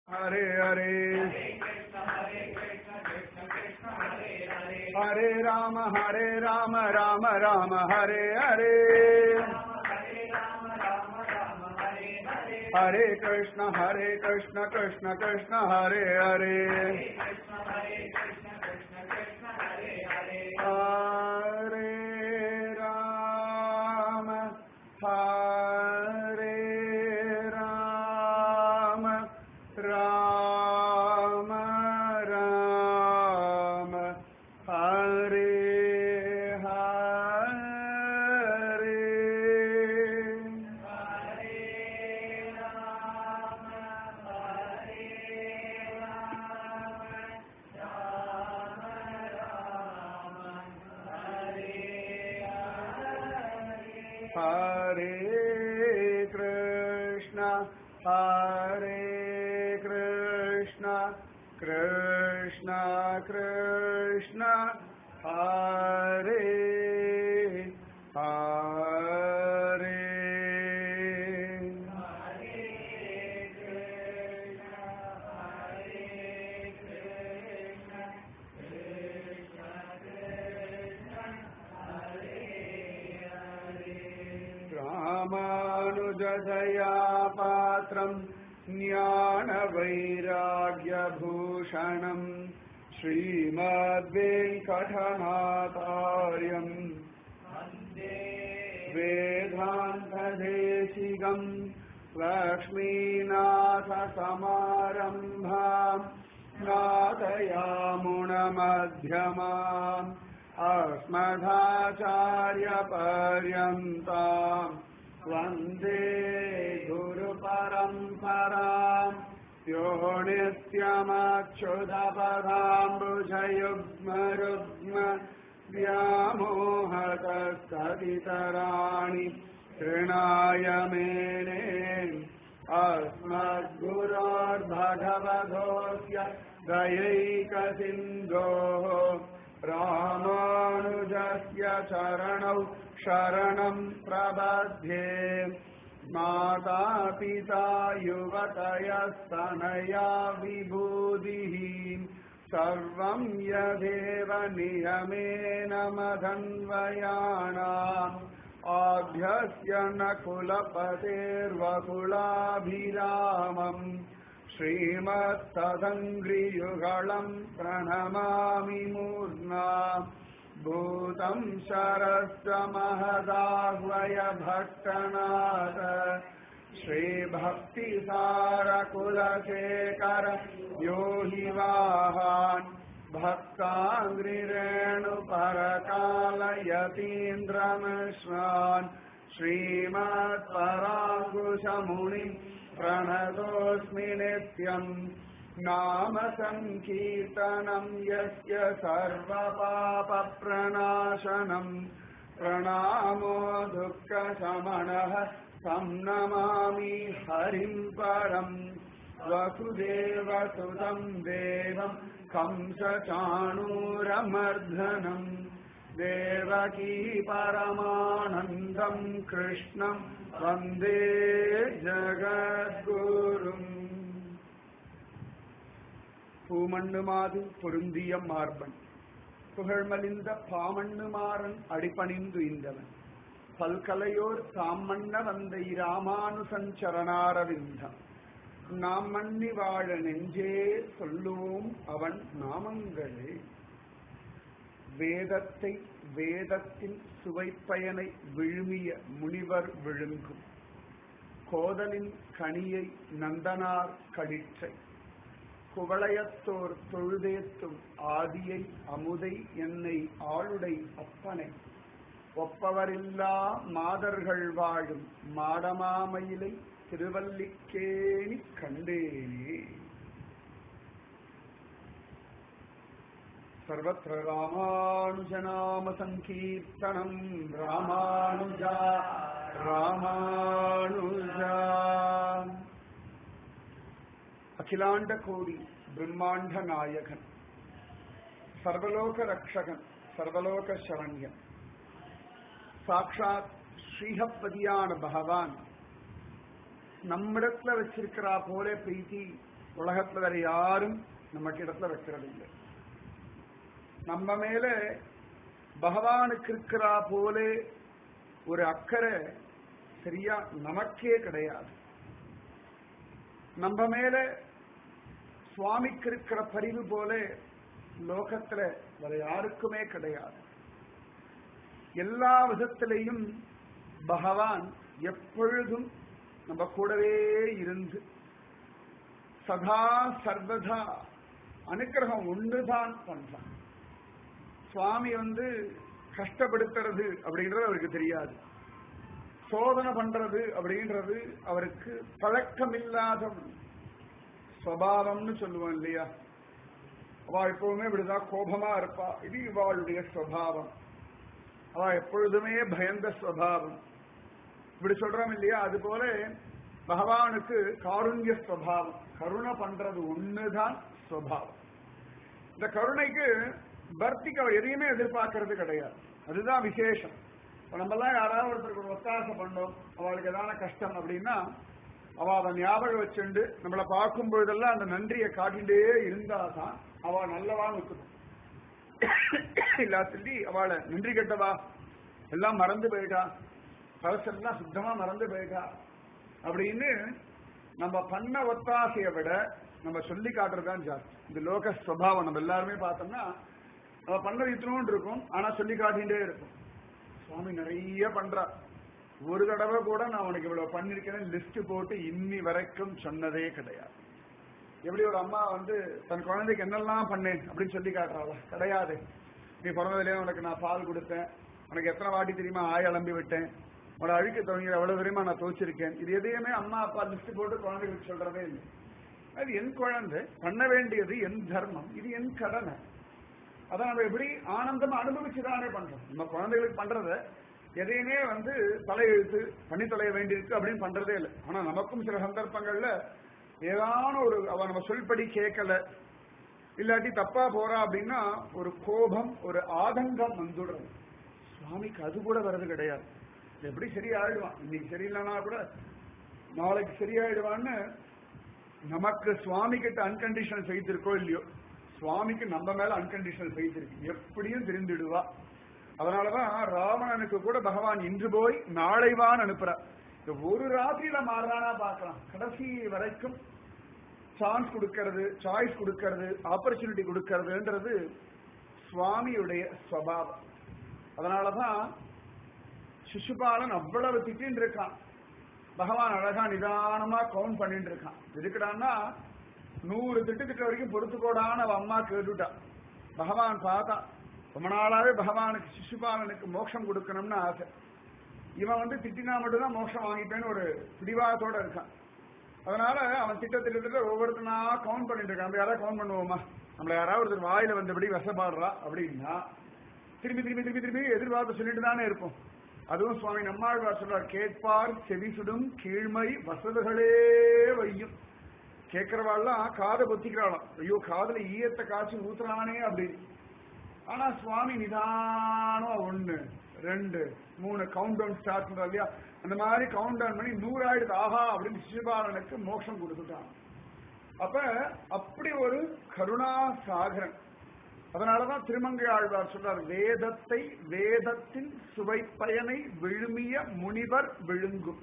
हरे हरे हरे राम हरे राम राम राम हरे हरे हरे कृष्ण हरे कृष्ण कृष्ण कृष्ण हरे हरे हरे राम हरे राम राम राम हरे हरे हरे कृष्ण हरे कृष्ण कृष्ण कृष्ण हरे हरे रामानुजदया पात्रम् ज्ञानवैराग्यभूषणम् श्रीमद्वेङ्कटनाथार्यम् वेदान्तदेशिकम् लक्ष्मीनाथसमारम्भाम् नाथयामुणमध्यमाम् अस्मदाचार्यपर्यन्ताम् वन्दे गुरुपरम्पराम् यो नित्यमच्युतपदाम्बुजयुग्मरुग्म व्यामोहतस्तदितराणि तृणाय मेने अस्मद्गुरोर्भगवधोऽस्य दयैकसिन्धोः रामानुजस्य चरणौ शरणम् प्रबध्ये मातापिता युवतयस्तनया विभूतिः सर्वम् यदेव नियमेन मदन्वयानाम् आभ्यस्य न कुलपतेर्वकुलाभिरामम् श्रीमत्तदङ्घ्रियुगळम् प्रणमामि मूर्ना भूतम् शरश्च महदाह्वय भट्टनाथ श्रीभक्तिसारकुलशेखर यो हि वाहान् भक्ताङ्घ्रिरेणुपरकालयतीन्द्रमश्रान् श्रीमत्पराङ्कुशमुनिम् प्रणतोऽस्मि नित्यम् नाम सङ्कीर्तनम् यस्य सर्वपापप्रणाशनम् प्रणामो दुःखशमनः तं नमामि हरिम् परम् वसुदेवसुतम् देवम् कंसचाणूरमर्धनम् देवकी परमानन्दम् कृष्णम् वन्दे ஜகத்குரும் பூமண்ணுமாது பொருந்திய மார்பன் புகழ்மலிந்த பாமண்ணுமாறன் அடிபணிந்து இந்தவன் பல்கலையோர் தாமண்ண வந்த இராமானுசஞ்சரணாரவிந்தம் நாம் மண்ணி வாழ நெஞ்சே சொல்லுவோம் அவன் நாமங்களே வேதத்தை வேதத்தின் சுவைப்பயனை விழுமிய முனிவர் விழுங்கும் கோதலின் கனியை நந்தனார் கடிற்றை குவளையத்தோர் தொழுதேத்தும் ஆதியை அமுதை என்னை ஆளுடை அப்பனை ஒப்பவரில்லா மாதர்கள் வாழும் மாடமாமயிலை திருவல்லிக்கேணி கண்டேனே सर्वत्र रामानुजनामसङ्कीर्तनम् रामानुजा रामानुजा அகிலாண்ட கோடி பிரம்மாண்ட நாயகன் சர்வலோக ரக்ஷகன் சர்வலோக சரண்யன் சாக்ஷாத் ஸ்ரீஹப்பதியான பகவான் நம்மிடத்துல வச்சிருக்கிறா போல பிரீத்தி உலகத்துல வேற யாரும் நமக்கு இடத்துல வைக்கிறது இல்லை நம்ம மேல பகவானுக்கு இருக்கிறா போலே ஒரு அக்கறை சரியா நமக்கே கிடையாது நம்ம மேல சுவாமிக்கு இருக்கிற பரிவு போல லோகத்துல வேற யாருக்குமே கிடையாது எல்லா விதத்திலையும் பகவான் எப்பொழுதும் நம்ம கூடவே இருந்து சதா சர்வதா அனுக்கிரகம் ஒன்றுதான் பண்றான் சுவாமி வந்து கஷ்டப்படுத்துறது அப்படின்றது அவருக்கு தெரியாது சோதனை பண்றது அப்படின்றது அவருக்கு பழக்கமில்லாத சுவாவம்னு சொல்லுவோம் இல்லையா அவ எப்பவுமே இப்படிதான் கோபமா இருப்பா இது இவாளுடைய சுவாவம் அவ எப்பொழுதுமே பயந்த சுவாவம் இப்படி சொல்றோம் இல்லையா அது போல பகவானுக்கு காருண்ய சுவாவம் கருணை பண்றது ஒண்ணுதான் சுவாவம் இந்த கருணைக்கு பக்திக்கு அவர் எதையுமே எதிர்பார்க்கறது கிடையாது அதுதான் விசேஷம் இப்ப நம்ம எல்லாம் யாராவது ஒருத்தருக்கு ஒரு ஒத்தாசை பண்ணோம் அவளுக்கு ஏதான கஷ்டம் அப்படின்னா அவ அதை ஞாபகம் வச்சுண்டு நம்மளை பார்க்கும் பொழுதெல்லாம் அந்த நன்றியை காட்டிகிட்டே இருந்தாதான் அவ நல்லவா நிற்கணும் இல்லா சொல்லி அவளை நன்றி கெட்டவா எல்லாம் மறந்து போயிட்டா பழசெல்லாம் சுத்தமா மறந்து போயிட்டா அப்படின்னு நம்ம பண்ண ஒத்தாசையை விட நம்ம சொல்லி காட்டுறதுதான் ஜாஸ்தி இந்த லோக ஸ்வபாவம் நம்ம எல்லாருமே பார்த்தோம்னா நம்ம பண்ணது இத்தனோண்டு இருக்கும் ஆனா சொல்லி காட்டிகிட்டே இருக்கும் சுவாமி நிறைய பண்றா ஒரு தடவை கூட நான் உனக்கு இவ்வளவு பண்ணிருக்கேன் லிஸ்ட் போட்டு இன்னி வரைக்கும் சொன்னதே கிடையாது எப்படி ஒரு அம்மா வந்து தன் குழந்தைக்கு என்னெல்லாம் பண்ணேன் அப்படின்னு சொல்லி காட்டுறாளா கிடையாது நீ பிறந்ததுலேயே உனக்கு நான் பால் கொடுத்தேன் உனக்கு எத்தனை வாட்டி தெரியுமா ஆய அலம்பி விட்டேன் உனோட அழுக்க தொடங்கி எவ்வளவு தெரியுமா நான் துவச்சிருக்கேன் இது எதையுமே அம்மா அப்பா லிஸ்ட் போட்டு குழந்தைகளுக்கு சொல்றதே இல்லை அது என் குழந்தை பண்ண வேண்டியது என் தர்மம் இது என் கடமை அதை நம்ம எப்படி ஆனந்தமா அனுபவிச்சுதானே பண்றோம் நம்ம குழந்தைகளுக்கு பண்றத எதையுமே வந்து தலையெழுத்து பண்ணி தொலைய வேண்டியிருக்கு அப்படின்னு பண்றதே இல்லை ஆனா நமக்கும் சில சந்தர்ப்பங்கள்ல ஏதான ஒரு அவ நம்ம சொல்படி கேட்கல இல்லாட்டி தப்பா போறா அப்படின்னா ஒரு கோபம் ஒரு ஆதங்கம் வந்துடுறது சுவாமிக்கு அது கூட வர்றது கிடையாது எப்படி சரியாயிடுவான் இன்னைக்கு சரியில்லைன்னா கூட நாளைக்கு சரியாயிடுவான்னு நமக்கு சுவாமி கிட்ட அன்கண்டிஷனல் ஃபெய்த் இருக்கோ இல்லையோ சுவாமிக்கு நம்ம மேல அன்கண்டிஷனல் ஃபெய்த் இருக்கு எப்படியும் திருந்திடுவா அதனாலதான் ராவணனுக்கு கூட பகவான் இன்று போய் நாளைவான் அனுப்புறார் இந்த ஒரு ராத்திரியில மாறுறானா பார்க்கலாம் கடைசி வரைக்கும் சான்ஸ் கொடுக்கறது சாய்ஸ் கொடுக்கறது ஆப்பர்ச்சுனிட்டி கொடுக்கறதுன்றது சுவாமியுடைய ஸ்வபாவம் அதனாலதான் சிசுபாலன் அவ்வளவு திட்டின்னு இருக்கான் பகவான் அழகா நிதானமா கவுண்ட் பண்ணிட்டு இருக்கான் எதுக்குடான்னா நூறு திட்டு திட்ட வரைக்கும் பொறுத்துக்கோடான்னு அவ அம்மா கேட்டுட்டா பகவான் பார்த்தான் ரொம்ப நாளாவே பகவானுக்கு சிசுபாலனுக்கு மோட்சம் கொடுக்கணும்னு ஆசை இவன் வந்து திட்டினா மட்டும்தான் மோட்சம் வாங்கிப்பேன்னு ஒரு பிடிவாதத்தோட இருக்கான் அதனால அவன் திட்டத்திட்ட ஒவ்வொருத்தனா கவுண்ட் பண்ணிட்டு இருக்கான் நம்ம யாராவது கவுண்ட் பண்ணுவோமா நம்மள யாராவது ஒருத்தர் வாயில வந்தபடி வசப்பாடுறா அப்படின்னா திரும்பி திரும்பி திரும்பி திரும்பி எதிர்பார்த்து சொல்லிட்டு தானே இருப்போம் அதுவும் சுவாமி நம்மாழ்வார் சொல்றார் கேட்பார் செவி சுடும் கீழ்மை வசதுகளே வையும் கேட்கிறவாள்லாம் காதை பொத்திக்கிறாளாம் ஐயோ காதுல ஈயத்தை காய்ச்சி ஊத்துறானே அப்படின்னு ஆனா சுவாமி நிதானம் ஒண்ணு ரெண்டு மூணு கவுண்ட் டவுன் ஸ்டார்ட் பண்றா இல்லையா அந்த மாதிரி கவுண்ட் டவுன் பண்ணி நூறாயிடுது ஆஹா அப்படின்னு சிசுபாலனுக்கு மோட்சம் கொடுத்துட்டான் அப்ப அப்படி ஒரு கருணா சாகரன் அதனாலதான் திருமங்கை ஆழ்வார் சொல்றார் வேதத்தை வேதத்தின் சுவை பயனை விழுமிய முனிவர் விழுங்கும்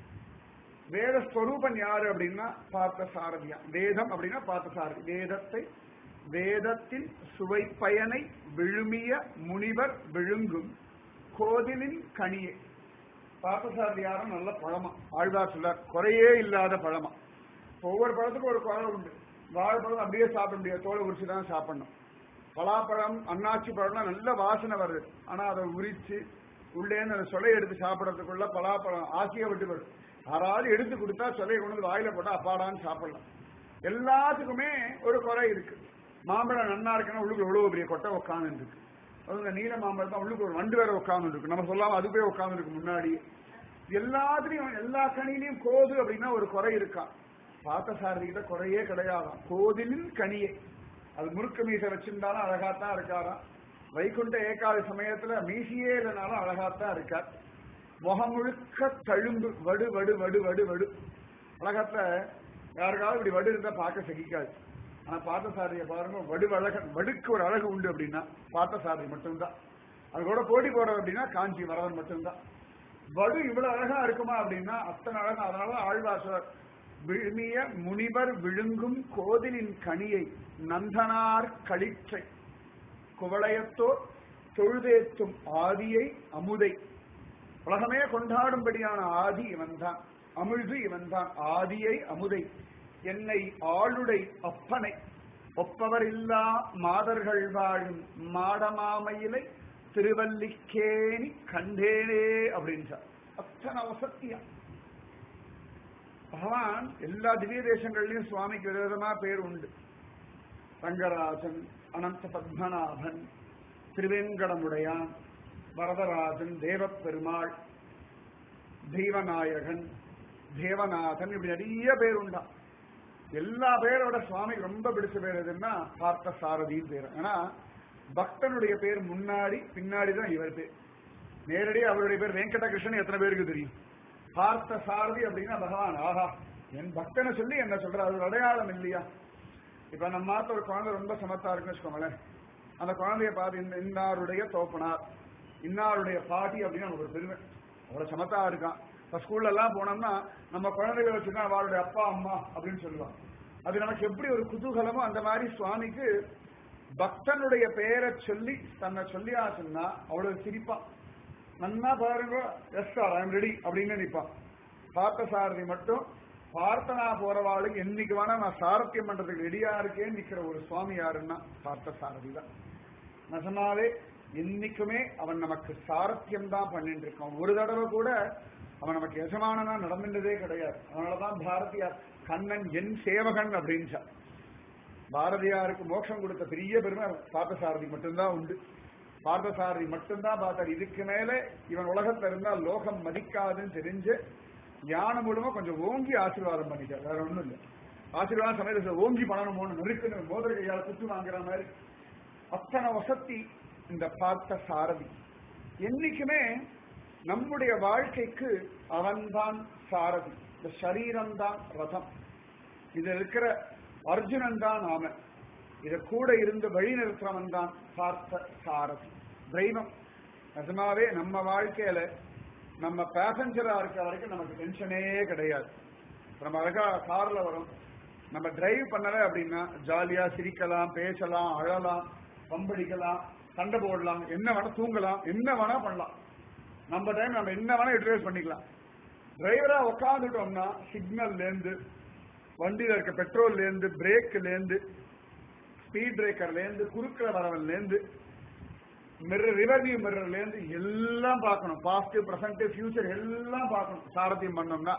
வேத ஸ்வரூபன் யாரு அப்படின்னா பார்த்த சாரதியா வேதம் அப்படின்னா பார்த்த சாரதி வேதத்தை வேதத்தின் சுவை பயனை விழுமிய முனிவர் விழுங்கும் கோதிலின் கனியே பார்த்தசாரதியாரும் நல்ல பழமா ஆழ்வார் சொல்றார் குறையே இல்லாத பழமா ஒவ்வொரு பழத்துக்கும் ஒரு குறை உண்டு வாழைப்பழம் அப்படியே சாப்பிட முடியாது தோலை உரிச்சு தான் சாப்பிடணும் பலாப்பழம் அன்னாச்சி பழம்லாம் நல்ல வாசனை வருது ஆனா அதை உரிச்சு உள்ளேன்னு அந்த சொலையை எடுத்து சாப்பிடறதுக்குள்ள பலாப்பழம் ஆசையை விட்டு வரும் யாராவது எடுத்து கொடுத்தா சொலையை கொண்டு வந்து வாயில போட்டா அப்பாடான்னு சாப்பிடலாம் எல்லாத்துக்குமே ஒரு குறை இருக்கு மாம்பழம் நன்னா இருக்குன்னா உள்ளுக்கு எவ்வளவு பெரிய கொட்டை உட்காந்து இருக்கு அது இந்த நீல மாம்பழம் தான் உள்ளுக்கு ஒரு வண்டு வேற உட்காந்து இருக்கு நம்ம சொல்லாம அது போய் உட்காந்து இருக்கு முன்னாடி எல்லாத்துலயும் எல்லா கனிலையும் கோது அப்படின்னா ஒரு குறை இருக்கா பார்த்த சாரதிகிட்ட குறையே கிடையாதாம் கோதிலின் கனியே அது முறுக்கு மீசை வச்சிருந்தாலும் அழகாத்தான் இருக்காராம் வைகுண்ட ஏகாதி சமயத்துல மீசியே இல்லைனாலும் அழகாத்தான் இருக்கார் முகம் முழுக்க தழும்பு வடு வடு வடு வடு வடு உலகத்துல யாருக்காவது இப்படி வடு இருந்தா பார்க்க சகிக்காது ஆனா பார்த்தசாரியை பாருங்க வடு அழகன் வடுக்கு ஒரு அழகு உண்டு அப்படின்னா பார்த்தசாரி மட்டும்தான் அது கூட போட்டி போடுறது அப்படின்னா காஞ்சி வரவன் மட்டும்தான் வடு இவ்வளவு அழகா இருக்குமா அப்படின்னா அத்தனை அழகா அதனால ஆழ்வாசர் விழுமிய முனிவர் விழுங்கும் கோதிலின் கனியை நந்தனார் களிற்றை குவளையத்தோர் தொழுதேத்தும் ஆதியை அமுதை உலகமே கொண்டாடும்படியான ஆதி இவன்தான் அமிழ்து இவன்தான் ஆதியை அமுதை என்னை ஆளுடை அப்பனை ஒப்பவர் இல்லா மாதர்கள் வாழும் மாடமாமையிலை திருவல்லிக்கேணி கண்டேனே அப்படின்றார் அத்தனை வசத்தியா பகவான் எல்லா திவ்ய தேசங்கள்லயும் சுவாமிக்கு விதவிதமா பேர் உண்டு ரங்கராஜன் அனந்த பத்மநாபன் திருவேங்கடமுடையான் வரதராஜன் தேவப்பெருமாள் தெய்வநாயகன் தேவநாதன் இப்படி நிறைய பேர் உண்டா எல்லா பேரோட சுவாமிக்கு ரொம்ப பிடிச்ச பேர் எதுன்னா பார்த்த சாரதின்னு பேர் ஏன்னா பக்தனுடைய பேர் முன்னாடி பின்னாடி தான் இவர் பேர் நேரடியாக அவருடைய பேர் வெங்கடகிருஷ்ணன் எத்தனை பேருக்கு தெரியும் பார்த்த சாரதி அப்படின்னா பகவான் ஆஹா என் பக்தனை சொல்லி என்ன சொல்ற அது ஒரு அடையாளம் இல்லையா இப்ப நம்ம மாத்த ஒரு குழந்தை ரொம்ப சமத்தா இருக்குன்னு வச்சுக்கோங்களேன் அந்த குழந்தைய பார்த்து இந்த இன்னாருடைய தோப்பனார் இன்னாருடைய பாட்டி அப்படின்னு நமக்கு ஒரு பெருமை அவ்வளவு சமத்தா இருக்கான் இப்ப ஸ்கூல்ல எல்லாம் போனோம்னா நம்ம குழந்தைகளை வச்சுன்னா அவளுடைய அப்பா அம்மா அப்படின்னு சொல்லுவாங்க அது நமக்கு எப்படி ஒரு குதூகலமோ அந்த மாதிரி சுவாமிக்கு பக்தனுடைய பெயரை சொல்லி தன்னை சொல்லியா சொன்னா அவ்வளவு சிரிப்பான் நன்னா பாருங்க எஸ் சார் ஐம் ரெடி அப்படின்னு நிற்பான் பார்த்த சாரதி மட்டும் பார்த்தனா போறவாளுக்கு என்னைக்கு வேணா நான் சாரத்தியம் பண்றதுக்கு ரெடியா இருக்கேன்னு நிக்கிற ஒரு சுவாமி யாருன்னா பார்த்த சாரதி தான் நிஜமாவே என்னைக்குமே அவன் நமக்கு சாரத்தியம் தான் பண்ணிட்டு இருக்கான் ஒரு தடவை கூட அவன் நமக்கு எஜமானனா நடந்துட்டதே கிடையாது அதனாலதான் பாரதியார் கண்ணன் என் சேவகன் அப்படின்னு பாரதியாருக்கு மோட்சம் கொடுத்த பெரிய பெருமை பார்த்தசாரதி மட்டும்தான் உண்டு பார்த்தசாரதி மட்டும்தான் பார்த்தார் இதுக்கு மேல இவன் உலகத்துல இருந்தா லோகம் மதிக்காதுன்னு தெரிஞ்சு ஞானம் மூலமா கொஞ்சம் ஓங்கி ஆசீர்வாதம் பண்ணிட்டார் வேற ஒண்ணும் இல்லை ஆசீர்வாதம் சமயத்தில் ஓங்கி பண்ணணுமோன்னு நறுக்குன்னு மோதிர கையால குத்து வாங்குற மாதிரி அத்தனை வசதி இந்த பார்த்த சாரதி என்னைக்குமே நம்முடைய வாழ்க்கைக்கு அவன்தான் சாரதி இந்த சரீரம் தான் ரதம் இது இருக்கிற அர்ஜுனன் தான் நாம இத கூட இருந்து வழி நிறுத்துறவன் தான் பார்த்த சாரதி தெய்வம் நிஜமாவே நம்ம வாழ்க்கையில நம்ம பேசஞ்சரா இருக்க வரைக்கும் நமக்கு டென்ஷனே கிடையாது நம்ம அழகா கார்ல வரும் நம்ம டிரைவ் பண்ணல அப்படின்னா ஜாலியா சிரிக்கலாம் பேசலாம் அழலாம் பம்படிக்கலாம் சண்டை போடலாம் என்ன வேணா தூங்கலாம் என்ன வேணா பண்ணலாம் நம்ம டைம் நம்ம என்ன வேணா யூட்டிலைஸ் பண்ணிக்கலாம் டிரைவரா உட்காந்துட்டோம்னா சிக்னல்ல இருந்து வண்டியில இருக்க பெட்ரோல்ல இருந்து பிரேக்ல இருந்து ஸ்பீட் பிரேக்கர்ல இருந்து குறுக்கிற வரவன்ல இருந்து மிரர் ரிவர்வியூ மிரர்ல இருந்து எல்லாம் பார்க்கணும் பாஸ்ட் பிரசன்ட் ஃபியூச்சர் எல்லாம் பார்க்கணும் சாரத்தியம் பண்ணோம்னா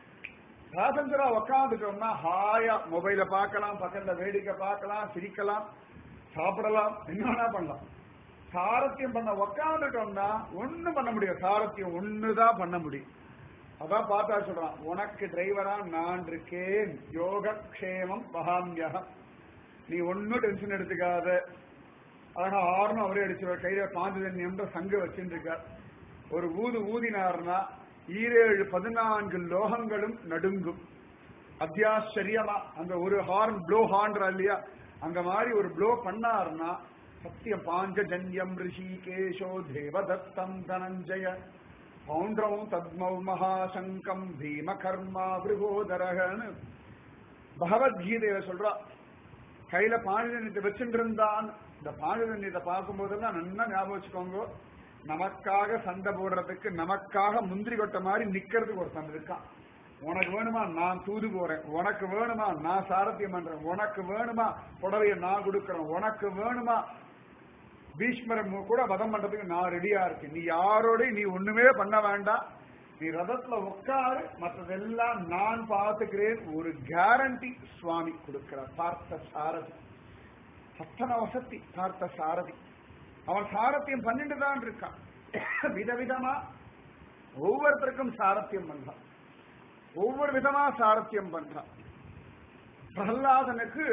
பேசஞ்சரா உக்காந்துட்டோம்னா ஹாயா மொபைல பார்க்கலாம் பக்கத்துல வேடிக்கை பார்க்கலாம் சிரிக்கலாம் சாப்பிடலாம் என்ன வேணா பண்ணலாம் சாரத்தியம் பண்ண உக்காந்துட்டோம்னா ஒண்ணும் பண்ண முடியாது சாரத்தியம் ஒண்ணுதான் பண்ண முடியும் அதான் பார்த்தா சொல்றான் உனக்கு டிரைவரா நான் இருக்கேன் யோகக்ஷேமம் பகாமியகம் நீ ஒன்னும் டென்ஷன் எடுத்துக்காத அழகா ஆறுனும் அவரே அடிச்சுவார் கையில பாஞ்சஜன்யம் சங்கு வச்சுட்டு இருக்கார் ஒரு ஊது ஊதினார்னா ஈரேழு பதினான்கு லோகங்களும் நடுங்கும் அத்தியாச்சரியமா அந்த ஒரு ஹார்ன் ப்ளோ ஹார்ன்றா இல்லையா அங்க மாதிரி ஒரு ப்ளோ பண்ணார்னா சத்தியம் பாஞ்சஜன்யம் ரிஷிகேஷோ தேவதத்தம் தனஞ்சய பௌண்டரம் தத்மௌ மகாசங்கம் பீம கர்மா விருகோதரகன்னு பகவத்கீதையில சொல்றா கையில பாஞ்சஜன்யத்தை வச்சுட்டு இருந்தான் இந்த பாஞ்சஜன்யத்தை பார்க்கும் போதெல்லாம் நல்லா ஞாபகம் வச்சுக்கோங்க நமக்காக சண்டை போடுறதுக்கு நமக்காக முந்திரி கொட்ட மாதிரி நிக்கிறதுக்கு ஒருத்தன் இருக்கான் உனக்கு வேணுமா நான் தூது போறேன் உனக்கு வேணுமா நான் சாரத்தியம் பண்றேன் உனக்கு வேணுமா புடவைய நான் கொடுக்கறேன் உனக்கு வேணுமா பீஷ்மரம் கூட வதம் பண்றதுக்கு நான் ரெடியா இருக்கேன் நீ யாரோடையும் நீ ஒண்ணுமே பண்ண வேண்டாம் நீ ரதத்துல உட்காரு மற்றதெல்லாம் நான் பார்த்துக்கிறேன் ஒரு கேரண்டி சுவாமி கொடுக்கிறார் பார்த்த சாரதி அத்தனை வசதி பார்த்த சாரதி அவன் சாரத்தியம் பண்ணிட்டு தான் இருக்கான் விதவிதமா ஒவ்வொருத்தருக்கும் சாரத்தியம் பண்றான் ஒவ்வொரு விதமா சாரத்தியம் பண்றான் பிரகலாதனுக்கு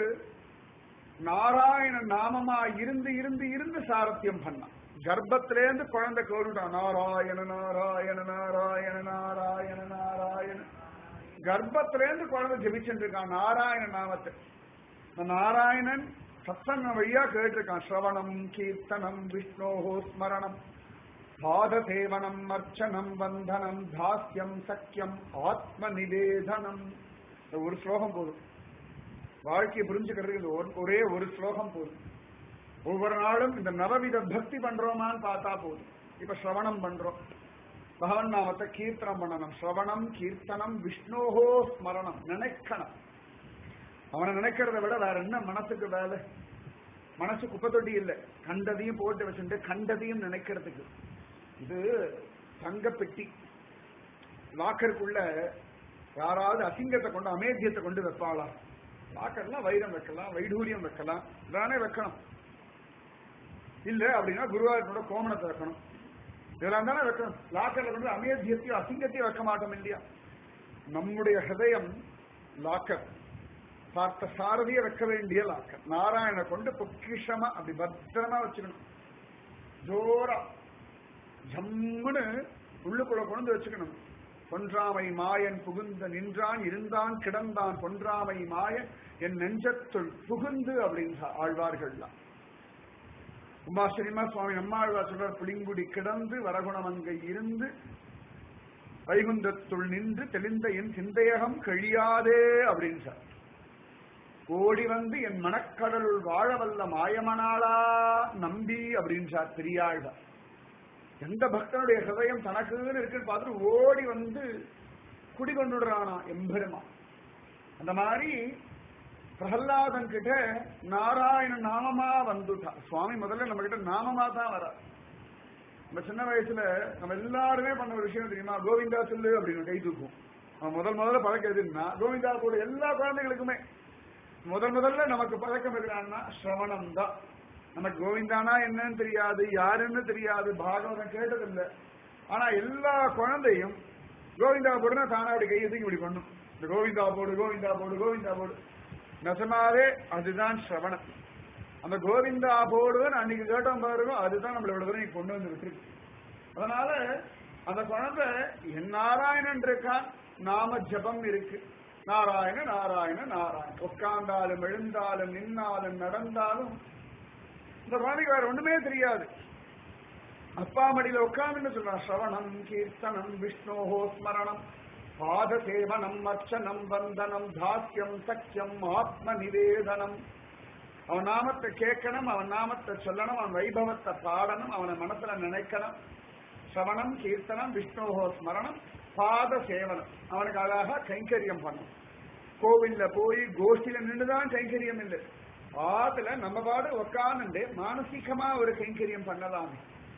நாராயண நாமமா இருந்து இருந்து இருந்து சாரத்தியம் பண்ணான் கர்ப்பத்திலேருந்து குழந்தை கேட்டுட்டான் நாராயண நாராயண நாராயண நாராயண நாராயண கர்ப்பத்திலேருந்து குழந்தை ஜெபிச்சுட்டு இருக்கான் நாராயண நாமத்தை இந்த நாராயணன் சத்சங்க வழியா கேட்டிருக்கான் ஸ்ரவணம் கீர்த்தனம் விஷ்ணோஹோ ஸ்மரணம் பாத சேவனம் அர்ச்சனம் வந்தனம் தாஸ்யம் சக்கியம் ஆத்ம நிவேதனம் இந்த ஒரு ஸ்லோகம் போதும் வாழ்க்கையை புரிஞ்சுக்கிறதுக்கு இந்த ஒரு- ஒரே ஒரு ஸ்லோகம் போதும் ஒவ்வொரு நாளும் இந்த நவவித பக்தி பண்றோமான்னு பார்த்தா போதும் இப்ப ஸ்ரவணம் பண்றோம் பகவன் நாமத்தை கீர்த்தனம் பண்ணணும் ஸ்ரவணம் கீர்த்தனம் விஷ்ணோஹோ ஸ்மரணம் நினைக்கணும் அவனை நினைக்கிறத விட வேற என்ன மனசுக்கு வேலை மனசு குப்பத்தொட்டி இல்லை கண்டதையும் போட்டு வச்சுட்டு கண்டதையும் நினைக்கிறதுக்கு இது தங்க பெட்டி லாக்கருக்குள்ள யாராவது அசிங்கத்தை கொண்டு அமேத்தியத்தை கொண்டு வைப்பாளா லாக்கர்லாம் வைரம் வைக்கலாம் வைடூரியம் வைக்கலாம் இதானே வைக்கணும் இல்ல அப்படின்னா குருவாயூரோட கோமணத்தை வைக்கணும் இதெல்லாம் தானே வைக்கணும் லாக்கர்ல கொண்டு அமேத்தியத்தையும் அசிங்கத்தையும் வைக்க மாட்டோம் இல்லையா நம்முடைய ஹிருதயம் லாக்கர் பார்த்த சாரதிய வைக்க வேண்டிய லாக்கர் நாராயண கொண்டு பொக்கிஷமா அப்படி பத்திரமா வச்சுக்கணும் ஜோரா ஜம்முன்னு உள்ளுக்குள்ள கொண்டு வச்சுக்கணும் பொன்றாமை மாயன் புகுந்த நின்றான் இருந்தான் கிடந்தான் பொன்றாமை மாயன் என் நெஞ்சத்துள் புகுந்து அப்படின்ற ஆழ்வார்கள்லாம் உமாசிரிமா சுவாமி நம்மாழ்வார் சொல்றார் புளிங்குடி கிடந்து வரகுணமங்கை இருந்து வைகுந்தத்துள் நின்று தெளிந்த என் சிந்தையகம் கழியாதே அப்படின்னு சார் ஓடி வந்து என் மனக்கடலுள் வாழவல்ல மாயமனாளா நம்பி அப்படின்றார் பெரியாழ்வார் எந்த பக்தனுடைய ஹிருதயம் தனக்குன்னு இருக்குன்னு பார்த்துட்டு ஓடி வந்து குடிகொண்டுடுறானா எம்பெருமா அந்த மாதிரி பிரகலாதன் கிட்ட நாராயண நாமமா வந்துட்டா சுவாமி முதல்ல நம்ம கிட்ட நாமமா தான் வர நம்ம சின்ன வயசுல நம்ம எல்லாருமே பண்ண ஒரு விஷயம் தெரியுமா கோவிந்தா சொல்லு அப்படின்னு கை தூக்கும் அவன் முதல் முதல்ல பழக்கம் எதுன்னா கோவிந்தா கூட எல்லா குழந்தைகளுக்குமே முதல் முதல்ல நமக்கு பழக்கம் இருக்கிறான்னா சிரவணம் தான் நமக்கு கோவிந்தானா என்னன்னு தெரியாது யாருன்னு தெரியாது பாகவதம் கேட்டதில்லை ஆனா எல்லா குழந்தையும் கோவிந்தா போடுனா தானா அப்படி கையை தூக்கி இப்படி பண்ணும் இந்த கோவிந்தா போடு கோவிந்தா போடு கோவிந்தா போடு நெசமாவே அதுதான் சிரவணம் அந்த கோவிந்தா போடுன்னு அன்னைக்கு கேட்டோம் பாருங்க அதுதான் நம்மள இவ்வளவு தூரம் கொண்டு வந்து விட்டுருக்கு அதனால அந்த குழந்தை என் நாராயணன் இருக்கான் நாம ஜபம் இருக்கு நாராயண நாராயண நாராயண உட்கார்ந்தாலும் எழுந்தாலும் நின்னாலும் நடந்தாலும் இந்த குழந்தைக்கு வேற ஒண்ணுமே தெரியாது அப்பா மடியில உட்கார்ந்து சொல்றான் ஸ்ரவணம் கீர்த்தனம் விஷ்ணோஹோ ஸ்மரணம் பாத சேவனம் அர்ச்சனம் வந்தனம் தாஸ்யம் சக்கியம் ஆத்ம நிவேதனம் அவன் நாமத்தை கேட்கணும் அவன் நாமத்தை சொல்லணும் அவன் வைபவத்தை பாடணும் அவனை மனசுல நினைக்கணும் ஸ்ரவணம் கீர்த்தனம் விஷ்ணோஹோ ஸ்மரணம் பாத சேவனம் அவனுக்கு அழகா கைங்கரியம் பண்ணணும் கோவில்ல போய் கோஷ்டியில நின்றுதான் கைங்கரியம் இல்லை ஆத்துல நம்ம பாடு உக்காந்துட்டு மானசீகமா ஒரு கைங்கரியம் பண்ணலாமே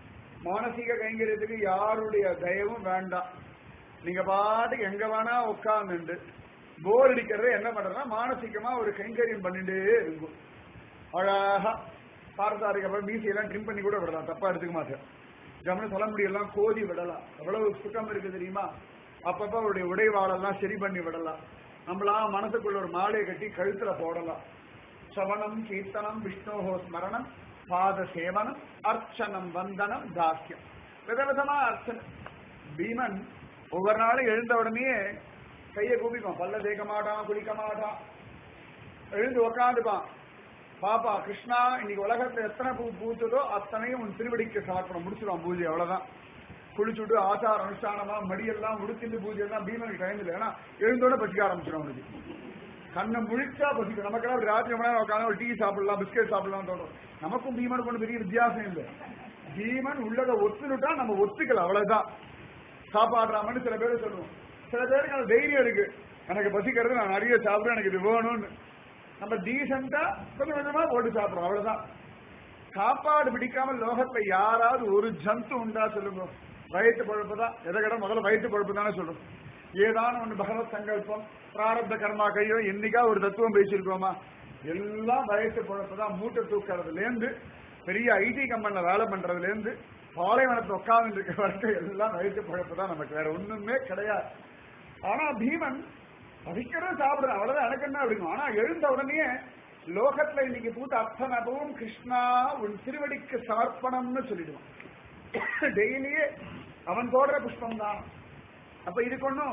மானசீக கைங்கரியத்துக்கு யாருடைய தயவும் வேண்டாம் நீங்க பாட்டுக்கு எங்க வேணா உட்கார்ந்துட்டு போர் அடிக்கிறத என்ன பண்றதுன்னா மானசீகமா ஒரு கைங்கரியம் பண்ணிட்டே இருக்கும் அழகா பாரதாரிக்கு அப்புறம் மீசையெல்லாம் ட்ரிம் பண்ணி கூட விடலாம் தப்பா எடுத்துக்க மாட்டேன் ஜமன தலைமுடியெல்லாம் கோதி விடலாம் எவ்வளவு சுத்தம் இருக்கு தெரியுமா அப்பப்ப அவருடைய உடைவாளெல்லாம் சரி பண்ணி விடலாம் நம்மளா மனசுக்குள்ள ஒரு மாலையை கட்டி கழுத்துல போடலாம் சவணம் கீர்த்தனம் விஷ்ணோஹோ ஸ்மரணம் பாத சேவனம் அர்ச்சனம் வந்தனம் தாஸ்யம் விதவிதமா அர்ச்சனை பீமன் ஒவ்வொரு நாளும் எழுந்த உடனே கையை கூப்பிப்பான் பல்ல தேய்க்க மாட்டான் குளிக்க மாட்டான் எழுந்து உக்காந்துப்பான் பாப்பா கிருஷ்ணா இன்னைக்கு உலகத்துல எத்தனை பூ பூத்ததோ அத்தனையும் உன் திருவடிக்கு சாப்பிடணும் முடிச்சிடுவான் பூஜை அவ்வளவுதான் குளிச்சுட்டு ஆச்சார அனுஷ்டானமா மடியெல்லாம் முடிச்சிட்டு பூஜை எல்லாம் பீமனுக்கு டைம் இல்லை ஏன்னா எழுந்தோட பசிக்க ஆரம்பிச்சிடும் அவனுக்கு கண்ணை முழிச்சா பசிக்கும் நமக்கெல்லாம் ஒரு ராத்திரி மணி நேரம் உட்காந்து ஒரு டீ சாப்பிடலாம் பிஸ்கெட் சாப்பிடலாம் தோணும் நமக்கும் பீமனுக்கு ஒன்றும் பெரிய வித்தியாசம் இல்லை பீமன் உள்ளதை ஒத்துனுட்டா நம்ம ஒத்துக்கல அவ்வளவுதான் சாப்பாடுறாமன்னு சில பேர் சொல்லுவோம் சில பேருக்கு அந்த தைரியம் இருக்கு எனக்கு பசிக்கிறது நான் நிறைய சாப்பிடுறேன் எனக்கு இது வேணும்னு நம்ம டீசெண்டா கொஞ்சம் கொஞ்சமா போட்டு சாப்பிடுறோம் அவ்வளவுதான் சாப்பாடு பிடிக்காம லோகத்துல யாராவது ஒரு ஜந்து உண்டா சொல்லுங்க வயிற்று பழுப்பு தான் எதை கேட்டா முதல்ல வயிற்று பழுப்பு தானே சொல்லும் ஏதான ஒண்ணு பகவத் சங்கல்பம் பிராரப்த கர்மா கையோ என்னைக்கா ஒரு தத்துவம் பேசியிருக்கோமா எல்லாம் வயிற்று பழுப்பு தான் மூட்டை தூக்கிறதுல இருந்து பெரிய ஐடி கம்பெனில வேலை பண்றதுல இருந்து பாலைவனத்தை உட்கார்ந்து இருக்க வரைக்கும் எல்லாம் வயிற்று பழப்பு தான் நமக்கு வேற ஒண்ணுமே கிடையாது ஆனா பீமன் பசிக்கிறது சாப்பிடுறேன் அவ்வளவுதான் எனக்கு என்ன அப்படிங்க ஆனா எழுந்த உடனே லோகத்துல இன்னைக்கு பூத்த அத்தனை பூவும் கிருஷ்ணா உன் திருவடிக்கு சமர்ப்பணம்னு சொல்லிடுவான் டெய்லியே அவன் போடுற புஷ்பம் தான் அப்ப இதுக்கு ஒன்றும்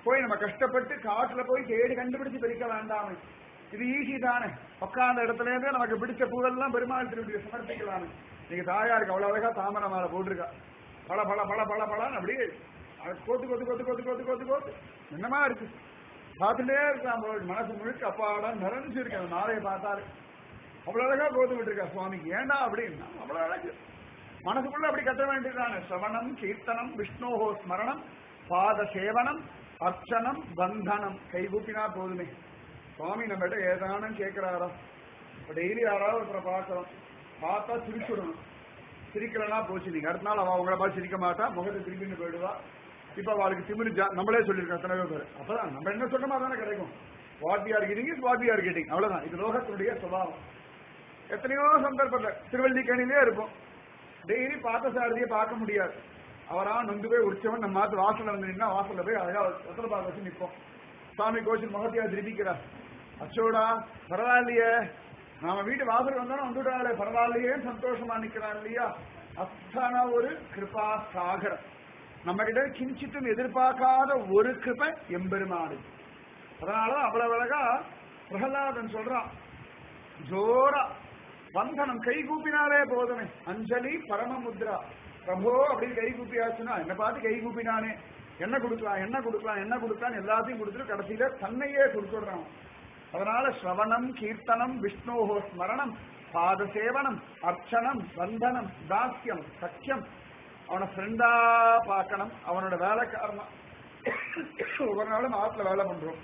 போய் நம்ம கஷ்டப்பட்டு காட்டுல போய் தேடி கண்டுபிடிச்சு பறிக்க வேண்டாமே இது ஈஸி தானே உட்கார்ந்த இடத்துல இருந்தே நமக்கு பிடிச்ச பூவெல்லாம் பெருமாள் திருப்பி சமர்ப்பிக்கலாமே நீங்க தாயாருக்கு அவ்வளவு அழகா தாமரை மாலை போட்டிருக்கா பல பல பல பல பலன்னு அப்படியே அது கோத்து கோத்து கோத்து கோத்து கோத்து கோத்து கோத்து என்னமா இருக்கு பார்த்துட்டே இருக்கான் போல மனசு முழுக்க அப்பாடா நிறைஞ்சு இருக்கு அந்த மாலையை பார்த்தாரு அவ்வளவு அழகா கோத்து விட்டுருக்கா சுவாமிக்கு ஏண்டா அப்படின்னா அவ்வளவு அழகு மனசுக்குள்ள அப்படி கத்த வேண்டியதுதானே சிரவணம் கீர்த்தனம் விஷ்ணோஹோ ஸ்மரணம் பாத சேவனம் அர்ச்சனம் பந்தனம் கைகூப்பினா போதுமே சுவாமி நம்மகிட்ட ஏதானும் கேட்கிறாரா இப்ப டெய்லி யாராவது ஒருத்தரை பார்க்கறோம் பார்த்தா சிரிச்சுடணும் சிரிக்கலன்னா போச்சு நீங்க அடுத்த நாள் அவ உங்களை பார்த்து சிரிக்க மாட்டா முகத்தை திரும்பின்னு போயிடுவா இப்ப அவளுக்கு திமிரு ஜா நம்மளே சொல்லியிருக்கோம் எத்தனை பேர் அப்பதான் நம்ம என்ன சொன்னோமோ அதானே கிடைக்கும் what we are getting is what we are getting அவ்வளவுதான் இது லோகத்தினுடைய சுபாவம் எத்தனையோ சந்தர்ப்பத்தில் திருவல்லிக்கணிலே இருக்கும் டெய்லி பார்த்த சாரதியை பார்க்க முடியாது அவரா நொந்து போய் உற்சவன் நம்ம மாத்து வாசல்ல வந்து நின்னா வாசல்ல போய் அழகா ரத்தன பார்க்க வச்சு நிற்போம் சாமி கோஷில் முகத்தையா திருப்பிக்கிறார் அச்சோடா பரவாயில்லையே நாம வீட்டு வாசல் வந்தாலும் வந்துட்டாளே பரவாயில்லையே சந்தோஷமா நிக்கிறான் இல்லையா அத்தனை ஒரு கிருபா சாகரம் நம்ம கிட்ட கிஞ்சித்தும் எதிர்பார்க்காத ஒரு கிருபை எம்பெருமாடு அதனாலதான் அவ்வளவு அழகா பிரகலாதன் சொல்றான் ஜோரா வந்தனம் கை கூப்பினாலே போதுமே அஞ்சலி பரமமுத்ரா பிரபோ அப்படின்னு கை கூப்பியாச்சுன்னா என்ன பார்த்து கை கூப்பினானே என்ன கொடுக்கலாம் என்ன கொடுக்கலாம் என்ன கொடுக்கலாம் எல்லாத்தையும் கொடுத்துட்டு கடைசியில தன்னையே கொடுத்துடுறான் அதனால ஸ்ரவணம் கீர்த்தனம் விஷ்ணோஹோ ஸ்மரணம் பாத சேவனம் அர்ச்சனம் பந்தனம் தாஸ்யம் சக்கியம் அவனை ஃப்ரெண்டா பார்க்கணும் அவனோட வேலைக்காரனா ஒவ்வொரு நாளும் ஆத்துல வேலை பண்றோம்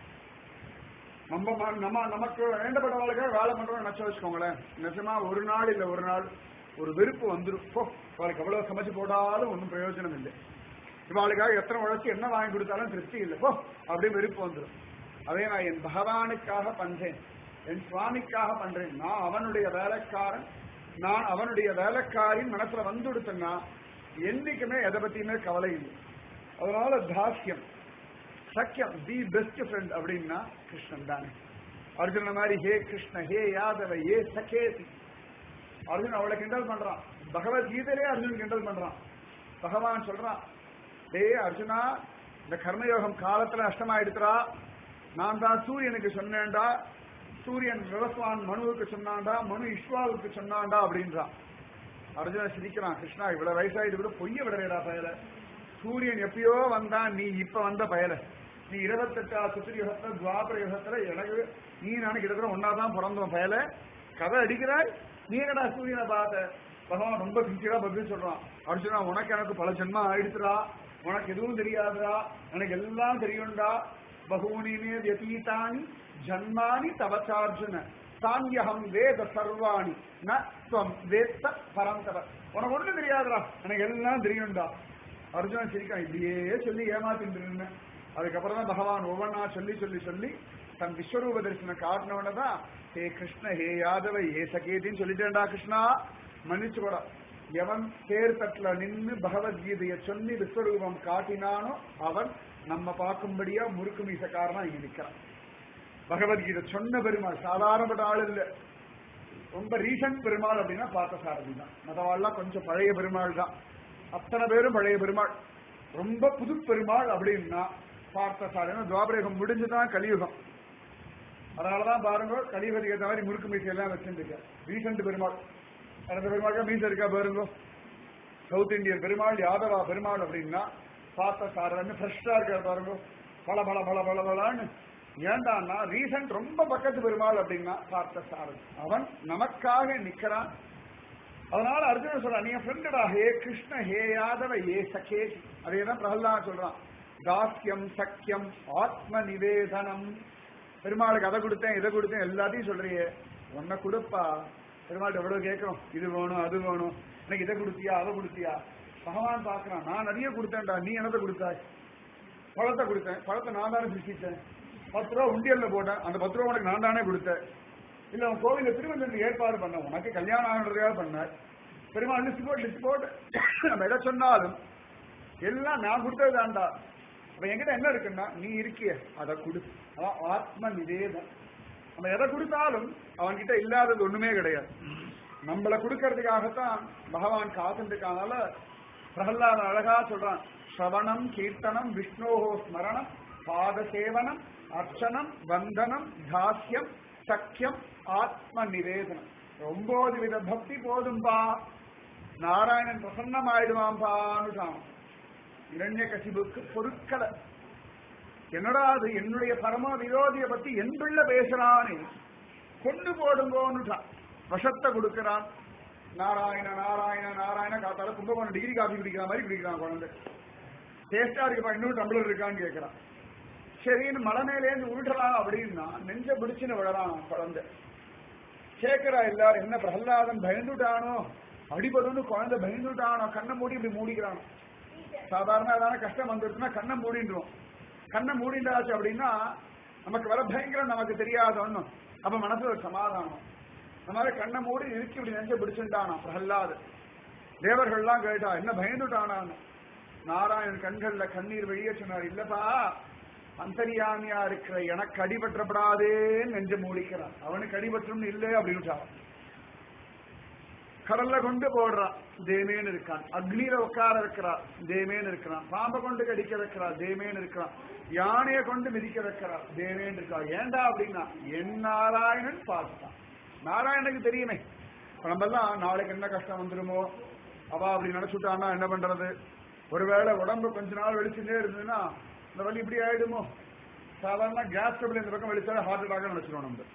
நம்ம ம- நம்ம நமக்கு வேண்டப்பட்டவளுக்காக வேலை பண்றோம் நினைச்சு வச்சுக்கோங்களேன் நிஜமா ஒரு நாள் இல்ல ஒரு நாள் ஒரு வெறுப்பு வந்துரும் போ அவளுக்கு எவ்வளவு சமைச்சு போட்டாலும் ஒன்றும் பிரயோஜனம் இல்லை இவாளுக்காக எத்தனை உழைச்சி என்ன வாங்கி கொடுத்தாலும் திருப்தி இல்லை போ அப்படியே வெறுப்பு வந்துடும் அதே நான் என் பகவானுக்காக பண்றேன் என் சுவாமிக்காக பண்றேன் நான் அவனுடைய வேலைக்காரன் நான் அவனுடைய வேலைக்காரின் மனசுல வந்து கொடுத்தேன்னா என்னைக்குமே எதை பத்தியுமே கவலை இல்லை அதனால தாஸ்யம் சக்கியம் தி பெஸ்ட் ஃப்ரெண்ட் அப்படின்னா கிருஷ்ணன் தானே அர்ஜுன மாதிரி ஹே கிருஷ்ண ஹே யாதவ ஏ சகேதி அர்ஜுன் அவளை கிண்டல் பண்றான் பகவத்கீதையிலே அர்ஜுன் கிண்டல் பண்றான் பகவான் சொல்றான் டேய் அர்ஜுனா இந்த கர்மயோகம் காலத்துல அஷ்டமாயிடுத்துறா நான் தான் சூரியனுக்கு சொன்னேன்டா சூரியன் விவசான் மனுவுக்கு சொன்னான்டா மனு இஷ்வாவுக்கு சொன்னான்டா அப்படின்றான் அர்ஜுன சிரிக்கிறான் கிருஷ்ணா இவ்வளவு வயசாயிட்டு கூட பொய்ய விடுறேடா பயல சூரியன் எப்பயோ வந்தான் நீ இப்ப வந்த பயல நீ இருபத்தெட்டா சுத்திரி யுகத்துல துவாபர யுகத்துல எனக்கு நீ நானும் கிட்டத்தட்ட ஒன்னாதான் பிறந்தோம் பயல கதை அடிக்கிறாய் நீ என்னடா சூரியனை பார்த்த பகவான் ரொம்ப சின்சியரா பதில் சொல்றான் அர்ஜுனா உனக்கு எனக்கு பல ஜென்மம் ஆயிடுச்சுடா உனக்கு எதுவும் தெரியாதுடா எனக்கு எல்லாம் தெரியும்டா பகூனிமே வியதீதானி ஜன்மானி தவச்சார்ஜுன சாங்கியகம் வேத சர்வாணி ந துவம் வேத்த பரந்தவ உனக்கு ஒண்ணும் தெரியாதுடா எனக்கு எல்லாம் தெரியும்டா அர்ஜுனன் சிரிக்கான் இப்படியே சொல்லி ஏமாத்திட்டு இருந்தேன் அதுக்கப்புறம் தான் பகவான் ஒவ்வொன்னா சொல்லி சொல்லி சொல்லி தன் விஸ்வரூப தரிசனம் காட்டினவன தான் ஹே கிருஷ்ண ஹே யாதவ ஏ சகேதின்னு சொல்லிட்டேன்டா கிருஷ்ணா மன்னிச்சு கூட எவன் தேர் தட்டுல நின்னு பகவத்கீதைய சொல்லி விஸ்வரூபம் காட்டினானோ அவன் நம்ம பார்க்கும்படியா முறுக்கு மீசக்காரனா இங்க நிக்கிறான் பகவத்கீதை சொன்ன பெருமாள் சாதாரணப்பட்ட ஆள் இல்ல ரொம்ப ரீசன்ட் பெருமாள் அப்படின்னா பார்த்த சாரதி தான் மற்றவாள்லாம் கொஞ்சம் பழைய பெருமாள் தான் அத்தனை பேரும் பழைய பெருமாள் ரொம்ப புது பெருமாள் அப்படின்னா பார்த்த சாரதி துவாபரயுகம் முடிஞ்சுதான் கலியுகம் அதனாலதான் பாருங்க கலியுகத்துக்கு ஏற்ற மாதிரி முறுக்கு மீசை எல்லாம் வச்சிருக்க ரீசன்ட் பெருமாள் அந்த பெருமாள் மீசை இருக்கா பாருங்க சவுத் இந்தியன் பெருமாள் யாதவா பெருமாள் அப்படின்னா பார்த்த சாரதி ஃப்ரெஷ்ஷா இருக்கார் பாருங்க பல பல பல பல பலான்னு ஏண்டான்னா ரீசன்ட் ரொம்ப பக்கத்து பெருமாள் அப்படின்னா பார்த்த சாரதி அவன் நமக்காக நிக்கிறான் அதனால அர்ஜுனன் சொல்றான் நீ ஃப்ரெண்டடா ஹே கிருஷ்ண ஹே யாதவ ஏ சகேஷ் அதேதான் பிரகலாத் சொல்றான் தாஸ்யம் சக்கியம் ஆத்ம நிவேதனம் பெருமாளுக்கு அதை கொடுத்தேன் இதை கொடுத்தேன் எல்லாத்தையும் சொல்றியே உன்னை கொடுப்பா பெருமாள் எவ்வளவு கேட்கணும் இது வேணும் அது வேணும் எனக்கு இதை கொடுத்தியா அதை கொடுத்தியா பகவான் பார்க்கறான் நான் நிறைய கொடுத்தேன்டா நீ என்னத்தை கொடுத்தாய் பழத்தை கொடுத்தேன் பழத்தை நான் தானே சிருஷ்டிச்சேன் பத்து ரூபா உண்டியல்ல போட்டேன் அந்த பத்து ரூபா உனக்கு நான் தானே கொடுத்தேன் இல்ல உன் கோவில திருவந்தனுக்கு ஏற்பாடு பண்ண உனக்கு கல்யாணம் ஆகிறதுக்காக பண்ண பெருமாள் லிஸ்ட் போட்டு லிஸ்ட் போட்டு நம்ம எதை சொன்னாலும் எல்லாம் நான் கொடுத்தது தான்டா அப்ப என்கிட்ட என்ன இருக்குன்னா நீ இருக்கிய அதை கொடு அதான் ஆத்ம நிவேதம் நம்ம எதை கொடுத்தாலும் அவன்கிட்ட இல்லாதது ஒண்ணுமே கிடையாது நம்மளை கொடுக்கறதுக்காகத்தான் பகவான் காத்துட்டுக்கானால பிரகலாத அழகா சொல்றான் ஸ்ரவணம் கீர்த்தனம் விஷ்ணோஹோ ஸ்மரணம் பாத சேவனம் அர்ச்சனம் வந்தனம் தாஸ்யம் சக்கியம் ஆத்ம நிவேதனம் ஒன்பது வித பக்தி போதும்பா நாராயணன் பிரசன்னமாயிடுவான்பான்னு இரண்ய கசிபுக்கு பொருட்களை என்னடா அது என்னுடைய பரம விரோதியை பத்தி என் பிள்ளை பேசுறானே கொண்டு போடுங்கோன்னுட்டான் விஷத்தை கொடுக்கிறான் நாராயண நாராயண நாராயண காத்தால கும்பகோணம் டிகிரி காஃபி குடிக்கிற மாதிரி குடிக்கிறான் குழந்தை டேஸ்டா இருக்குப்பா இன்னும் டம்ளர் இருக்கான்னு கேட்கறான் சரின்னு மலை மேலேந்து உருட்டலாம் அப்படின்னா நெஞ்ச பிடிச்சுன்னு விழறான் குழந்தை கேட்கிறா எல்லாரும் என்ன பிரகலாதன் பயந்துட்டானோ அடிபடுன்னு குழந்தை பயந்துட்டானோ கண்ணை மூடி இப்படி மூடிக்கிறான் சாதாரண ஏதாவது கஷ்டம் வந்துருச்சுன்னா கண்ணை மூடின்றோம் கண்ணை மூடிண்டாச்சு அப்படின்னா நமக்கு வர பயங்கரம் நமக்கு தெரியாத ஒண்ணும் அப்ப மனசுல ஒரு சமாதானம் அந்த மாதிரி கண்ணை மூடி இறுக்கி இப்படி நெஞ்ச பிடிச்சுட்டானா பிரகலாது தேவர்கள்லாம் கேட்டா என்ன பயந்துட்டானான்னு நாராயணன் கண்கள்ல கண்ணீர் வெளியே சொன்னார் இல்லப்பா அந்தரியாமியா இருக்கிற எனக்கு அடிபற்றப்படாதேன்னு நெஞ்ச மூடிக்கிறான் அவனுக்கு அடிபற்றும் இல்லை அப்படின்னு கடல்ல கொண்டு போடுறான் தேமேன்னு இருக்கான் அக்னியில உட்கார வைக்கிறான் தேமேன்னு இருக்கிறான் பாம்பை கொண்டு கடிக்க வைக்கிறான் தேமேன்னு இருக்கிறான் யானையை கொண்டு மிதிக்க வைக்கிறான் தேமேன்னு இருக்கான் ஏண்டா அப்படின்னா என் நாராயணன் பார்த்தான் நாராயணனுக்கு தெரியுமே இப்ப நம்ம எல்லாம் நாளைக்கு என்ன கஷ்டம் வந்துருமோ அவ அப்படி நினைச்சுட்டான்னா என்ன பண்றது ஒருவேளை உடம்பு கொஞ்ச நாள் வெளிச்சுட்டே இருந்ததுன்னா இந்த வலி இப்படி ஆயிடுமோ சாதாரண கேஸ் ஸ்டவ்ல இந்த பக்கம் வெளிச்சாலே ஹார்ட் அட்டாக் நினைச்சிருவோம் நம்ம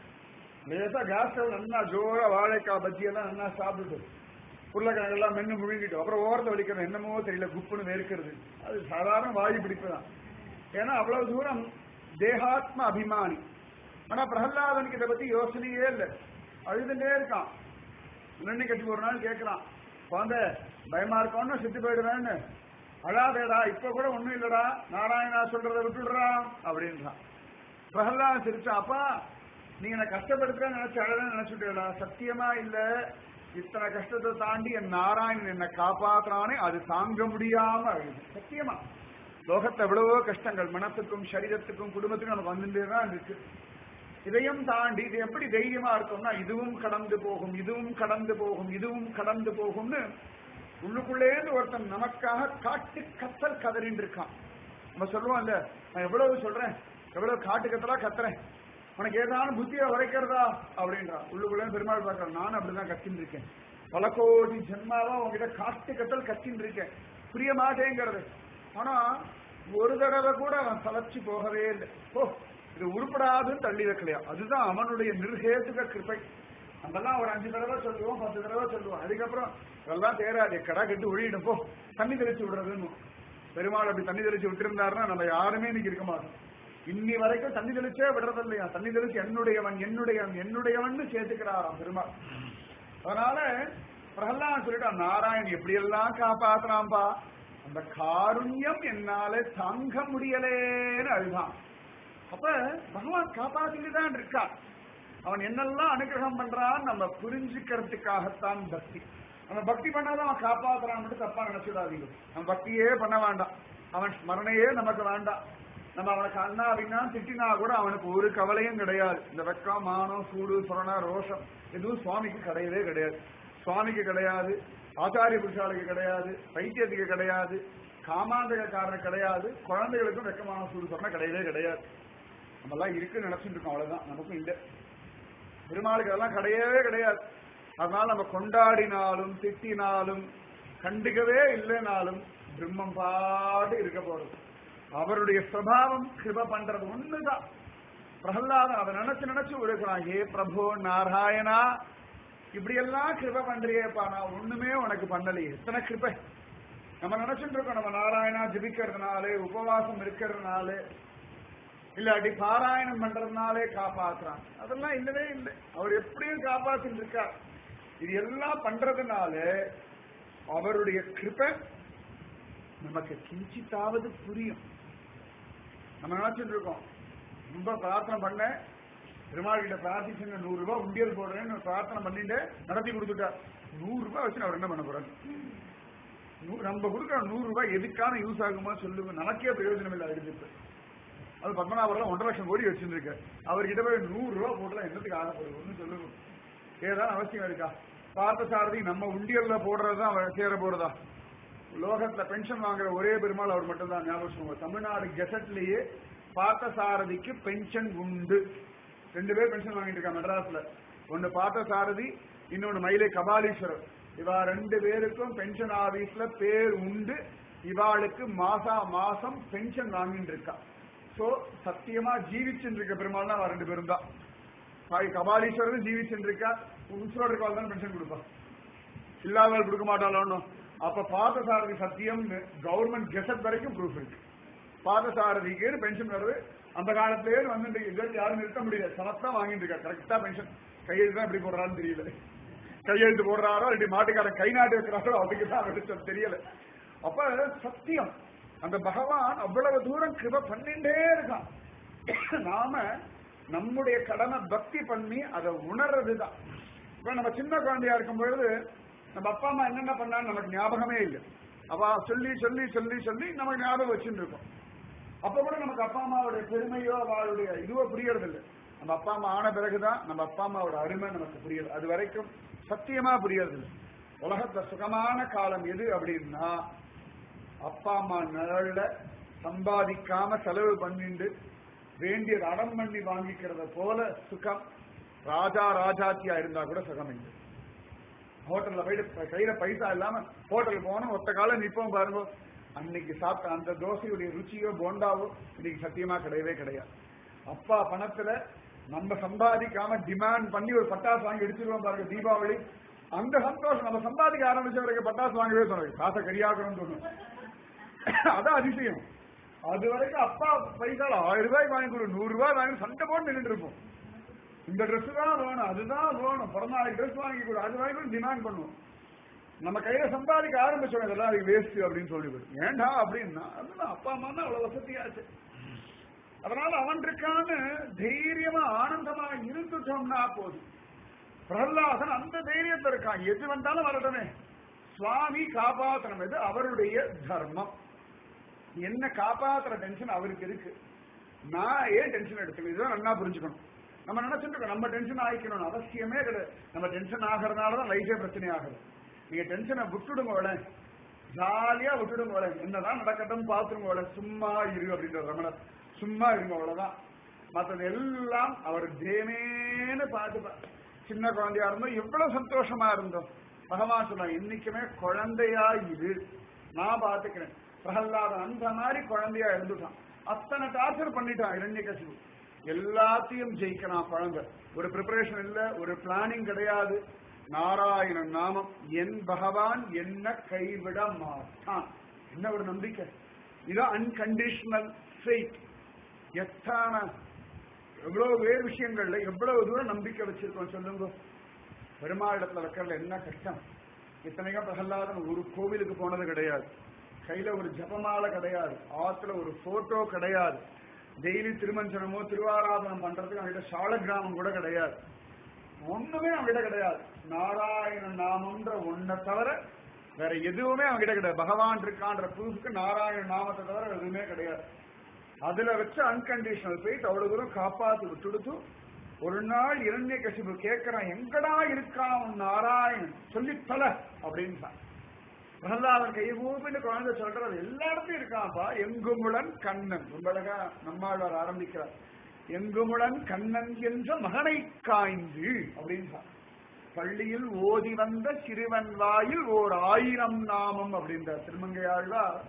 லேசா கேஸ் ஸ்டவ் நல்லா ஜோரா வாழைக்காய் பஜ்ஜி எல்லாம் நல்லா சாப்பிட்டுட்டு உருளைக்கிழங்கெல்லாம் மென்னு முழுங்கிட்டு அப்புறம் ஓரத்தை வலிக்கிறது என்னமோ தெரியல குப்புன்னு வேர்க்கிறது அது சாதாரண வாயு பிடிப்பு தான் ஏன்னா அவ்வளவு தூரம் தேகாத்ம அபிமானி ஆனா பிரகலாதனுக்கு இதை பத்தி யோசனையே இல்லை அழுதுட்டே இருக்கான் நன்னி கட்சி ஒரு நாள் கேட்கிறான் குழந்தை பயமா இருக்கோன்னு செத்து போயிடுவேன்னு அழாதேடா இப்ப கூட ஒண்ணும் இல்லடா நாராயணா சொல்றதை விட்டுடுறா அப்படின்றான் பிரகலாதன் சிரிச்சான் அப்பா நீங்க என்ன கஷ்டப்படுத்துற நினைச்சு அழகா நினைச்சுட்டா சத்தியமா இல்ல இத்தனை கஷ்டத்தை தாண்டி என் நாராயணன் என்னை காப்பாத்துறானே அது தாங்க முடியாம அழுது சத்தியமா லோகத்துல எவ்வளவோ கஷ்டங்கள் மனசுக்கும் சரீரத்துக்கும் குடும்பத்துக்கும் நமக்கு வந்துட்டே தான் இருக்கு இதையும் தாண்டி இது எப்படி தைரியமா இருக்கும்னா இதுவும் கடந்து போகும் இதுவும் கடந்து போகும் இதுவும் கடந்து போகும்னு உள்ளுக்குள்ளேந்து ஒருத்தன் நமக்காக காட்டு கத்தல் கதறின்னு இருக்கான் நம்ம சொல்லுவோம் இல்ல நான் எவ்வளவு சொல்றேன் எவ்வளவு காட்டு கத்தலா கத்துறேன் உனக்கு ஏதாவது புத்தியை உரைக்கிறதா அப்படின்றா உள்ளுக்குள்ளே பெருமாள் பார்க்கற நான் அப்படிதான் கத்தின்னு இருக்கேன் பல கோடி ஜென்மாவா உங்ககிட்ட காட்டு கத்தல் கத்தின்னு இருக்கேன் புரிய மாட்டேங்கிறது ஆனா ஒரு தடவை கூட அவன் சலர்ச்சி போகவே இல்லை ஓ இது உருப்படாதுன்னு தள்ளி வைக்கலையா அதுதான் அவனுடைய நிர்ஹேதுக கிருப்பை அதெல்லாம் ஒரு அஞ்சு தடவை சொல்லுவோம் பத்து தடவை சொல்லுவோம் அதுக்கப்புறம் இதெல்லாம் தேராது கடா கட்டு ஒழியிடும் போ தண்ணி தெளிச்சு விடுறதுன்னு பெருமாள் அப்படி தண்ணி தெளிச்சு விட்டுருந்தாருன்னா நம்ம யாருமே இன்னைக்கு இருக்க மாட்டோம் இன்னி வரைக்கும் தண்ணி தெளிச்சே விடுறது இல்லையா தண்ணி தெளிச்சு என்னுடையவன் என்னுடையவன் என்னுடையவன் சேர்த்துக்கிறாராம் பெருமாள் அதனால பிரகலான் சொல்லிட்டான் நாராயண் எப்படி எல்லாம் காப்பாத்துறான்பா அந்த காருண்யம் என்னால தாங்க முடியலேன்னு அழுதான் அப்ப பகவான் காப்பாத்திட்டு தான் இருக்கான் அவன் என்னெல்லாம் அனுகிரகம் பண்றான் நம்ம புரிஞ்சுக்கிறதுக்காகத்தான் பக்தி நம்ம பக்தி பண்ணாதான் அவன் காப்பாத்துறான் மட்டும் தப்பா நினைச்சுடாதீங்க நம்ம பக்தியே பண்ண வேண்டாம் அவன் ஸ்மரணையே நமக்கு வேண்டாம் நம்ம அவனுக்கு அண்ணா அப்படின்னா திட்டினா கூட அவனுக்கு ஒரு கவலையும் கிடையாது இந்த வெக்கம் மானம் சூடு சுரண ரோஷம் எதுவும் சுவாமிக்கு கிடையவே கிடையாது சுவாமிக்கு கிடையாது ஆச்சாரிய புருஷாளுக்கு கிடையாது பைத்தியத்துக்கு கிடையாது காமாந்தகக்காரனுக்கு கிடையாது குழந்தைகளுக்கும் வெக்கமான சூடு சுரண கிடையவே கிடையாது நம்ம எல்லாம் இருக்குன்னு நினைச்சிட்டு இருக்கோம் அவ்வளவுதான் நமக்கும் இல்லை பெருமாளுக்கு அதெல்லாம் கிடையவே கிடையாது அதனால நம்ம கொண்டாடினாலும் திட்டினாலும் கண்டுக்கவே இல்லைனாலும் பிரம்மம் பாட்டு இருக்க போறது அவருடைய சுவாவம் கிருப பண்றது ஒண்ணுதான் பிரகலாதன் அதை நினைச்சு நினைச்சு இருக்கிறான் ஏ பிரபு நாராயணா இப்படி எல்லாம் கிருப பண்றியேப்பா நான் ஒண்ணுமே உனக்கு பண்ணலையே எத்தனை கிருபை நம்ம நினைச்சுட்டு இருக்கோம் நம்ம நாராயணா ஜபிக்கிறதுனாலே உபவாசம் இருக்கிறதுனால இல்லாட்டி பாராயணம் பண்றதுனாலே காப்பாத்துறான் அதெல்லாம் இல்லவே இல்லை அவர் எப்படியும் காப்பாத்திட்டு இருக்கார் இது எல்லாம் பண்றதுனால அவருடைய கிருபை நமக்கு கிஞ்சித்தாவது புரியும் நம்ம நினைச்சிட்டு இருக்கோம் ரொம்ப பிரார்த்தனை பண்ண பெருமாள் கிட்ட பிரார்த்திச்சுங்க நூறு ரூபாய் உண்டியல் போடுறேன்னு பிரார்த்தனை பண்ணிட்டு நடத்தி கொடுத்துட்டார் நூறு ரூபாய் வச்சு அவர் என்ன பண்ண போறாரு நூ- நம்ம கொடுக்குற நூறு ரூபாய் எதுக்கான யூஸ் ஆகுமோ சொல்லுங்க நமக்கே பிரயோஜனம் இல்லை எடுத்து அது பத்மநாபர்லாம் ஒன்றரை லட்சம் கோடி வச்சிருந்திருக்காரு அவர்கிட்ட போய் நூறு ரூபாய் போட்டுலாம் என்னத்துக்கு ஆக போகுது ஒன்றும் சொல்லுங்க ஏதாவது அவசியம் இருக்கா பார்த்த சாரதி நம்ம உண்டியல்ல போடுறதுதான் அவர் சேர போறதா லோகத்துல பென்ஷன் வாங்குற ஒரே பெருமாள் அவர் மட்டும் தான் ஞாபகம் வச்சுக்கோங்க. தமிழ்நாடு கெசட்லயே பார்த்தசாரதிக்கு பென்ஷன் உண்டு ரெண்டு பேர் பென்ஷன் வாங்கிட்டு இருக்காங்க மெட்ராஸ்ல ஒன்னு பார்த்தசாரதி இன்னொன்னு மயிலை கபாலீஸ்வரர் இவா ரெண்டு பேருக்கும் பென்ஷன் ஆபீஸ்ல பேர் உண்டு இவாளுக்கு மாசா மாசம் பென்ஷன் வாங்கிட்டு இருக்கா சோ சத்தியமா ஜீவிச்சுட்டு இருக்க பெருமாள் தான் ரெண்டு பேரும் தான் பாய் கபாலீஸ்வரரும் ஜீவிச்சுட்டு இருக்கா உசுரோட இருக்கா தான் பென்ஷன் கொடுப்பா இல்லாதவள் கொடுக்க மாட்டாளோ அப்ப பார்த்தசாரதி சத்தியம் கவர்மெண்ட் கெசட் வரைக்கும் ப்ரூஃப் இருக்கு பார்த்தசாரதிக்கு பென்ஷன் வருது அந்த காலத்திலேயே வந்துட்டு இருக்கு யாரும் நிறுத்த முடியல சமத்தா வாங்கிட்டு இருக்கா கரெக்டா பென்ஷன் கையெழுத்து தான் எப்படி போடுறான்னு தெரியல கையெழுத்து போடுறாரோ ரெண்டு மாட்டுக்காரன் கை நாட்டு வைக்கிறாரோ அதுக்கு தான் வெளிச்சம் தெரியல அப்ப சத்தியம் அந்த பகவான் அவ்வளவு தூரம் கிருப பண்ணிட்டே இருக்கான் நாம நம்முடைய கடமை பக்தி பண்ணி அதை உணர்றதுதான் இப்ப நம்ம சின்ன குழந்தையா இருக்கும் பொழுது நம்ம அப்பா அம்மா என்னென்ன பண்ணான்னு நமக்கு ஞாபகமே இல்லை அவ சொல்லி சொல்லி சொல்லி சொல்லி நமக்கு ஞாபகம் வச்சுட்டு இருக்கோம் அப்ப கூட நமக்கு அப்பா அம்மாவுடைய பெருமையோ அவளுடைய இதுவோ புரியறது இல்லை நம்ம அப்பா அம்மா ஆன பிறகுதான் நம்ம அப்பா அம்மாவோட அருமை நமக்கு புரியுது அது வரைக்கும் சத்தியமா புரியறது இல்லை உலகத்துல சுகமான காலம் எது அப்படின்னா அப்பா அம்மா நிழல்ல சம்பாதிக்காம செலவு பண்ணிண்டு வேண்டியது அடம் பண்ணி வாங்கிக்கிறத போல சுகம் ராஜா ராஜாத்தியா இருந்தா கூட சுகம் இல்லை ஹோட்டல்ல போயிட்டு கையில பைசா இல்லாம ஹோட்டல் போனோம் ஒத்த காலம் நிப்போம் பாருங்க அன்னைக்கு சாப்பிட்ட அந்த தோசையுடைய ருச்சியோ போண்டாவோ இன்னைக்கு சத்தியமா கிடையவே கிடையாது அப்பா பணத்துல நம்ம சம்பாதிக்காம டிமாண்ட் பண்ணி ஒரு பட்டாசு வாங்கி எடுத்துருவோம் பாருங்க தீபாவளி அந்த சந்தோஷம் நம்ம சம்பாதிக்க ஆரம்பிச்சவருக்கு பட்டாசு வாங்கவே தோணும் காசை கரியாக்கணும்னு தோணும் அதான் அதிசயம் அது வரைக்கும் அப்பா பைசால ஆயிரம் ரூபாய்க்கு வாங்கி கொடு நூறு ரூபாய் வாங்கி சண்டை போட்டு நின்றுட்டு இருப்போம் இந்த ட்ரெஸ் தான் வேணும் அதுதான் வேணும் பிறந்த நாளைக்கு ட்ரெஸ் வாங்கி கொடு அது வாங்கி கொடு டிமாண்ட் பண்ணுவோம் நம்ம கையில சம்பாதிக்க ஆரம்பிச்சோம் இதெல்லாம் அதுக்கு வேஸ்ட் அப்படின்னு சொல்லிவிடும் ஏண்டா அப்படின்னா அதுதான் அப்பா அம்மா தான் அவ்வளவு வசதியாச்சு அதனால அவன் இருக்கான்னு தைரியமா ஆனந்தமா இருந்துட்டோம்னா போதும் பிரகலாதன் அந்த தைரியத்தை இருக்கான் எது வந்தாலும் வரட்டுமே சுவாமி காப்பாத்தனம் இது அவருடைய தர்மம் என்ன காப்பாத்துற டென்ஷன் அவருக்கு இருக்கு நான் ஏன் டென்ஷன் எடுத்துக்கணும் இதுதான் நல்லா புரிஞ்சுக்கணும் நம்ம நினைச்சிட்டு இருக்கோம் நம்ம டென்ஷன் ஆகிக்கணும் அவசியமே கிடையாது நம்ம டென்ஷன் ஆகிறதுனால தான் லைஃபே பிரச்சனை ஆகுது நீங்க டென்ஷனை விட்டுடுங்க உடனே ஜாலியா விட்டுடுங்க உடனே என்னதான் நடக்கட்டும் பாத்துருங்க உடனே சும்மா இரு அப்படின்ற ரமணர் சும்மா இருங்க அவ்வளவுதான் மற்றது எல்லாம் அவர் தேமேன்னு பாட்டு சின்ன குழந்தையா இருந்தோம் எவ்வளவு சந்தோஷமா இருந்தோம் பகவான் சொன்னா என்னைக்குமே குழந்தையா இரு நான் பாத்துக்கிறேன் பிரகலாதன் அந்த மாதிரி குழந்தையா இருந்துட்டான் அத்தனை டார்ச்சர் பண்ணிட்டான் இரண்ய கசிவு எல்லாத்தையும் ஜெயிக்கிறான் குழந்தை ஒரு ப்ரிப்பரேஷன் இல்ல ஒரு பிளானிங் கிடையாது நாராயணன் நாமம் என் பகவான் என்ன கைவிட மாட்டான் என்ன ஒரு நம்பிக்கை இது அன்கண்டிஷனல் ஃபெய்த் எத்தான எவ்வளவு வேறு விஷயங்கள்ல எவ்வளவு தூரம் நம்பிக்கை வச்சிருக்கோம் சொல்லுங்க பெருமாளிடத்துல வைக்கிறதுல என்ன கஷ்டம் இத்தனைக்கும் பிரகலாதன் ஒரு கோவிலுக்கு போனது கிடையாது கையில ஒரு ஜபமாலை கிடையாது ஆத்துல ஒரு போட்டோ கிடையாது டெய்லி திருமஞ்சனமோ திருவாராதனம் பண்றதுக்கு அவங்கிட்ட சால கிராமம் கூட கிடையாது ஒண்ணுமே அவங்கிட்ட கிடையாது நாராயண நாமம்ன்ற ஒன்ன தவிர வேற எதுவுமே அவங்கிட்ட கிடையாது பகவான் இருக்கான்ற ப்ரூஃப்க்கு நாராயண நாமத்தை தவிர வேற எதுவுமே கிடையாது அதுல வச்ச அன்கண்டிஷனல் போயிட்டு அவ்வளவு தூரம் காப்பாத்தி விட்டுடுத்து ஒரு நாள் இரண்ய கசிப்பு கேட்கிறான் எங்கடா இருக்கான் உன் நாராயணன் சொல்லி தொல அப்படின்னு பிரகலாதன் கையை கூப்பிட்டு குழந்தை சொல்றது எல்லா இடத்துலயும் இருக்கான்ப்பா எங்குமுடன் கண்ணன் ரொம்ப அழகா நம்மாழ்வார் ஆரம்பிக்கிறார் எங்குமுடன் கண்ணன் என்ற மகனை காய்ந்து அப்படின்னு பள்ளியில் ஓதி வந்த சிறுவன் வாயில் ஓர் ஆயிரம் நாமம் அப்படின்ற திருமங்கை ஆழ்வார்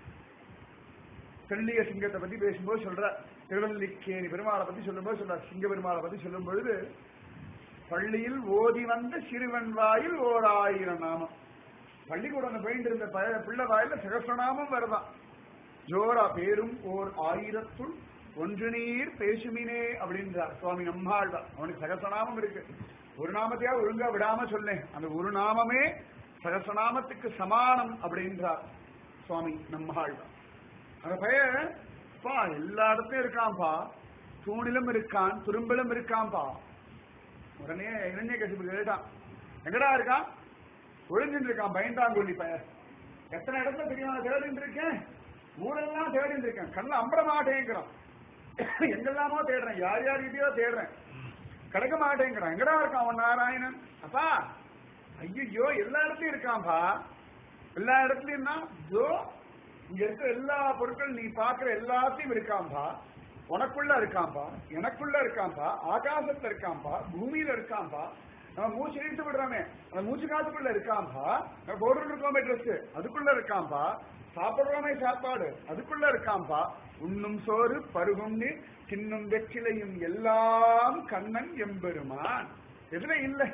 தெள்ளிய சிங்கத்தை பத்தி பேசும்போது சொல்ற திருவல்லிக்கேணி பெருமாளை பத்தி சொல்லும்போது சொல்ற சிங்க பெருமாளை பத்தி சொல்லும் பொழுது பள்ளியில் ஓதி வந்த சிறுவன் வாயில் ஓர் ஆயிரம் நாமம் பள்ளிக்கூடம் போயிட்டு இருந்த பய பிள்ளை வாயில சகசிரநாமம் வருதான் ஜோரா பேரும் ஓர் ஆயிரத்துள் ஒன்று நீர் பேசுமினே அப்படின்றார் சுவாமி நம்மாழ்வார் அவனுக்கு சகசிரநாமம் இருக்கு ஒரு நாமத்தையா ஒழுங்கா விடாம சொன்னேன் அந்த ஒரு நாமமே சகசிரநாமத்துக்கு சமானம் அப்படின்றார் சுவாமி நம்மாழ்வார் அந்த பையன் பா எல்லா இடத்துலயும் இருக்கான்பா தூணிலும் இருக்கான் துரும்பிலும் இருக்கான்பா உடனே இளைஞ கசிப்பு கேட்டான் எங்கடா இருக்கான் ஒழிஞ்சுட்டு இருக்கான் பயந்தாங்கொல்லி பையன் எத்தனை இடத்துல தெரியுமா தேடிட்டு இருக்கேன் ஊரெல்லாம் தேடிட்டு இருக்கேன் கண்ணு அம்பட மாட்டேங்கிறான் எங்கெல்லாமோ தேடுறேன் யார் யார்கிட்டயோ தேடுறேன் கிடைக்க மாட்டேங்கிறான் எங்கடா இருக்கான் அவன் நாராயணன் அப்பா ஐயோ எல்லா இடத்துலயும் இருக்கான்பா எல்லா இடத்துலயும்னா ஜோ இங்க இருக்கிற எல்லா பொருட்கள் நீ பாக்குற எல்லாத்தையும் இருக்காம்பா உனக்குள்ள இருக்காம்பா எனக்குள்ள இருக்காம்பா ஆகாசத்துல இருக்காம்பா பூமியில இருக்காம்பா நம்ம மூச்சு இழுத்து விடுறோமே அந்த மூச்சு காத்துக்குள்ள இருக்காம்பா நம்ம போட்டு இருக்கோமே ட்ரெஸ் அதுக்குள்ள இருக்காம்பா சாப்பிடுறோமே சாப்பாடு அதுக்குள்ள இருக்காம்பா உண்ணும் சோறு பருகும் நீர் தின்னும் வெற்றிலையும் எல்லாம் கண்ணன் எம்பெருமான் எதுல இல்லை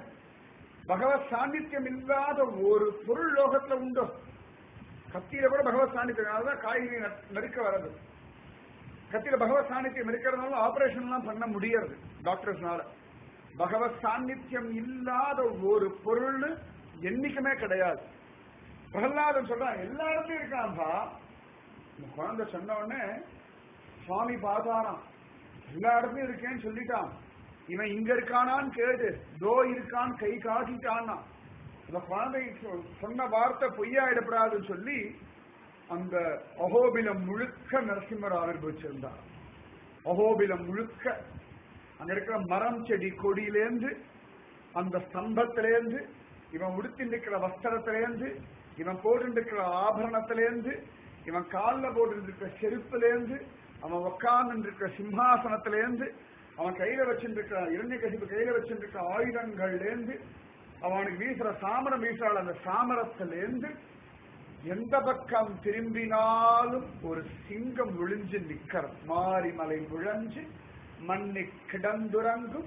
பகவத் சாநித்தியம் இல்லாத ஒரு பொருள் லோகத்துல உண்டோ கத்தியில கூட பகவத் சாநித்தியம் அதான் காய்கறி ந- நறுக்க வர்றது கத்தியில பகவத் சாநித்தியம் இருக்கிறதுனால ஆபரேஷன் எல்லாம் பண்ண முடியாது டாக்டர்ஸ்னால பகவத் சாநித்தியம் இல்லாத ஒரு பொருள் என்னைக்குமே கிடையாது பிரகலாதன் சொல்றான் எல்லா இடத்துலயும் இருக்கான்பா இந்த குழந்தை சொன்ன உடனே சுவாமி பார்த்தாராம் எல்லா இடத்துலயும் இருக்கேன்னு சொல்லிட்டான் இவன் இங்க இருக்கானான்னு கேட்டு தோ இருக்கான் கை காட்டிட்டான்னா அந்த குழந்தை சொ- சொன்ன வார்த்தை பொய்யாயிடப்படாதுன்னு சொல்லி அந்த அகோபிலம் முழுக்க நரசிம்மர் ஆவிர்வச்சிருந்தார் அகோபிலம் முழுக்க அங்க இருக்கிற மரம் செடி கொடியிலேந்து அந்த ஸ்தம்பத்திலேந்து இவன் உடுத்திருக்கிற வஸ்திரத்திலேந்து இவன் போட்டுருக்கிற ஆபரணத்திலேந்து இவன் காலில் போட்டுருக்கிற செருப்புலேந்து அவன் உட்கார்ந்து இருக்கிற சிம்ஹாசனத்திலேந்து அவன் கையில வச்சிருக்கிற இரண்ய கசிப்பு கையில வச்சிருக்கிற ஆயுதங்கள்லேந்து அவனுக்கு வீசுற சாமரம் வீசுறாள் அந்த சாமரத்திலேந்து எந்த பக்கம் திரும்பினாலும் ஒரு சிங்கம் விழிஞ்சு நிக்கிற மாரிமலை முழஞ்சு மண்ணி கிடந்துறங்கும்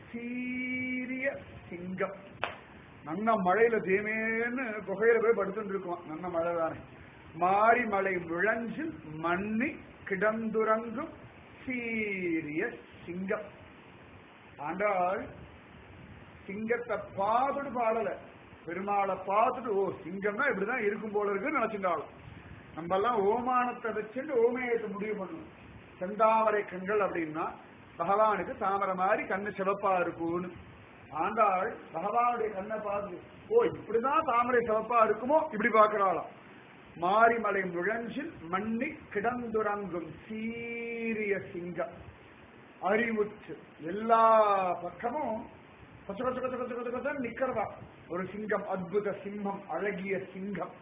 சீரிய சிங்கம் நல்ல மழையில தேமேன்னு குகையில போய் படுத்துட்டு இருக்கோம் நல்ல மழை தானே மாரிமலை முழஞ்சு மண்ணி கிடந்துறங்கும் சீரிய சிங்கம் ஆண்டாள் சிங்கத்தை பார்த்துட்டு பாடல பெருமாளை பார்த்துட்டு ஓ சிங்கம்னா இப்படிதான் இருக்கும் போல இருக்குன்னு நினைச்சிருந்தாலும் நம்ம எல்லாம் ஓமானத்தை வச்சுட்டு ஓமேயத்தை முடிவு பண்ணணும் செந்தாமரை கண்கள் அப்படின்னா பகவானுக்கு தாமரை மாதிரி கண்ணு சிவப்பா இருக்கும்னு ஆண்டாள் பகவானுடைய கண்ணை பார்த்து ஓ இப்படிதான் தாமரை சிவப்பா இருக்குமோ இப்படி பார்க்கறாளாம் மாரிமலை முழஞ்சில் மண்ணி கிடந்துறங்கும் சீரிய சிங்கம் அறிவுற்று எல்லா பக்கமும் கொச்ச கொச்ச கொச்ச கொச்ச கொச்ச கொச்சன்னு நிக்கிறதா ஒரு சிங்கம் அற்புத சிம்மம் அழகிய சிங்கம்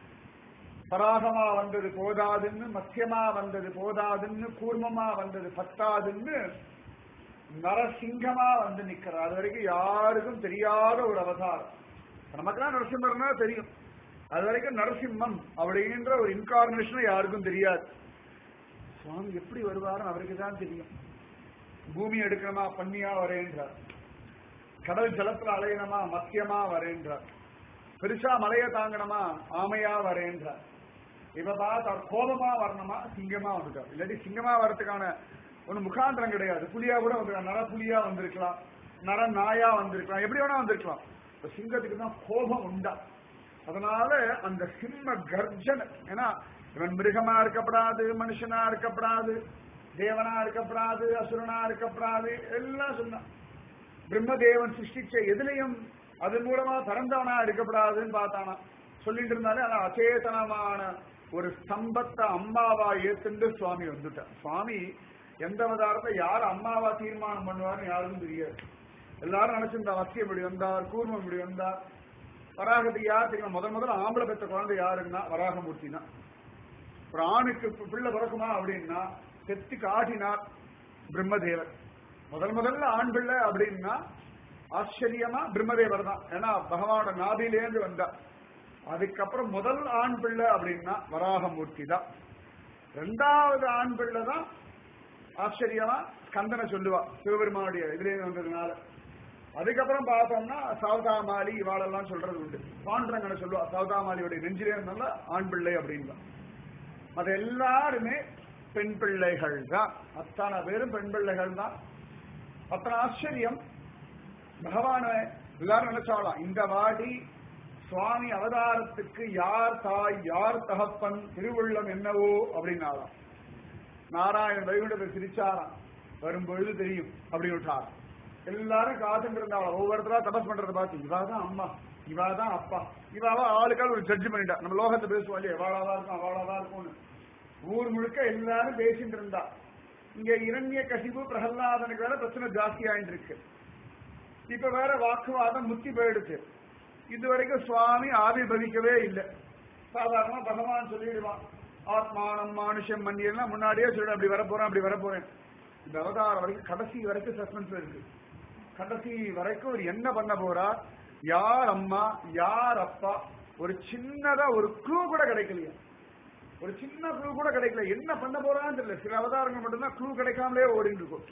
பராகமா வந்தது போதாதுன்னு மத்தியமா வந்தது போதாதுன்னு கூர்மமா வந்தது பத்தாதுன்னு நரசிங்கமா வந்து நிக்கிறார் அது வரைக்கும் யாருக்கும் தெரியாத ஒரு அவதாரம் நமக்கெல்லாம் நரசிம்மர்னா தெரியும் அது வரைக்கும் நரசிம்மம் அப்படின்ற ஒரு இன்கார்னேஷன் யாருக்கும் தெரியாது சுவாமி எப்படி வருவாருன்னு அவருக்கு தான் தெரியும் பூமி எடுக்கணுமா பண்ணியா வரேன்றார் கடல் ஜலத்துல அலையணுமா மத்தியமா வரேன்றார் பெருசா மலைய தாங்கணுமா ஆமையா வரேன்றார் இப்ப பார்த்தா கோபமா வரணுமா சிங்கமா வந்துட்டார் இல்லாட்டி சிங்கமா வரதுக்கான ஒண்ணு முகாந்திரம் கிடையாது புலியா கூட வந்திருக்கலாம் நர புலியா வந்திருக்கலாம் நர நாயா வந்திருக்கலாம் எப்படி வேணா வந்திருக்கலாம் இப்ப சிங்கத்துக்கு தான் கோபம் உண்டா அதனால அந்த சிம்ம கர்ஜனை ஏன்னா இவன் மிருகமா இருக்கப்படாது மனுஷனா இருக்கப்படாது தேவனா இருக்கப்படாது அசுரனா இருக்கப்படாது எல்லாம் சொன்னான் பிரம்மதேவன் சிருஷ்டிச்ச எதுலையும் அதன் மூலமா பிறந்தவனா இருக்கப்படாதுன்னு பார்த்தானா சொல்லிட்டு இருந்தாலே ஆனா அச்சேதனமான ஒரு ஸ்தம்பத்தை அம்மாவா ஏத்துண்டு சுவாமி வந்துட்டார் சுவாமி எந்த அவதாரத்தை யார் அம்மாவா தீர்மானம் பண்ணுவார்னு யாருக்கும் தெரியாது எல்லாரும் நினைச்சிருந்தா வசியம் இப்படி வந்தார் கூர்மம் இப்படி வந்தார் வராகத்துக்கு யார் தெரியும் முதல் முதல்ல ஆம்பளை பெற்ற குழந்தை யாருன்னா வராகமூர்த்தி தான் ஒரு ஆணுக்கு பி- பிள்ளை பிறக்குமா அப்படின்னா செத்து காட்டினார் பிரம்மதேவர் முதல் முதல்ல ஆண் பிள்ளை அப்படின்னா ஆச்சரியமா பிரம்மதேவர் தான் ஏன்னா பகவானோட நாபிலேந்து வந்தார் அதுக்கப்புறம் முதல் ஆண் பிள்ளை அப்படின்னா வராகமூர்த்தி தான் ரெண்டாவது ஆண் பிள்ளை தான் ஆச்சரியமா ஸ்கந்தனை சொல்லுவா சிவபெருமானுடைய இதுலேயே வந்ததுனால அதுக்கப்புறம் பார்த்தோம்னா சௌதாமாலி இவாளெல்லாம் சொல்றது உண்டு பாண்டரங்கனை சொல்லுவா சௌதாமாலியுடைய நெஞ்சிலே இருந்தால ஆண் பிள்ளை அப்படின்பா அது எல்லாருமே பெண் பிள்ளைகள் தான் அத்தனை பேரும் பெண் பிள்ளைகள் தான் அத்தனை ஆச்சரியம் பகவான எல்லாரும் நினைச்சாலாம் இந்த வாடி சுவாமி அவதாரத்துக்கு யார் தாய் யார் தகப்பன் திருவுள்ளம் என்னவோ அப்படின்னாலாம் நாராயணன் வைகுண்டத்தை சிரிச்சாராம் வரும்பொழுது தெரியும் அப்படின்னு விட்டாராம் எல்லாரும் காத்துட்டு இருந்தாலும் ஒவ்வொருத்தரா தபஸ் பண்றதை பார்த்து இவாதான் அம்மா இவாதான் அப்பா இவாவா ஆளுக்கால் ஒரு ஜட்ஜ் பண்ணிட்டா நம்ம லோகத்தை பேசுவோம் இல்லையா வாழாதான் இருக்கும் அவாளாதான் இருக்கும்னு ஊர் முழுக்க எல்லாரும் பேசிட்டு இருந்தா இங்க இரண்ய கசிவு பிரகலாதனுக்கு வேற பிரச்சனை ஜாஸ்தி ஆயிட்டு இருக்கு இப்ப வேற வாக்குவாதம் முத்தி போயிடுச்சு இது வரைக்கும் சுவாமி ஆவிர்வதிக்கவே இல்லை சாதாரணமா பகவான் சொல்லிடுவான் ஆத்மானம் மானுஷம் மன்னியெல்லாம் முன்னாடியே சொல்லிடு அப்படி வரப்போறேன் அப்படி வரப்போறேன் இந்த அவதாரம் வரைக்கும் கடைசி வரைக்கும் சஸ்பென்ஸ் இருக்கு கடைசி வரைக்கும் ஒரு என்ன பண்ண போறா யார் அம்மா யார் அப்பா ஒரு சின்னதா ஒரு க்ளூ கூட கிடைக்கலையா ஒரு சின்ன க்ளூ கூட கிடைக்கல என்ன பண்ண போறான்னு தெரியல சில அவதாரங்கள் மட்டும்தான் க்ளூ கிடைக்காமலே ஓடிட்டு இருக்கும்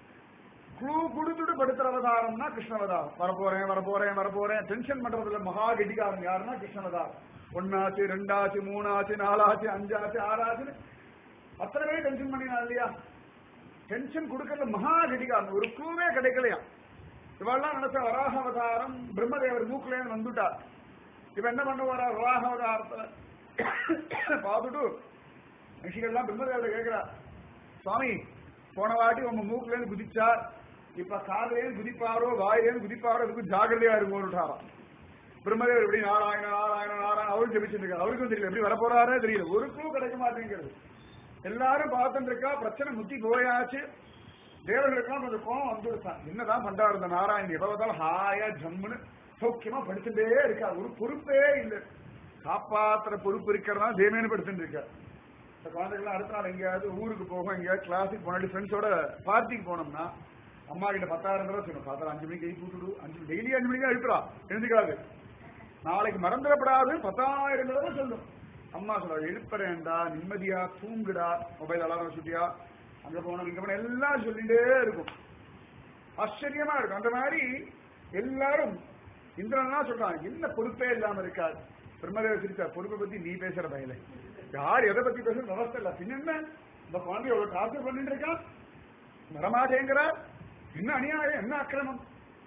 க்ளூ கொடுத்துட்டு படுத்துற அவதாரம்னா கிருஷ்ணவதாரம் வரப்போறேன் வரப்போறேன் வரப்போறேன் டென்ஷன் பண்றதுல மகா கெட்டிக்காரன் யாருன்னா கிருஷ்ணவதாரம் ஒன்னாச்சு ரெண்டாச்சு மூணாச்சு நாலாச்சு அஞ்சாச்சு ஆறாச்சுன்னு அத்தனை பேர் டென்ஷன் பண்ணினா இல்லையா டென்ஷன் கொடுக்கறதுல மகா கெட்டிக்காரன் ஒரு க்ளூவே கிடைக்கலையா இவெல்லாம் நினைச்ச வராக அவதாரம் பிரம்மதேவர் மூக்குலேன்னு வந்துட்டார் இவ என்ன பண்ண போறா வராக அவதாரத்துல பார்த்துட்டு ரிஷிகள்லாம் பிரம்மதேவரை கேட்கிறா சுவாமி போன வாட்டி உங்க மூக்குல இருந்து குதிச்சார் இப்ப காலையிலேருந்து குதிப்பாரோ வாயிலேருந்து குதிப்பாரோ இதுக்கு ஜாகிரதையா இருக்கும்னுட்டாராம் பிரம்மதேவர் எப்படி நாராயண நாராயண நாராயண அவரும் ஜெபிச்சுட்டு இருக்காரு அவருக்கும் தெரியல எப்படி வரப்போறாரே தெரியல ஒரு க்ளூ கிடைக்க மாட்டேங்கிறது எல்லாரும் பார்த்துட்டு இருக்கா பிரச்சனை முத்தி போயாச்சு தேவர்களுக்கெல்லாம் கொஞ்சம் கோவம் வந்துருச்சான் என்னதான் பண்றா இருந்த நாராயணன் எப்ப பார்த்தாலும் ஹாயா ஜம்முன்னு சௌக்கியமா படுத்துட்டே இருக்கா ஒரு பொறுப்பே இல்லை காப்பாத்துற பொறுப்பு இருக்கிறதா தேமேனு படுத்துட்டு இருக்கார் இந்த குழந்தைகள்லாம் அடுத்த நாள் எங்கேயாவது ஊருக்கு போகும் எங்கேயாவது கிளாஸுக்கு போனாடி ஃப்ரெண்ட்ஸோட பார்ட்டிக்கு போனோம்னா அம்மா கிட்ட பத்தாயிரம் தடவை சொல்லணும் பார்த்தா அஞ்சு மணிக்கு எழுப்பி விட்டுடு அஞ்சு டெய்லி அஞ்சு மணிக்கு எழுப்புறா எழுந்துக்காது நாளைக்கு மறந்துடப்படாது பத்தாயிரம் தடவை சொல்லும் அம்மா சொல்ல எழுப்புறேன்டா நிம்மதியா தூங்குடா மொபைல் அலாரம் வச்சுட்டியா அங்க போனோம் இங்க போனோம் எல்லாம் சொல்லிட்டே இருக்கும் ஆச்சரியமா இருக்கும் அந்த மாதிரி எல்லாரும் இந்திரன் சொல்றான் என்ன பொறுப்பே இல்லாம இருக்காது பிரம்மதேவ சிரிச்சா பொறுப்பை பத்தி நீ பேசுற பயல யார் எதை பத்தி பேசுற அவஸ்தை இல்ல பின்ன என்ன இந்த குழந்தை எவ்வளவு டார்ச்சர் பண்ணிட்டு இருக்கான் வரமாட்டேங்கிறார் என்ன அநியாயம் என்ன அக்கிரமம்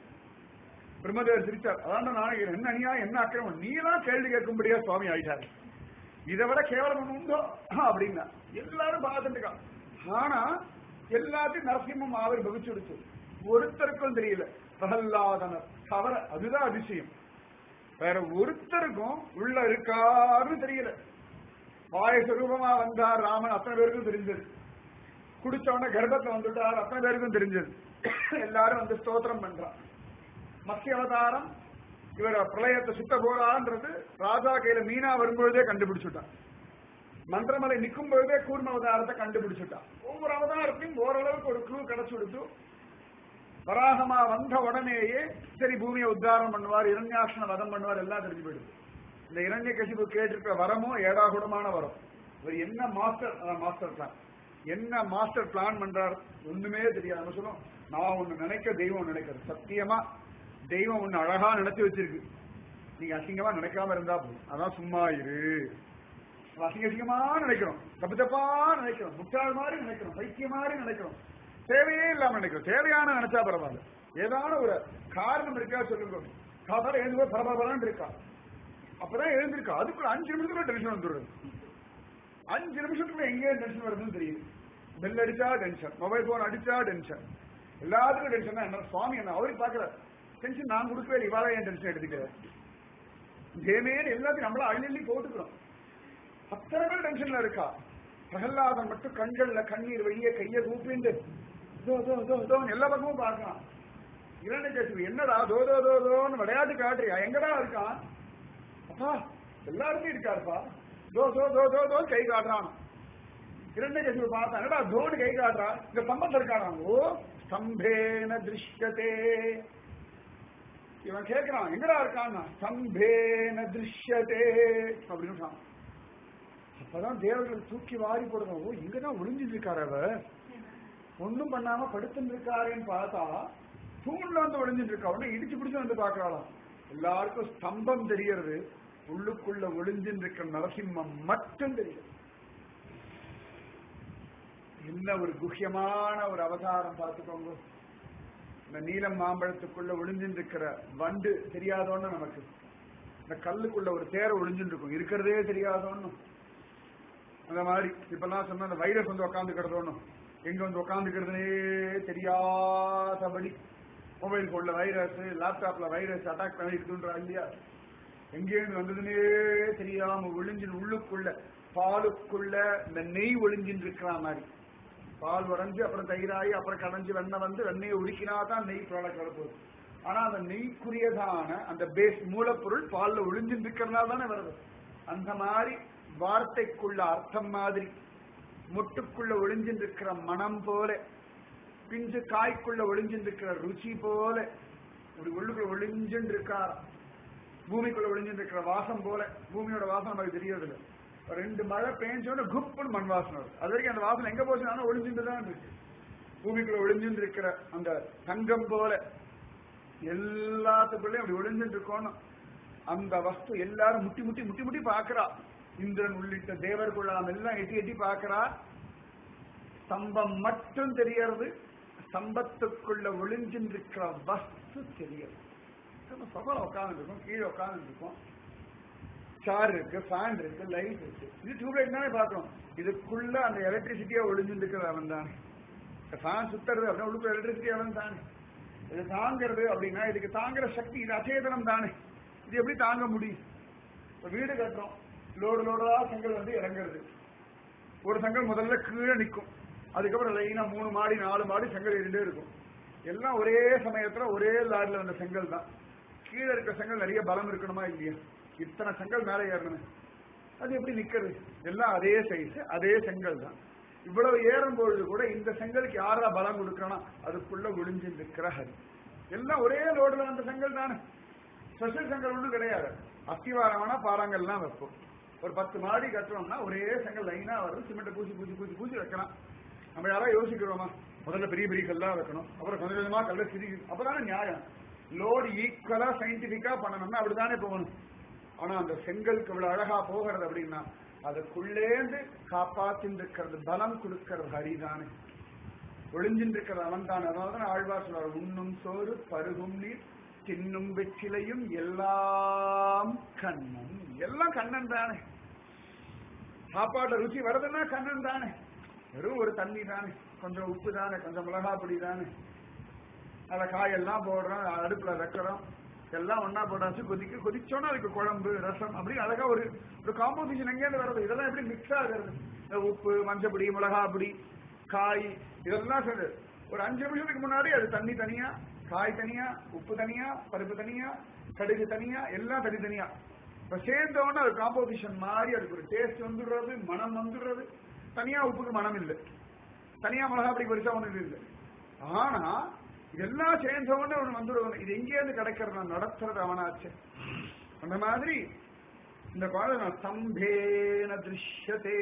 பிரம்மதேவர் சிரிச்சார் அதான் நான் நினைக்கிறேன். என்ன அநியாயம் என்ன அக்கிரமம் நீ தான் கேள்வி கேட்கும்படியா சுவாமி ஆயிட்டாரு இதை விட கேவலம் ஒண்ணு உண்டோ அப்படின்னா எல்லாரும் பார்த்துட்டு இருக்கான் ஆனா எல்லாத்தையும் நரசிம்மம் ஆவர் பகிச்சுடுச்சு ஒருத்தருக்கும் தெரியல பிரகல்லாதனர் தவற அதுதான் அதிசயம் வேற ஒருத்தருக்கும் உள்ள இருக்காருன்னு தெரியல வாய சுரூபமா வந்தார் ராமன் அத்தனை பேருக்கும் தெரிஞ்சது குடிச்ச உடனே கர்ப்பத்தை வந்துட்டார் அத்தனை பேருக்கும் தெரிஞ்சது எல்லாரும் வந்து ஸ்தோத்திரம் பண்றான் மத்திய அவதாரம் இவர் பிரளயத்தை சுத்த போறான்றது ராஜா கையில மீனா வரும்பொழுதே கண்டுபிடிச்சுட்டான் மந்திரமலை நிற்கும் பொழுதே கூர்ம அவதாரத்தை கண்டுபிடிச்சுட்டான் ஒவ்வொரு அவதாரத்தையும் ஓரளவுக்கு ஒரு க்ளூ கிடைச்சு கொடுத்து வராகமா வந்த உடனேயே சரி பூமியை உத்தாரம் பண்ணுவார் இரண்யாசன வதம் பண்ணுவார் எல்லாம் தெரிஞ்சு போயிடுது இந்த இரண்ய கசிப்பு கேட்டிருக்க வரமும் ஏடாகுடமான வரம் இவர் என்ன மாஸ்டர் மாஸ்டர் பிளான் என்ன மாஸ்டர் பிளான் பண்றார் ஒண்ணுமே தெரியாது நம்ம சொல்லுவோம் நான் ஒண்ணு நினைக்க தெய்வம் நினைக்கிறது சத்தியமா தெய்வம் ஒண்ணு அழகா நினைச்சு வச்சிருக்கு நீங்க அசிங்கமா நினைக்காம இருந்தா போதும் அதான் சும்மா இரு நம்ம அசிங்க அசிங்கமா நினைக்கிறோம் தப்பு தப்பா நினைக்கிறோம் முட்டாள் மாதிரி நினைக்கிறோம் பைத்திய மாதிரி நினைக்கிறோம் தேவையே இல்லாம நினைக்கிறோம் தேவையான நினைச்சா பரவாயில்ல ஏதான ஒரு காரணம் இருக்கா சொல்லுங்க காதால எழுந்து போய் பரபரன்னு இருக்கா அப்பதான் எழுந்திருக்கா அதுக்குள்ள அஞ்சு நிமிஷத்துல டென்ஷன் வந்துடுறது அஞ்சு நிமிஷத்துக்குள்ள எங்கே டென்ஷன் வருதுன்னு தெரியுது பெல் அடிச்சா டென்ஷன் மொபைல் போன் அடிச்சா டென்ஷன் எல்லாத்துக்கும் டென்ஷன் என்ன சுவாமி என்ன அவருக்கு பாக்கல டென்ஷன் நான் கொடுக்கவே இல்லை இவாள ஏன் டென்ஷன் எடுத்துக்கிறேன் தேமேன்னு எல்லாத்தையும் நம்மள அள்ளி அள்ளி போட்டுக்கிறோம் அத்தனை பேர் டென்ஷன்ல இருக்கா பிரகல்லாதன் மட்டும் கண்கள்ல கண்ணீர் வெளியே கைய கூப்பிண்டு தோ தோ தோ தோன்னு எல்லா பக்கமும் பார்க்கலாம் இரண்டு கேசு என்னடா தோ தோ தோ தோன்னு விளையாட்டு காட்டுறியா எங்கடா இருக்கான் அப்பா எல்லாருமே இருக்காருப்பா தோ தோ தோ தோ தோ கை காட்டுறான் இரண்டு கேசு பார்த்தா என்னடா தோடு கை காட்டுறா இந்த சம்பந்தம் இருக்காராம் ஓ ஸ்தம்பேன திருஷ்யதே இவன் கேட்கிறான் எங்கடா இருக்கான்னா ஸ்தம்பேன திருஷ்யதே அப்படின்னு சொன்னான். அப்பதான் தேவர்கள் தூக்கி வாரி போடுறோம் ஓ இங்கதான் ஒளிஞ்சிட்டு இருக்காரு அவர் ஒண்ணும் பண்ணாம படுத்துட்டு இருக்காருன்னு பார்த்தா தூண்ல வந்து ஒளிஞ்சிட்டு இருக்கா உடனே இடிச்சு பிடிச்சு வந்து பாக்குறாளாம் எல்லாருக்கும் ஸ்தம்பம் தெரியறது உள்ளுக்குள்ள ஒளிஞ்சிட்டு இருக்கிற நரசிம்மம் மட்டும் தெரியும் என்ன ஒரு குஹ்யமான ஒரு அவதாரம் பார்த்துக்கோங்க இந்த நீலம் மாம்பழத்துக்குள்ள ஒளிஞ்சிட்டு இருக்கிற வண்டு தெரியாதோன்னு நமக்கு இந்த கல்லுக்குள்ள ஒரு தேரை ஒளிஞ்சுட்டு இருக்கும் இருக்கிறதே தெரியாதோன்னு அந்த மாதிரி இப்பெல்லாம் சொன்ன அந்த வைரஸ் வந்து உட்காந்துக்கிறதோன்னு எங்க வந்து உட்காந்துக்கிறதுனே தெரியாதபடி மொபைல் போன்ல வைரஸ் லேப்டாப்ல வைரஸ் அட்டாக் பண்ணிருக்குன்றா இல்லையா எங்கேருந்து வந்ததுன்னே தெரியாம ஒளிஞ்சு உள்ளுக்குள்ள பாலுக்குள்ள இந்த நெய் ஒளிஞ்சின்னு இருக்கிற மாதிரி பால் உறைஞ்சு அப்புறம் தயிராகி அப்புறம் கடைஞ்சு வெண்ணெய் வந்து வெண்ணெயை உருக்கினா தான் நெய் ப்ராடக்ட் வரப்போகுது ஆனா அந்த நெய்க்குரியதான அந்த பேஸ் மூலப்பொருள் பால்ல ஒளிஞ்சின்னு இருக்கிறதுனால தானே வருது அந்த மாதிரி வார்த்தைக்குள்ள அர்த்தம் மாதிரி முட்டுக்குள்ள ஒளிஞ்சிருக்கிற மனம் போல பிஞ்சு காய்க்குள்ள ஒளிஞ்சிருக்கிற ருச்சி போல இப்படி உள்ளுக்குள்ள ஒளிஞ்சுட்டு இருக்கார் பூமிக்குள்ள ஒளிஞ்சுட்டு இருக்கிற வாசம் போல பூமியோட வாசம் நமக்கு தெரியறது இல்லை ஒரு ரெண்டு மழை பெஞ்சோன்னு குப்புன்னு மண் வாசனை வரும் அது வரைக்கும் அந்த வாசனை எங்க போச்சுனாலும் ஒளிஞ்சுட்டு தான் இருக்கு பூமிக்குள்ள ஒளிஞ்சுட்டு இருக்கிற அந்த தங்கம் போல எல்லாத்துக்குள்ளயும் அப்படி ஒளிஞ்சுட்டு இருக்கணும் அந்த வஸ்து எல்லாரும் முட்டி முட்டி முட்டி முட்டி பாக்குறா இந்திரன் உள்ளிட்ட தேவர்குழாம் எல்லாம் எட்டி எட்டி பாக்குறா ஸ்தம்பம் மட்டும் தெரியறது ஸ்தம்பத்துக்குள்ள ஒளிஞ்சிருக்கிற வஸ்து தெரியறது நம்ம சபலம் உட்கார்ந்து இருக்கோம் கீழே உட்கார்ந்து இருக்கோம் சார் இருக்கு ஃபேன் இருக்கு லைட் இருக்கு இது டியூப்லைட் தானே பார்க்கணும் இதுக்குள்ள அந்த எலக்ட்ரிசிட்டியா ஒளிஞ்சிருக்கிறது அவன் தானே ஃபேன் சுத்துறது அப்படின்னா உள்ளுக்குள்ள எலக்ட்ரிசிட்டி அவன் தானே இது தாங்கிறது அப்படின்னா இதுக்கு தாங்குற சக்தி இது அச்சேதனம் தானே இது எப்படி தாங்க முடியும் இப்ப வீடு கட்டுறோம் லோடு லோடா செங்கல் வந்து இறங்குறது ஒரு செங்கல் முதல்ல கீழே நிற்கும் அதுக்கப்புறம் லைனா மூணு மாடி நாலு மாடி செங்கல் இருந்தே இருக்கும் எல்லாம் ஒரே சமயத்துல ஒரே லாரில வந்த செங்கல் தான் கீழே இருக்க செங்கல் நிறைய பலம் இருக்கணுமா இல்லையா இத்தனை செங்கல் மேலே ஏறணுமே அது எப்படி நிக்கிறது எல்லாம் அதே சைஸ் அதே செங்கல் தான் இவ்வளவு ஏறும் பொழுது கூட இந்த செங்கலுக்கு யாரா பலம் கொடுக்கறனா அதுக்குள்ள ஒளிஞ்சு நிற்கிற ஹரி எல்லாம் ஒரே லோடுல வந்த செங்கல் தானே ஸ்பெஷல் செங்கல் ஒன்றும் கிடையாது அஸ்திவாரமான பாறாங்கல்லாம் வைப்போம் ஒரு பத்து மாடி கட்டுறோம்னா ஒரே செங்கல் லைனா வரும் சிமெண்ட் பூசி பூசி பூசி பூசி வைக்கலாம் நம்ம யாராவது யோசிக்கிறோமா முதல்ல பெரிய பெரிய கல்லா வைக்கணும் அப்புறம் கொஞ்சம் கொஞ்சமா கல்ல சிரி அப்பதானே நியாயம் லோடு ஈக்குவலா சயின்டிபிக்கா பண்ணணும்னா அப்படித்தானே போகணும் ஆனா அந்த செங்கலுக்கு இவ்வளவு அழகா போகிறது அப்படின்னா அதுக்குள்ளேந்து காப்பாத்தின்னு இருக்கிறது பலம் கொடுக்கிறது ஹரிதானே ஒளிஞ்சின்னு இருக்கிறது அவன் தான் அதனாலதான் ஆழ்வார் சொல்றார் உண்ணும் சோறு பருகும் நீர் தின்னும் வெற்றிலையும் எல்லாம் கண்ணன் எல்லாம் கண்ணன் தானே சாப்பாடு ருச்சி வருதுன்னா கண்ணன் தானே வெறும் ஒரு தண்ணி தானே கொஞ்சம் உப்பு தானே கொஞ்சம் மிளகா பொடி தானே அதை காயெல்லாம் போடுறோம் அடுப்புல வைக்கிறோம் எல்லாம் ஒன்னா போட்டாச்சு கொதிக்க கொதிச்சோன்னா அதுக்கு குழம்பு ரசம் அப்படி அழகா ஒரு ஒரு காம்போசிஷன் எங்கேயிருந்து வருது இதெல்லாம் எப்படி மிக்ஸ் ஆகுறது இந்த உப்பு மஞ்சப்பொடி மிளகா பொடி காய் இதெல்லாம் சேர்ந்து ஒரு அஞ்சு நிமிஷத்துக்கு முன்னாடி அது தண்ணி தனியா காய் தனியா உப்பு தனியா பருப்பு தனியா கடுகு தனியா எல்லாம் தனித்தனியா இப்ப சேர்ந்தோன்னு அது காம்போசிஷன் மாதிரி அதுக்கு ஒரு டேஸ்ட் வந்துடுறது மனம் வந்துடுறது தனியா உப்புக்கு மனம் இல்லை தனியா மிளகா அப்படி பெருசா ஒண்ணு இல்லை ஆனா இதெல்லாம் சேர்ந்தவொடனே ஒண்ணு வந்துடுவோம் இது எங்கேயிருந்து கிடைக்கிறது நான் நடத்துறது அவனாச்சு அந்த மாதிரி இந்த குழந்தை நான் ஸ்தம்பேன திருஷ்யதே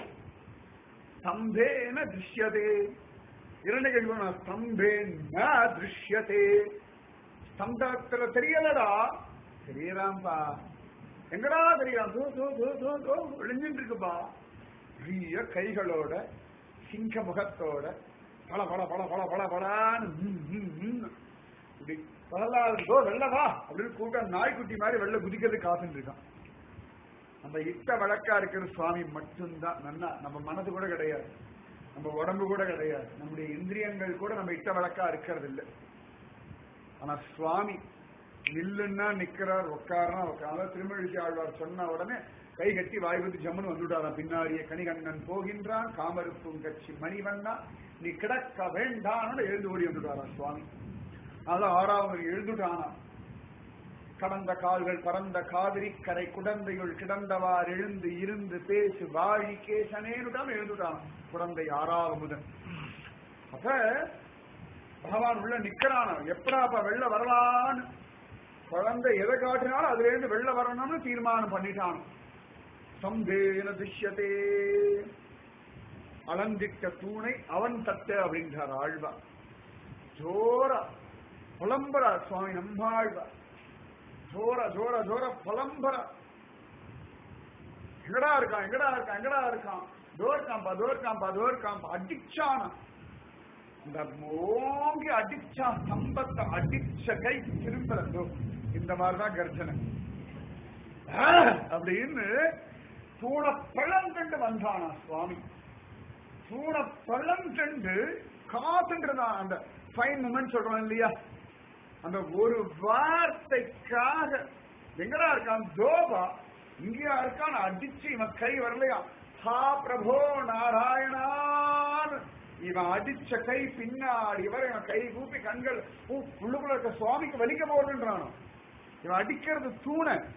ஸ்தம்பேன திருஷ்யதே இரண்டு கேள்வி நான் ஸ்தம்பேன திருஷ்யதே ஸ்தம்பத்துல தெரியலடா தெரியலாம்பா எங்கடா தெரியலாம் தோ தோ தோ தோ தோ ஒளிஞ்சிட்டு இருக்குப்பா பெரிய கைகளோட சிங்க முகத்தோட பல பல பல பல பல பலான்னு ம், ம், ம். இப்படி பரலாது தோ வெள்ள வா அப்படின்னு கூட்டம் நாய்க்குட்டி மாதிரி வெள்ள குதிக்கிறதுக்கு காத்துட்டு இருக்கான் நம்ம இட்ட வழக்கா இருக்கிற சுவாமி மட்டும்தான் நன்னா நம்ம மனது கூட கிடையாது நம்ம உடம்பு கூட கிடையாது நம்முடைய இந்திரியங்கள் கூட நம்ம இட்ட வழக்கா இருக்கிறது இல்லை ஆனா சுவாமி நில்லுன்னா நிக்கிறார் உட்காரனா உட்கார திருமழிச்சி ஆழ்வார் சொன்ன உடனே கை கட்டி வாய் வந்து ஜம்முன்னு வந்துட்டாராம் பின்னாடியே கணிகண்ணன் போகின்றான் காமருப்பும் கட்சி மணிவண்ணா நீ கிடக்க வேண்டான்னு எழுந்து ஓடி வந்துட்டாராம் சுவாமி அதான் ஆறாவது எழுந்துட்டானா கடந்த கால்கள் பறந்த காவிரி கரை குடந்தையுள் கிடந்தவார் எழுந்து இருந்து பேசு வாழி கேசனேனுதான் எழுந்துட்டான் குழந்தை ஆறாவது முதன் அப்ப பகவான் உள்ள நிக்கிறான எப்படா அப்ப வெள்ள வரலான்னு குழந்தை எதை காட்டினாலும் அதுல இருந்து வெள்ள வரணும்னு தீர்மானம் பண்ணிட்டான் சம்பேன திஷ்யத்தே அலந்திட்ட தூணை அவன் தட்ட அப்படின்றார் ஆழ்வார் ஜோரா புலம்புறா சுவாமி நம்மாழ்வார் ஜோர ஜோர ஜோர புலம்புறா எங்கடா இருக்கான் எங்கடா இருக்கான் எங்கடா இருக்கான் டோர் காம்பா டோர் காம்பா டோர் காம்பா அடிச்சானா இந்த ஓங்கி அடிச்சா ஸ்தம்பத்தை அடிச்ச கை திரும்பல இதோ இந்த மாதிரிதான் கர்ஜனை ஆ! அப்படின்னு தூண பழம் கண்டு வந்தானா சுவாமி தூண பழம் கண்டு காத்துன்றதான் அந்த ஃபைன் மூமெண்ட் சொல்றோம் இல்லையா அந்த ஒரு வார்த்தைக்காக எங்கடா இருக்கான் தோபா இங்கேயா இருக்கான் அடிச்சு இவன் கை வரலையா ஹா பிரபோ நாராயணான் இவன் அடிச்ச கை பின்னாடி வரை இவன் கை கூப்பி கண்கள் ஊ, உள்ளுக்குள்ள இருக்க சுவாமிக்கு வலிக்க போடுன்றானோ இவன் அடிக்கிறது தூண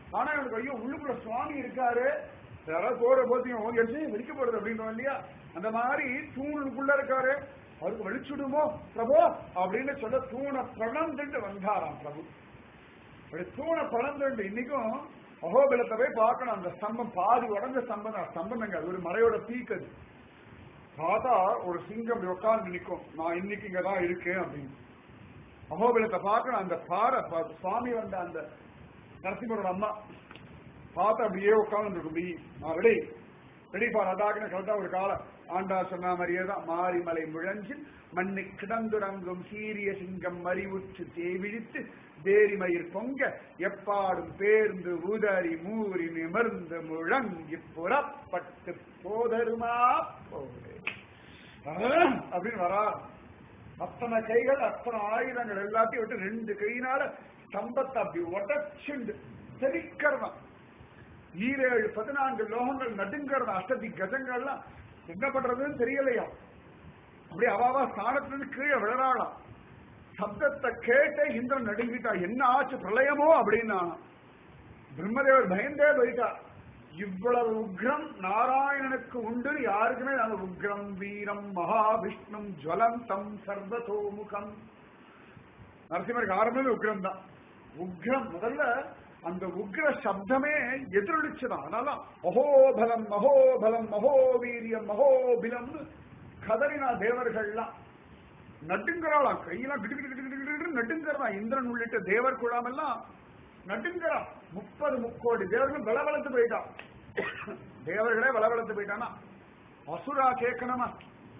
ஆனா இவனுக்கு ஐயோ உள்ளுக்குள்ள சுவாமி இருக்காரு யாராவது போற போத்தையும் ஓங்கி அடிச்சு வெடிக்க போறது அப்படின்றோம் இல்லையா அந்த மாதிரி தூணுக்குள்ள இருக்காரு அவருக்கு வெளிச்சுடுமோ பிரபு அப்படின்னு சொல்ல தூணை பிரணந்துட்டு வந்தாராம் பிரபு அப்படி தூணை பிளந்துட்டு இன்னைக்கும் அகோபலத்தை போய் பார்க்கணும் அந்த ஸ்தம்பம் பாதி உடஞ்ச ஸ்தம்பம் தான் ஸ்தம்பம் எங்க அது ஒரு மலையோட பீக் அது பார்த்தா ஒரு சிங்கம் அப்படி உட்கார்ந்து நிற்கும் நான் இன்னைக்கு இங்க தான் இருக்கேன் அப்படின்னு அகோபலத்தை பார்க்கணும் அந்த பாறை பா- சுவாமி வந்த அந்த நரசிம்மரோட அம்மா பார்த்து அப்படியே உட்கார்ந்து இருக்கும் அப்படி நான் ரெடி ரெடி பார் அதாக்குன்னு கரெக்டா ஒரு காலம் ஆண்டா சொன்ன மாதிரியே தான் மாரிமலை முழஞ்சில் மண்ணு கிடந்துறங்கும் சீரிய சிங்கம் மறிவுற்று தேவிழித்து தேரிமயிர் பொங்க எப்பாடும் பேர்ந்து உதறி மூறி நிமிர்ந்து முழங்கி புறப்பட்டு போதருமா போதே ஆஹ் அப்படின்னு வரா அத்தனை கைகள் அத்தனை ஆயுதங்கள் எல்லாத்தையும் விட்டு ரெண்டு கையினால ஸ்தம்பத்தை அப்படி உடச்சுண்டு தெரிக்கிறதான் ஈரேழு பதினான்கு லோகங்கள் நடுங்கிறது அஷ்டதி கஜங்கள்லாம் என்ன பண்றதுன்னு தெரியலையா அப்படி அவாவா ஸ்தானத்திலிருந்து கீழே விழறாளாம் சப்தத்தை கேட்டே இந்திரன் நடுங்கிட்டா என்ன ஆச்சு பிரளயமோ அப்படின்னா பிரம்மதேவர் பயந்தே போயிட்டார் இவ்வளவு உக்ரம் நாராயணனுக்கு உண்டு யாருக்குமே அந்த உக்ரம் வீரம் மகாவிஷ்ணும் ஜுவலந்தம் சர்வதோமுகம் நரசிம்மருக்கு ஆரம்பமே உக்ரம் தான் உக்ரம் முதல்ல அந்த உக்ர சப்தமே எதிரொலிச்சுதான் அதனால மகோபலம் மகோபலம் மகோவீரியம் மகோபிலம்னு கதறினா தேவர்கள்லாம் நடுங்கிறாளாம் கையெல்லாம் கிடு கிடு கிடு கிடு கிடு நடுங்கிறதா இந்திரன் உள்ளிட்ட தேவர் குழாமெல்லாம் நடுங்கிறா முப்பது முக்கோடி தேவர்கள் பலவளத்து போயிட்டா தேவர்களே பலவளத்து போயிட்டானா அசுரா கேட்கணுமா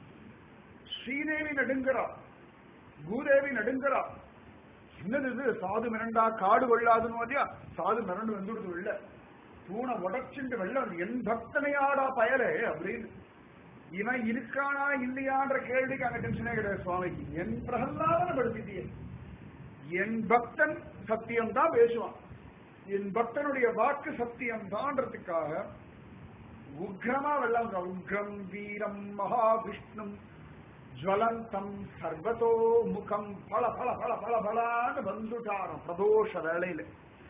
ஸ்ரீதேவி நடுங்கிறா பூதேவி நடுங்கிறா என்னது இது சாது மிரண்டா காடு வெள்ளாதுன்னு இல்லையா சாது மிரண்டு வந்துடுது வெள்ள தூணை உடச்சுண்டு வெள்ள என் பக்தனையாடா பயலே அப்படின்னு இவன் இருக்கானா இல்லையான்ற கேள்விக்கு அங்க டென்ஷனே கிடையாது சுவாமிக்கு என் பிரகல்லாதன படுத்திட்டியே என் பக்தன் சத்தியம் தான் பேசுவான் என் பக்தனுடைய வாக்கு சத்தியம் தான்றதுக்காக உக்ரமா வெள்ளம் உக்ரம் வீரம் மகாவிஷ்ணும் ஜுவலந்தம் சர்வதோ முகம் பல பல பல பல பலான்னு வந்துட்டாராம் பிரதோஷ வேளையில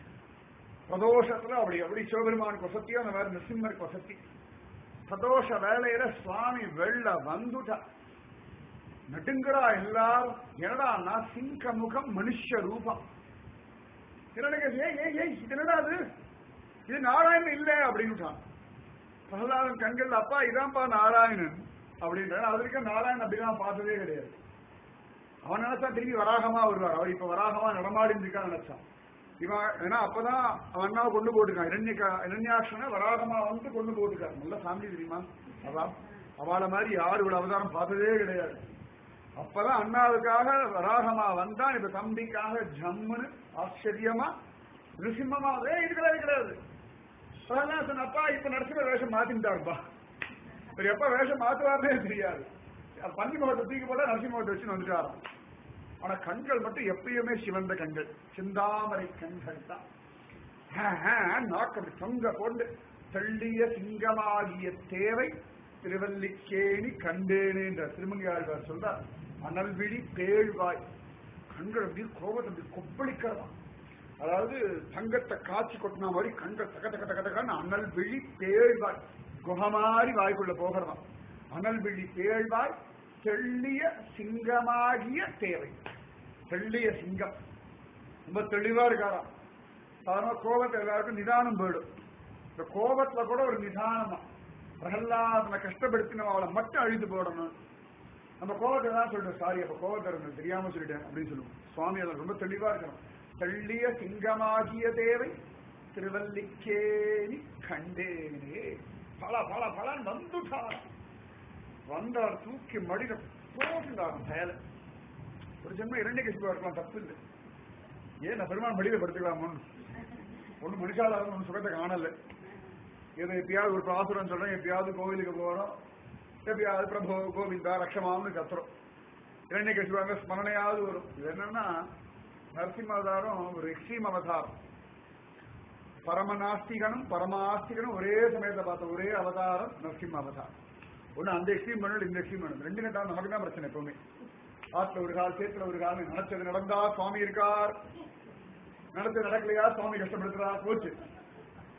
பிரதோஷத்துல அப்படி அப்படி சிவபெருமானுக்கு வசதி அந்த மாதிரி நிருசிம்மருக்கு வசதி பிரதோஷ வேளையில சுவாமி வெள்ள வந்துட்டா நடுங்கடா எல்லாரும் என்னடா சிங்க முகம் மனுஷ ரூபம் என்னடா ஏய் ஏய் ஏய் இது என்னடா அது இது நாராயணன் இல்ல அப்படின்னுட்டான் பிரகலாதன் கண்கள் அப்பா இதான்ப்பா நாராயணன் அப்படின்ற அது வரைக்கும் நாராயணன் அப்படிலாம் பார்த்ததே கிடையாது அவன் நினைச்சா திரும்பி வராகமா வருவார் அவர் இப்ப வராகமா நடமாடின்னு இருக்கான்னு நினைச்சான் இவன் ஏன்னா அப்பதான் அவன் அண்ணாவை கொண்டு போட்டுருக்கான் இரண்ய இரண்யாட்சனை வராகமா வந்து கொண்டு போட்டுருக்காரு நல்ல ஃபேமிலி தெரியுமா அதான் அவளை மாதிரி யாரு இவ்வளவு அவதாரம் பார்த்ததே கிடையாது அப்பதான் அண்ணாவுக்காக வராகமா வந்தான் இப்ப தம்பிக்காக ஜம்முன்னு ஆச்சரியமா நிருசிம்மமா ஏ இது கிடையாது கிடையாது பிரகலாசன் அப்பா இப்ப நரசிம்ம வேஷம் மாத்திட்டாருப்பா இவர் எப்ப வேஷம் மாத்துவார்னே தெரியாது பன்னி முகத்தை தூக்கி போட்டா நரசிம்மத்தை வச்சு வந்துட்டாராம் ஆனா கண்கள் மட்டும் எப்பயுமே சிவந்த கண்கள் சிந்தாமரை கண்கள் தான் நாக்கு அப்படி தொங்க கொண்டு தள்ளிய சிங்கமாகிய தேவை திருவல்லிக்கேணி கண்டேனேன்ற திருமங்கையாழ்வார் சொல்றார் அனல் விழி பேழ்வாய் கண்கள் அப்படி கோபத்தை அப்படி கொப்பளிக்கிறதாம் அதாவது தங்கத்தை காய்ச்சி கொட்டின மாதிரி கண்கள் தக தக தக தகன்னு அனல் விழி பேழ்வாய் குகமாரி வாய்க்குள்ள போகிறதாம் அனல் விழி பேழ்வாய் தெள்ளிய சிங்கமாகிய தேவை தெள்ளிய சிங்கம் ரொம்ப தெளிவா இருக்காராம் சாதாரண கோபத்தை எல்லாருக்கும் நிதானம் போயிடும் இந்த கோபத்துல கூட ஒரு நிதானமா பிரகல்லாதனை கஷ்டப்படுத்தின அவளை மட்டும் அழித்து போடணும் நம்ம கோபத்தை தான் சொல்லிட்டோம் சாரி அப்ப கோபத்தை இருந்தது தெரியாம சொல்லிட்டேன் அப்படின்னு சொல்லுவோம் சுவாமி அதில் ரொம்ப தெளிவா இருக்கணும் தெள்ளிய சிங்கமாகிய தேவை திருவல்லிக்கேணி கண்டேனே பல பல பலன் வந்துட்டார் வந்தார் தூக்கி மடித போட்டுட்டார் செயல ஒரு ஜென்மம் இரண்டே கட்சி இருக்கலாம் தப்பு இல்லை ஏன் நான் பெருமாள் மடியில படுத்துக்கலாமோன்னு ஒண்ணு மனுஷால ஒண்ணு சுகத்தை காணல ஏதோ எப்பயாவது ஒரு பாசுரம் சொல்றேன் எப்பயாவது கோவிலுக்கு போறோம் எப்பயாவது பிரபு கோவிந்தா ரக்ஷமாம்னு கத்துறோம் இரண்டே கட்சி ஸ்மரணையாவது வரும் இது என்னன்னா நரசிம்ம அவதாரம் ஒரு எக்ஸ்ட்ரீம் அவதாரம் பரமநாஸ்திகனும் பரமாஸ்திகனும் ஒரே சமயத்தை பார்த்த ஒரே அவதாரம் நரசிம்ம அவதாரம் ஒண்ணு அந்த எக்ஸ்ட்ரீம் பண்ணணும் இந்த எக்ஸ்ட்ரீம் பண்ணணும் ரெண்டு நட்டாலும் நமக்கு தான் பிரச்சனை எப்பவுமே ஆத்துல ஒரு கால் சேத்துல ஒரு கால் நினைச்சது நடந்தா சுவாமி இருக்கார் நடத்தது நடக்கலையா சுவாமி கஷ்டப்படுத்துறா போச்சு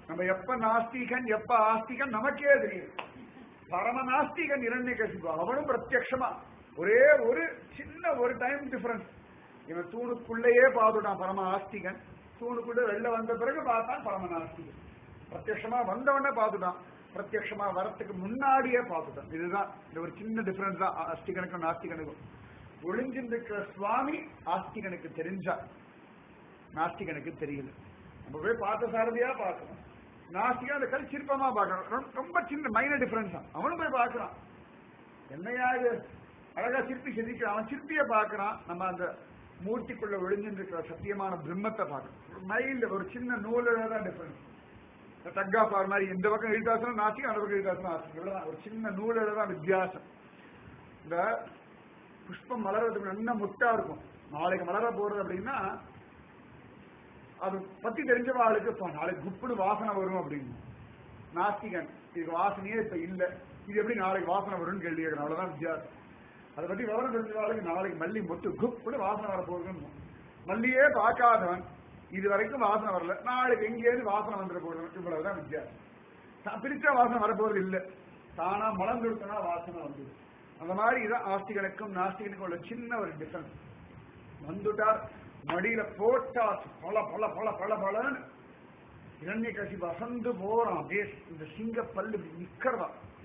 நம்ம எப்ப நாஸ்திகன் எப்ப ஆஸ்திகன் நமக்கே தெரியும் பரம நாஸ்திகன் இரண்ய கசிப்பு அவனும் பிரத்யக்ஷமா ஒரே ஒரு சின்ன ஒரு டைம் டிஃபரன்ஸ் இவன் தூணுக்குள்ளேயே பார்த்துட்டான் பரம ஆஸ்திகன் தூணுக்குள்ள வெளில வந்த பிறகு பார்த்தான் பரம நாஸ்திகன் பிரத்யக்ஷமா வந்தவொடனே பார்த்துட்டான் பிரத்யக்ஷமா வரத்துக்கு முன்னாடியே பார்த்துட்டான் இதுதான் இந்த ஒரு சின்ன டிஃபரன்ஸ் தான் ஆஸ்திகனுக்கும் நாஸ்திகனுக்கும் ஒளிஞ்சிருக்கிற சுவாமி ஆஸ்திகனுக்கு தெரிஞ்சா நாஸ்திகனுக்கு தெரியல நம்ம போய் பார்த்த சாரதியா பார்க்கணும் நாஸ்திகன் அந்த கல் சிற்பமா பார்க்கணும் ரொம்ப- ரொம்ப சின்ன மைனர் டிஃபரன்ஸ் தான் அவனும் போய் பார்க்கறான் என்னையா இது அழகா சிற்பி செதுக்கிறான் அவன் சிற்பிய பார்க்கறான் நம்ம அந்த மூர்த்திக்குள்ள ஒளிஞ்சிருக்கிற சத்தியமான பிரம்மத்தை பார்க்கணும் மைல்டு ஒரு சின்ன நூலில் தான் டிஃபரன்ஸ் தக்கா பார் மாதிரி இந்த பக்கம் எழுதாசனம் நாஸ்திகம் அந்த பக்கம் எழுதாசனம் ஆஸ்திகம் இவ்வளவுதான் ஒரு சின்ன நூலில் தான் வித்தியாசம் இந்த புஷ்பம் மலர்றதுக்கு நல்ல முட்டா இருக்கும் நாளைக்கு மலர போறது அப்படின்னா அது பத்தி தெரிஞ்சவ ஆளுக்கு "அப்பா, நாளைக்கு குப்புடு வாசனை வரும் அப்படின்னு நாஸ்திகன் இதுக்கு வாசனையே இப்ப இல்ல இது எப்படி நாளைக்கு வாசனை வரும்னு கேள்வி கேட்கணும் அவ்வளவுதான் வித்தியாசம் அதை பத்தி விவரம் தெரிஞ்சவாளுக்கு நாளைக்கு மல்லி மொட்டு குப்புடு வாசனை வர போகுதுன்னு மல்லியே பார்க்காதவன் இது வரைக்கும் வாசனை வரல நாளைக்கு எங்கேயிருந்து வாசனை வந்துட போகுது இவ்வளவுதான் வித்தியாசம் தான் பிரிச்சா வாசனை வரப்போறது இல்ல தானா மலம் கொடுத்தனா வாசனை வந்தது அந்த மாதிரி இதான் ஆஸ்திகனுக்கும் நாஸ்திகனுக்கும் உள்ள சின்ன ஒரு டிஃபரன்ஸ் வந்துட்டார் மடியில போட்டாச்சு பல பல பல பல பலன்னு இரண்ய கசி வசந்து போறான் அப்படியே இந்த சிங்க பல்லு இப்படி நிக்கிறதா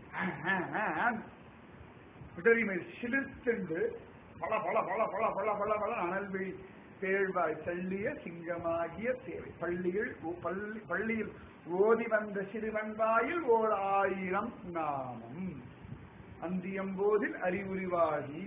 விடரி மேல் சிலிர்த்துண்டு பல பல பல பல பல பல பல அனல்வி தேழ்வாய் தள்ளிய சிங்கமாகிய தேவை பள்ளியில் ஓ- பள்ளி பள்ளியில் ஓதி வந்த சிறுவன்பாயில் ஓர் ஆயிரம் நாமம் அந்தியம்போதில் அறிவுரிவாகி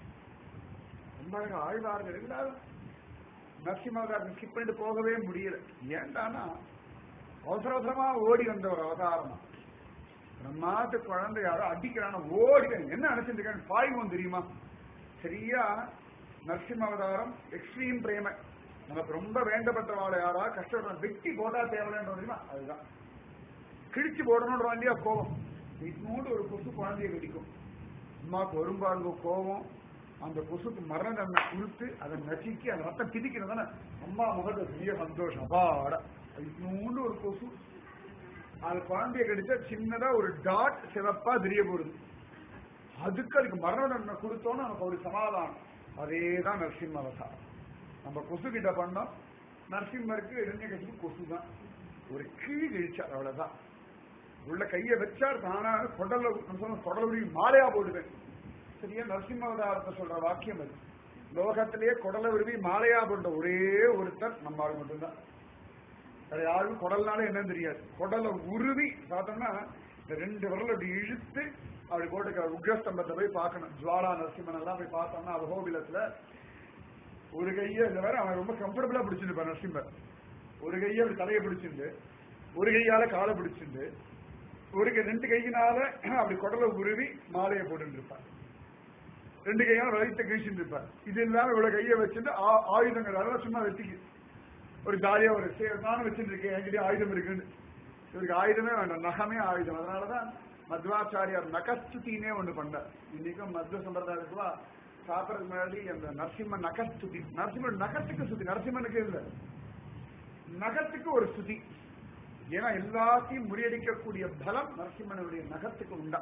ரொம்ப அழகா ஆழ்வார்கள் எல்லாரும் நரசிம்மகாரன் ஸ்கிப் பண்ணிட்டு போகவே முடியல ஏன்டானா அவசர அவசரமா ஓடி வந்த ஒரு அவதாரமா பிரம்மாத்து குழந்தை யாரோ அடிக்கிறான ஓடி என்ன நினைச்சிட்டு இருக்கான்னு பாய்வோம் தெரியுமா சரியா நரசிம்ம அவதாரம் எக்ஸ்ட்ரீம் பிரேம நமக்கு ரொம்ப வேண்டப்பட்டவாளை யாரா கஷ்டப்படுற வெட்டி போட்டா தேவையில்லைன்ற தெரியுமா அதுதான் கிழிச்சு போடணுன்ற இல்லையா கோபம் இன்னொன்று ஒரு கொசு குழந்தைய கடிக்கும் அம்மாவுக்கு வரும் பாருங்க கோபம் அந்த கொசுக்கு மரண தண்டனை கொடுத்து அதை நசுக்கி அந்த ரத்தம் பிதிக்கணும் தானே அம்மா முகத்தை பெரிய சந்தோஷம் அப்பாட இன்னொன்று ஒரு கொசு அது குழந்தைய கடிச்சா சின்னதா ஒரு டாட் சிவப்பா தெரிய போடுது அதுக்கு அதுக்கு மரண தண்டனை கொடுத்தோன்னு நமக்கு ஒரு சமாதானம் அதே தான் நரசிம்ம அவதாரம் நம்ம கொசு கிட்ட பண்ணோம் நரசிம்மருக்கு இரண்ய கட்சிக்கு கொசு தான் ஒரு கீழ் இழிச்சார் அவ்வளவுதான் உள்ள கையை வச்சார் தானா கொடல நம்ம சொன்ன கொடலுடைய மாலையா போடுவேன் சரியா நரசிம்ம அவதாரத்தை சொல்ற வாக்கியம் அது லோகத்திலேயே கொடலை விரும்பி மாலையா போட்ட ஒரே ஒருத்தர் நம்ம ஆள் மட்டும்தான் வேற யாரும் குடல்னால என்னன்னு தெரியாது குடலை உருவி பார்த்தோம்னா இந்த ரெண்டு விரல் அப்படி இழுத்து அப்படி போட்டு உக்ரஸ்தம்பத்தை போய் பார்க்கணும் ஜுவாலா நரசிம்மன் எல்லாம் போய் பார்த்தோம்னா அபகோபிலத்துல ஒரு கையை இந்த வேற அவன் ரொம்ப கம்ஃபர்டபுளா பிடிச்சிருப்பான் நரசிம்மர் ஒரு கையை அப்படி தலையை பிடிச்சிருந்து ஒரு கையால காலை பிடிச்சிருந்து ஒரு கை ரெண்டு கையினால அப்படி குடலை உருவி மாலையை போட்டு இருப்பார் ரெண்டு கையால வளைத்த கிழிச்சுட்டு இருப்பார் இது இல்லாம இவ்வளவு கையை வச்சுட்டு ஆ- ஆயுதங்கள் அதெல்லாம் சும்மா வெட்டிக்கு ஒரு ஜாலியா ஒரு சே- நானும் வச்சுட்டு இருக்கேன் என்கிட்ட ஆயுதம் இருக்குன்னு இவருக்கு ஆயுதமே வேண்டாம் நகமே ஆயுதம் அதனாலதான் மத்வாச்சாரியார் நகஸ்துதினே ஒண்ணு பண்ணார் இன்னைக்கும் மத்வ சம்பிரதாயத்துக்குவா சாப்பிடறதுக்கு முன்னாடி அந்த நரசிம்ம நகஸ்துதி நரசிம்மன் நகத்துக்கு சுத்தி நரசிம்மனுக்கு இல்ல நகத்துக்கு ஒரு ஸ்துதி ஏன்னா எல்லாத்தையும் முறியடிக்கக்கூடிய பலம் நரசிம்மனுடைய நகத்துக்கு உண்டா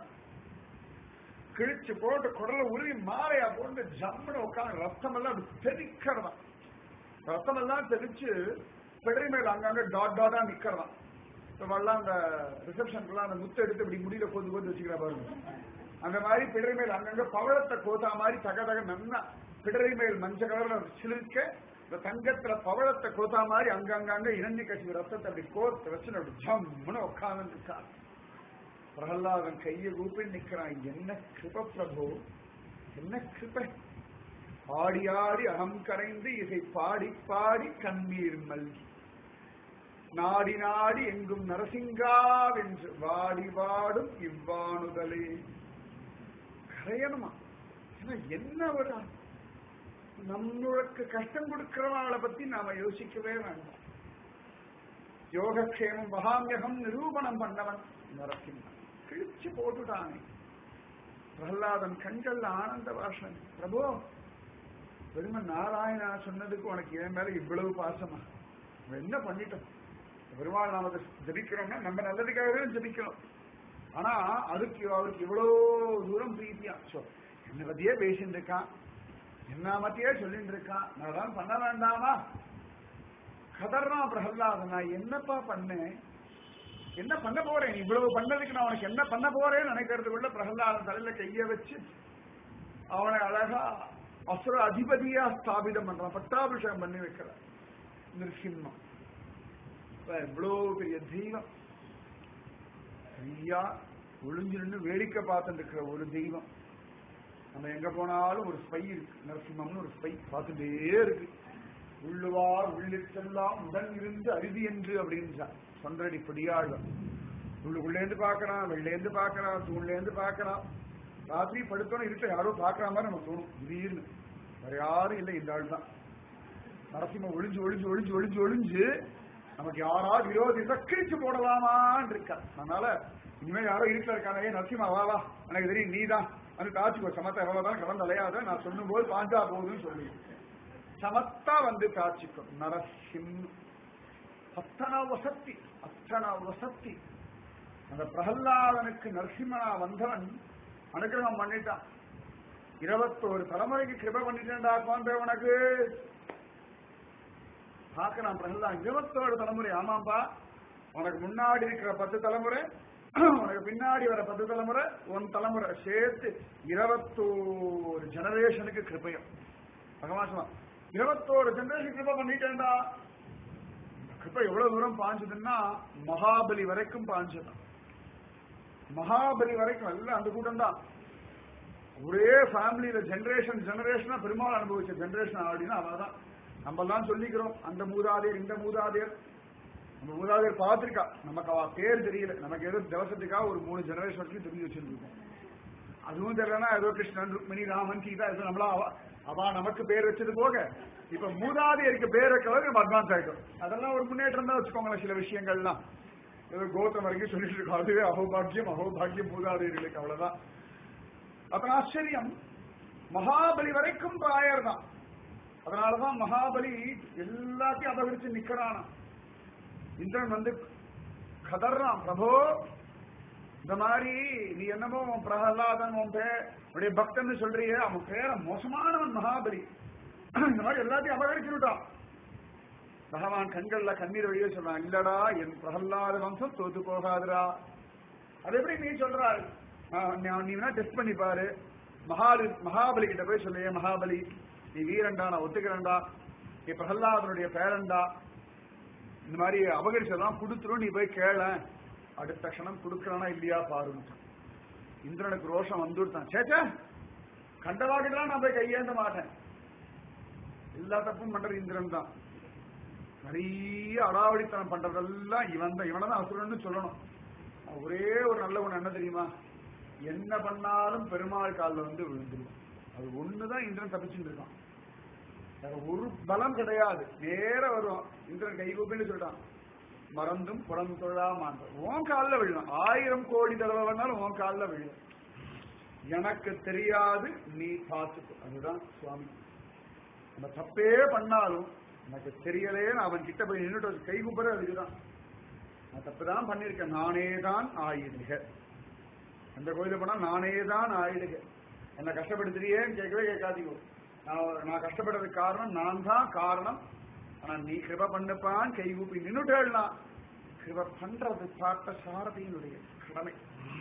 கிழிச்சு போட்டு குடலை உருவி மாலையா போட்டு ஜம்முன்னு உட்காந்து ரத்தம் எல்லாம் அப்படி தெறிக்கிறதாம் ரத்தம் எல்லாம் தெளிச்சு பிடரி மேல அங்கங்க டாட் டாட்டா நிக்கிறதாம் இப்பெல்லாம் அந்த ரிசப்ஷனுக்குலாம் அந்த முத்து எடுத்து இப்படி முடியல கோந்து கோந்து வச்சுக்கிறா பாருங்க அந்த மாதிரி பிடரி மேல் அங்கங்க பவளத்தை கோத்தா மாதிரி தக தக நன்னா பிடரி மேல் மஞ்சள் கலர்ல சிலிர்க்க இந்த தங்கத்துல பவளத்தை கோத்தா மாதிரி அங்கங்க இரண்டி கட்சி ரத்தத்தை அப்படி கோர்த்து வச்சு அப்படி ஜம்முன்னு உட்கார்ந்து இருக்கா பிரகலாதன் கையை கூப்பி நிக்கிறான் என்ன கிருப பிரபு என்ன கிருபை ஆடி ஆடி அகம் கரைந்து இசை பாடி பாடி கண்ணீர் மல்கி நாடி நாடி எங்கும் நரசிங்காவென்று வாடி வாடும் இவ்வாணுதலே கரையணுமா ஏன்னா என்ன ஒரு நம்மளுக்கு கஷ்டம் கொடுக்கிறவங்களை பத்தி நாம யோசிக்கவே வேண்டாம் யோகக்ஷேமம் மகாமியகம் நிரூபணம் பண்ணவன் நரசிம்மன் கிழிச்சு போட்டுட்டானே பிரகலாதன் கண்கள்ல ஆனந்த பாஷன் பிரபு வெறும நாராயணா சொன்னதுக்கு உனக்கு என் மேல இவ்வளவு பாசமா அவன் என்ன பண்ணிட்டோம் பெருமாள் நாமத்தை ஜபிக்கிறோம்னா நம்ம நல்லதுக்காகவே ஜபிக்கிறோம் ஆனா அதுக்கு அவருக்கு இவ்வளோ தூரம் பிரீத்தியா சோ என்னை பத்தியே பேசிட்டு இருக்கான் என்ன மத்தியே சொல்லிட்டு இருக்கான் நான் தான் பண்ண வேண்டாமா கதர்றான் பிரகலாதன் நான் என்னப்பா பண்ணேன் என்ன பண்ண போறேன் இவ்வளவு பண்ணதுக்கு நான் உனக்கு என்ன பண்ண போறேன்னு நினைக்கிறதுக்குள்ள பிரகலாதன் தலையில கைய வச்சு அவனை அழகா அசுர அதிபதியா ஸ்தாபிதம் பண்றான் பட்டாபிஷேகம் பண்ணி வைக்கிறான் நிருசிம்மம் இப்ப இவ்வளவு பெரிய தெய்வம் ஐயா ஒளிஞ்சு நின்று வேடிக்கை பார்த்துட்டு இருக்கிற ஒரு தெய்வம் நம்ம எங்க போனாலும் ஒரு ஸ்பை இருக்கு நரசிம்மம்னு ஒரு ஸ்பை பார்த்துட்டே இருக்கு உள்ளுவார் உள்ளிட்டெல்லாம் உடன் இருந்து அருதி என்று அப்படின்றார் சொந்தரடி பிடியாழ்வார் உள்ளுக்குள்ளேந்து பார்க்கறான் வெளிலேந்து பார்க்கறான் தூண்லேந்து பார்க்கறான் ராத்திரி படுத்தோன்னு இருக்க யாரோ பார்க்கற மாதிரி நமக்கு தோணும் திடீர்னு வேற யாரும் இல்லை இந்த ஆள் தான் நரசிம்ம ஒளிஞ்சு ஒளிஞ்சு ஒளிஞ்சு ஒளிஞ்சு ஒளிஞ்சு நமக்கு யாராவது விரோதி கிழிச்சு போடலாமான்னு இருக்கா அதனால இனிமே யாரோ இருட்டில் இருக்காங்க ஏ நரசிம்மா வா வா எனக்கு தெரியும் நீ தான் வந்து காட்சிக்கோ சமத்தா எவ்வளவுதான் கலந்து அலையாத நான் சொல்லும் போது பாஞ்சா போகுதுன்னு சொல்லி சமத்தா வந்து காட்சிக்கும் நரசிம் அத்தனை வசத்தி அத்தனை வசத்தி அந்த பிரகல்லாதனுக்கு நரசிம்மனா வந்தவன் அனுகிரகம் பண்ணிட்டான் இருபத்தோரு தலைமுறைக்கு கிருப பண்ணிட்டேன்டா குழந்தை உனக்கு பார்க்கலாம் பிரகலாத் இருபத்தோரு தலைமுறை ஆமாம்பா உனக்கு முன்னாடி இருக்கிற பத்து தலைமுறை உனக்கு பின்னாடி வர பத்து தலைமுறை உன் தலைமுறை சேர்த்து இருபத்தோரு ஜெனரேஷனுக்கு கிருபையும் பகவான் சொன்னான் இருபத்தோரு ஜெனரேஷன் கிருபை பண்ணிட்டேன்டா இந்த கிருப்பை எவ்வளவு தூரம் பாஞ்சதுன்னா மகாபலி வரைக்கும் பாஞ்சதான் மகாபலி வரைக்கும் எல்லாம் அந்த கூட்டம் தான் ஒரே ஃபேமிலியில ஜெனரேஷன் ஜெனரேஷனா பெருமாள் அனுபவிச்ச ஜெனரேஷன் அப்படின்னா அவதான் நம்ம எல்லாம் சொல்லிக்கிறோம் அந்த மூதாதையர் இந்த மூதாதையர் நம்ம மூதாதையர் பார்த்திருக்கா நமக்கு அவ பேர் தெரியல நமக்கு ஏதோ தவசத்துக்காக ஒரு மூணு ஜெனரேஷன் வரைக்கும் தெரிஞ்சு வச்சிருக்கோம் அதுவும் தெரியலனா ஏதோ கிருஷ்ணன் ருக்மிணி ராமன் சீதா ஏதோ நம்மளா அவ அவ நமக்கு பேர் வச்சது போக இப்ப மூதாதையருக்கு பேர் வைக்கிறவங்க நம்ம அட்வான்ஸ் ஆயிட்டோம் அதெல்லாம் ஒரு முன்னேற்றம் தான் வச்சுக்கோங்களேன் சில விஷயங்கள்லாம் ஏதோ கோத்திரம் வரைக்கும் சொல்லிட்டு இருக்கோம் அதுவே அகோபாக்கியம் அகோபாக்கியம் மூதாதையர்களுக்கு அவ்வளவுதான் அப்ப ஆச்சரியம் மகாபலி வரைக்கும் பிராயர் தான் அதனாலதான் மகாபலி எல்லாத்தையும் அபகரிச்சு நிக்கிறானா இந்திரன் வந்து கதறான் பிரபோ இந்த மாதிரி நீ என்னமோ உன் பிரகலாதன் உன் பேர் உடைய பக்தன்னு சொல்றியே அவன் பேர மோசமானவன் மகாபலி இந்த மாதிரி எல்லாத்தையும் அபகரிச்சுட்டான் பகவான் கண்கள்ல கண்ணீர் வழியே சொல்றான் இல்லடா என் பிரகலாத வம்சம் தோத்து போகாதுடா அது எப்படி நீ சொல்றாரு ஆஹ் நீ- நீ வேணா டெஸ்ட் பண்ணி பாரு மகாபலி மகாபலி கிட்ட போய் சொல்லியே மகாபலி நீ வீரன்டா நான் ஒத்துக்கிறேன்டா நீ பிரகலாதனுடைய பேரன்டா இந்த மாதிரி அபகரிச்சதெல்லாம் கொடுத்துரும் நீ போய் கேள அடுத்த க்ஷணம் கொடுக்கறானா இல்லையா பாருன்னு இந்திரனுக்கு ரோஷம் வந்துட்டான் சேச்சே கண்டவாக்கிட்டலாம் நான் போய் கையேந்த மாட்டேன் எல்லா தப்பும் பண்றது இந்திரன் தான் நிறைய அடாவடித்தனம் பண்றதெல்லாம் இவன் தான் இவனை தான் அசுரன்னு சொல்லணும் ஒரே ஒரு நல்ல ஒண்ணு என்ன தெரியுமா என்ன பண்ணாலும் பெருமாள் காலில் வந்து விழுந்துருவான் அது ஒண்ணுதான் இந்திரன் தப்பிச்சுட்டு இருக்கான் வேற ஒரு பலம் கிடையாது நேர வரும் இந்திரன் கை கூப்பின்னு சொல்லிட்டான் மறந்தும் புறந்தொழா மாண்டம் உன் காலில் விழும் ஆயிரம் கோடி தடவை வேணாலும் உன் காலில் விழும் எனக்கு தெரியாது நீ பார்த்துக்கோ அதுதான் சுவாமி நம்ம தப்பே பண்ணாலும் எனக்கு தெரியலேன்னு அவன் கிட்ட போய் நின்றுட்டு கை கூப்பிட அதுக்குதான் நான் தப்பு தான் பண்ணியிருக்கேன் நானே தான் ஆயிடுக அந்த கோயிலுக்கு போனா நானே தான் ஆயிடுக என்னை கஷ்டப்படுத்துறியேன்னு கேட்கவே கேட்காதீங்க நான் நான் கஷ்டப்படுறதுக்கு காரணம் நான் தான் காரணம் ஆனா நீ கிருப பண்ணுப்பான் கை கூப்பி நின்னுட்டேன்னா கிருப பண்றது பார்த்த சாரதியினுடைய கடமை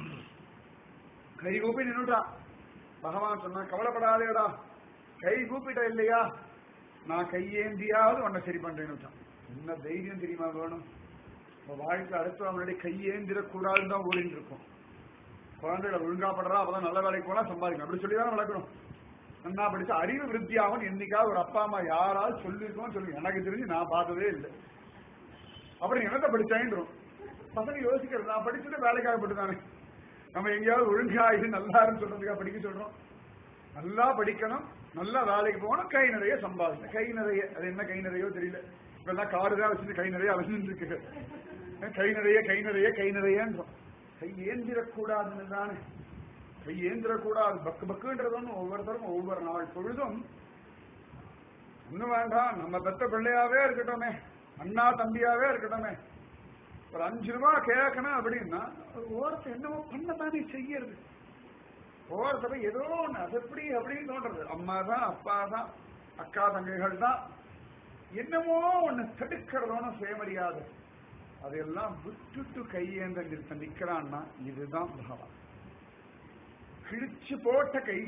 கை கூப்பி நின்னுட்டான் பகவான் சொன்னா கவலைப்படாதேடா கை கூப்பிட்ட இல்லையா நான் கையேந்தியாவது உன்னை சரி பண்றேன்னு என்ன தைரியம் தெரியுமா வேணும் நம்ம வாழ்க்கை அடுத்து முன்னாடி கையேந்திரக்கூடாதுன்னு தான் ஓடிட்டு இருக்கும் குழந்தைகளை ஒழுங்கா படுறா அப்பதான் நல்ல வேலைக்கு போனா சம்பாதிக்கணும் அப்படி சொல்லி தானே வளர்க்கணும் நன்னா படிச்சா அறிவு விருத்தியாகும் என்னைக்காவது ஒரு அப்பா அம்மா யாராவது சொல்லியிருக்கோம் சொல்லி எனக்கு தெரிஞ்சு நான் பார்த்ததே இல்லை அப்புறம் என்னத்தை படிச்சேன்றோம் பசங்க யோசிக்கிறது நான் படிச்சுட்டு வேலைக்காக பட்டுதானே நம்ம எங்கேயாவது ஒழுங்கா இது நல்லா இருந்து சொல்றதுக்காக படிக்க சொல்றோம் நல்லா படிக்கணும் நல்லா வேலைக்கு போகணும் கை நிறைய சம்பாதிக்கணும் கை நிறைய அது என்ன கை நிறையோ தெரியல இப்பெல்லாம் காடு தான் வச்சுட்டு கை நிறைய அலைஞ்சிட்டு இருக்கு கை நிறைய கை நிறைய கை நிறையன்றோம் கை ஏந்திரக்கூடாதுன்னு தானே கை ஏந்திரக்கூடாது பக்கு பக்குன்றது ஒண்ணு ஒவ்வொருத்தரும் ஒவ்வொரு நாள் பொழுதும் ஒண்ணும் வேண்டாம் நம்ம பெத்த பிள்ளையாவே இருக்கட்டுமே அண்ணா தம்பியாவே இருக்கட்டுமே ஒரு அஞ்சு ரூபா கேட்கணும் அப்படின்னா அது ஓரத்தை என்னவோ பண்ணதானே செய்யறது ஓரத்தை போய் ஏதோ ஒண்ணு அது எப்படி அப்படின்னு தோன்றது அம்மா தான் அப்பா தான் அக்கா தங்கைகள் தான் என்னமோ ஒண்ணு தடுக்கிறதோன்னு சுயமரியாதை அதையெல்லாம் விட்டுட்டு கையேந்த நிறுத்த நிக்கிறான்னா இதுதான் பகவான் கிழிச்சு போட்ட கை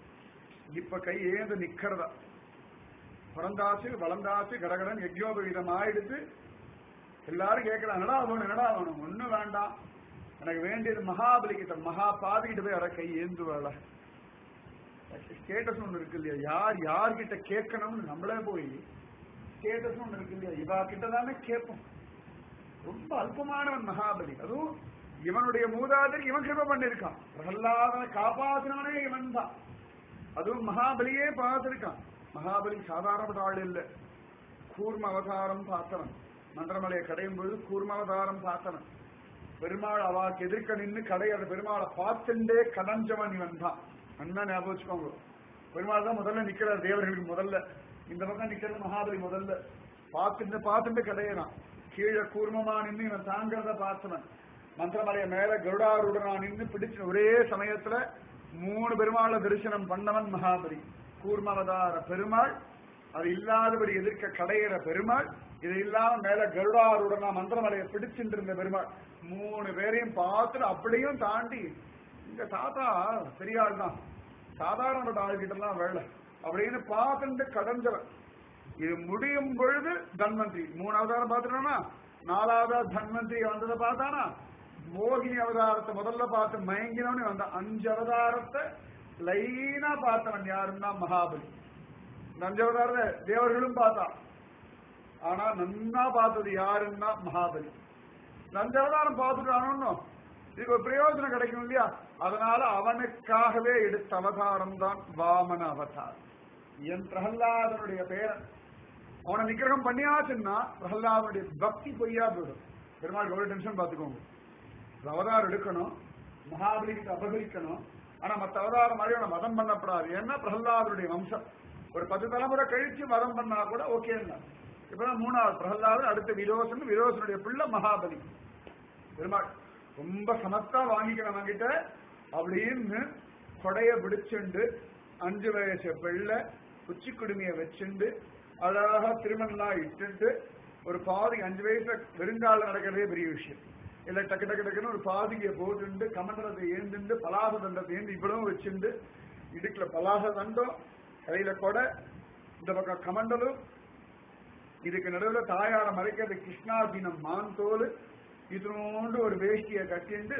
இப்ப கை ஏந்து நிக்கிறதா பிறந்தாச்சு வளர்ந்தாச்சு கடகடன் யஜ்யோபவீதம் ஆயிடுத்து எல்லாரும் கேட்கலாம் என்னடா வேணும் என்னடா வேணும் ஒண்ணும் வேண்டாம் எனக்கு வேண்டியது மகாபலி கிட்ட மகா பாதிக்கிட்ட போய் அட கை ஏந்து வேலை ஸ்டேட்டஸ் ஒண்ணு இருக்கு இல்லையா யார் யார்கிட்ட கேட்கணும்னு நம்மளே போய் ஸ்டேட்டஸ் ஒண்ணு இருக்கு இல்லையா இவா கிட்ட தானே கேட்போம் ரொம்ப அல்பமானவன் மகாபலி அதுவும் இவனுடைய மூதாதையர் இவன் கிருப பண்ணிருக்கான் பிரகல்லாதனை காப்பாத்தினவனே இவன் தான் அதுவும் மகாபலியே பார்த்திருக்கான் மகாபலி சாதாரண ஆள் இல்ல கூர்ம அவதாரம் பார்த்தவன் மந்திரமலையை கடையும் பொழுது கூர்ம அவதாரம் பார்த்தவன் பெருமாள் அவாக்கு எதிர்க்க நின்று கடையாத பெருமாளை பார்த்துட்டே கடைஞ்சவன் இவன் தான் நல்லா ஞாபகம் வச்சுக்கோங்க பெருமாள் தான் முதல்ல நிக்கிறார் தேவர்களுக்கு முதல்ல இந்த பக்கம் நிக்கிறது மகாபலி முதல்ல பார்த்துட்டு பார்த்துட்டு கடையறான் கீழே கூர்மமா நின்று இவன் தாங்கிறத பார்த்தவன் மந்திரமலைய மேல கருடாருடனா நின்று பிடிச்சு ஒரே சமயத்துல மூணு பெருமாளை தரிசனம் பண்ணவன் மகாபலி கூர்மவதார பெருமாள் அது இல்லாதபடி எதிர்க்க கடையிற பெருமாள் இது இல்லாம மேல கருடாருடனா மந்திரமலையை பிடிச்சிட்டு இருந்த பெருமாள் மூணு பேரையும் பார்த்துட்டு அப்படியும் தாண்டி இந்த தாத்தா பெரிய ஆள் தான் சாதாரண ஆள்கிட்ட எல்லாம் வேலை அப்படின்னு பார்த்துட்டு கடஞ்சவன் இது முடியும் பொழுது தன்வந்திரி மூணு அவதாரம் பார்த்துட்டோம்னா நாலாவதா தன்வந்திரி வந்ததை பார்த்தானா மோகினி அவதாரத்தை முதல்ல பார்த்து மயங்கினவனே வந்தான் அஞ்சு அவதாரத்தை லைனா பார்த்தவன் யாருன்னா மகாபலி இந்த அஞ்சு அவதாரத்தை தேவர்களும் பார்த்தான் ஆனா நன்னா பார்த்தது யாருன்னா மகாபலி இந்த அஞ்சு அவதாரம் பார்த்துட்டானோ இதுக்கு ஒரு பிரயோஜனம் கிடைக்கும் இல்லையா அதனால அவனுக்காகவே எடுத்த அவதாரம் தான் வாமன அவதாரம் என் பிரகல்லாதனுடைய பேரன் அவனை நிக்கிரகம் பண்ணியாச்சுன்னா பிரகல்லாதனுடைய பக்தி பொய்யா போயிடும் பெருமாள் எவ்வளவு டென்ஷன் பார்த்துக்கோங்க ஒரு அவதாரம் எடுக்கணும் மகாபலிக்கு அபகரிக்கணும் ஆனா மத்த அவதாரம் மாதிரி அவனை மதம் பண்ணப்படாது ஏன்னா பிரகல்லாதனுடைய வம்சம் ஒரு பத்து தலைமுறை கழிச்சு மதம் பண்ணா கூட ஓகே இப்பதான் மூணாவது பிரகல்லாதன் அடுத்த விரோசன் விரோசனுடைய பிள்ளை மகாபலி பெருமாள் ரொம்ப சமத்தா வாங்கிக்கணும் கிட்ட அப்படின்னு கொடைய பிடிச்சுண்டு அஞ்சு வயசு பிள்ளை உச்சி குடுமைய வச்சுண்டு அழகா திருமணம்லாம் இட்டுட்டு ஒரு பாதி அஞ்சு வயசுல வெறுங்கால நடக்கிறதே பெரிய விஷயம் இல்ல டக்கு டக்கு டக்குன்னு ஒரு பாதிகையை போட்டுண்டு கமண்டலத்தை ஏந்துண்டு பலாச தண்டத்தை ஏந்து இவ்வளவும் வச்சுண்டு இடுக்குல பலாச தண்டம் கையில கொடை இந்த பக்கம் கமண்டலும் இதுக்கு நடுவுல தாயார மறைக்கிறது கிருஷ்ணாதீனம் மான் தோல் இதனோண்டு ஒரு வேஷ்டியை கட்டிண்டு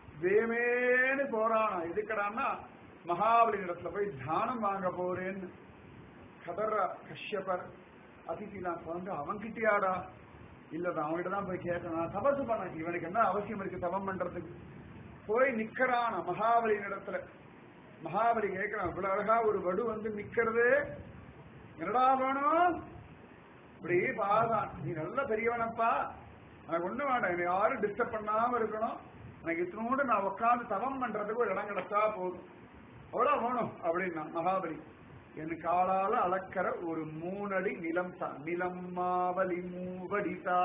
வேமேன்னு போறானா எதுக்கடான்னா மகாபலி இடத்துல போய் தியானம் வாங்க போறேன்னு கதற கஷ்யபர் அதிதி நான் வந்து அவன்கிட்டயாடா இல்லதான் அவன்கிட்ட தான் போய் கேட்கணும் நான் தபசு பண்ண இவனுக்கு என்ன அவசியம் இருக்கு தபம் பண்றதுக்கு போய் நிக்கிறான் மகாபலி இடத்துல மகாபலி கேட்கிறான் இவ்வளவு அழகா ஒரு வடு வந்து நிக்கிறது என்னடா வேணும் இப்படி பாதான் நீ நல்ல பெரியவனப்பா எனக்கு ஒண்ணு வேண்டாம் என்னை யாரும் டிஸ்டர்ப் பண்ணாம இருக்கணும் எனக்கு இத்தனோடு நான் உட்காந்து தவம் பண்றதுக்கு ஒரு இடம் கிடைச்சா போதும் அவ்வளவு வேணும் அப்படின்னா மகாபலி என் காலால அளக்கிற ஒரு மூணடி நிலம் தான் நிலம் மாவலி மூவடிதா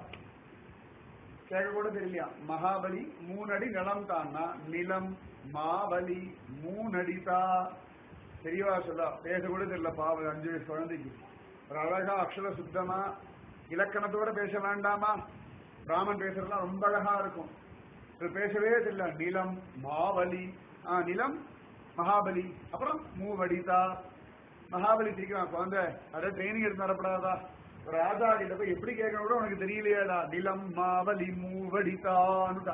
கேட்க கூட தெரியலையா மகாபலி மூணடி நிலம் தான்னா நிலம் மாவலி மூணடிதா தெரியவா சொல்ல பேச கூட தெரியல பாவம் அஞ்சு வயசு குழந்தைக்கு ஒரு அழகா அக்ஷர சுத்தமா இலக்கணத்தோட பேச வேண்டாமா ராமன் பேசுறதுலாம் ரொம்ப அழகா இருக்கும் இது பேசவே தெரியல நிலம் மாவலி ஆ நிலம் மகாபலி அப்புறம் மூவடிதா மகாபலி திரிக்கிறான் குழந்தை அட ட்ரைனிங் எடுத்து நடப்படாதா ஒரு ராஜா கிட்ட போய் எப்படி கேட்கணும் கூட உனக்கு தெரியலையாடா நிலம் மாவலி மூவடிதான்னு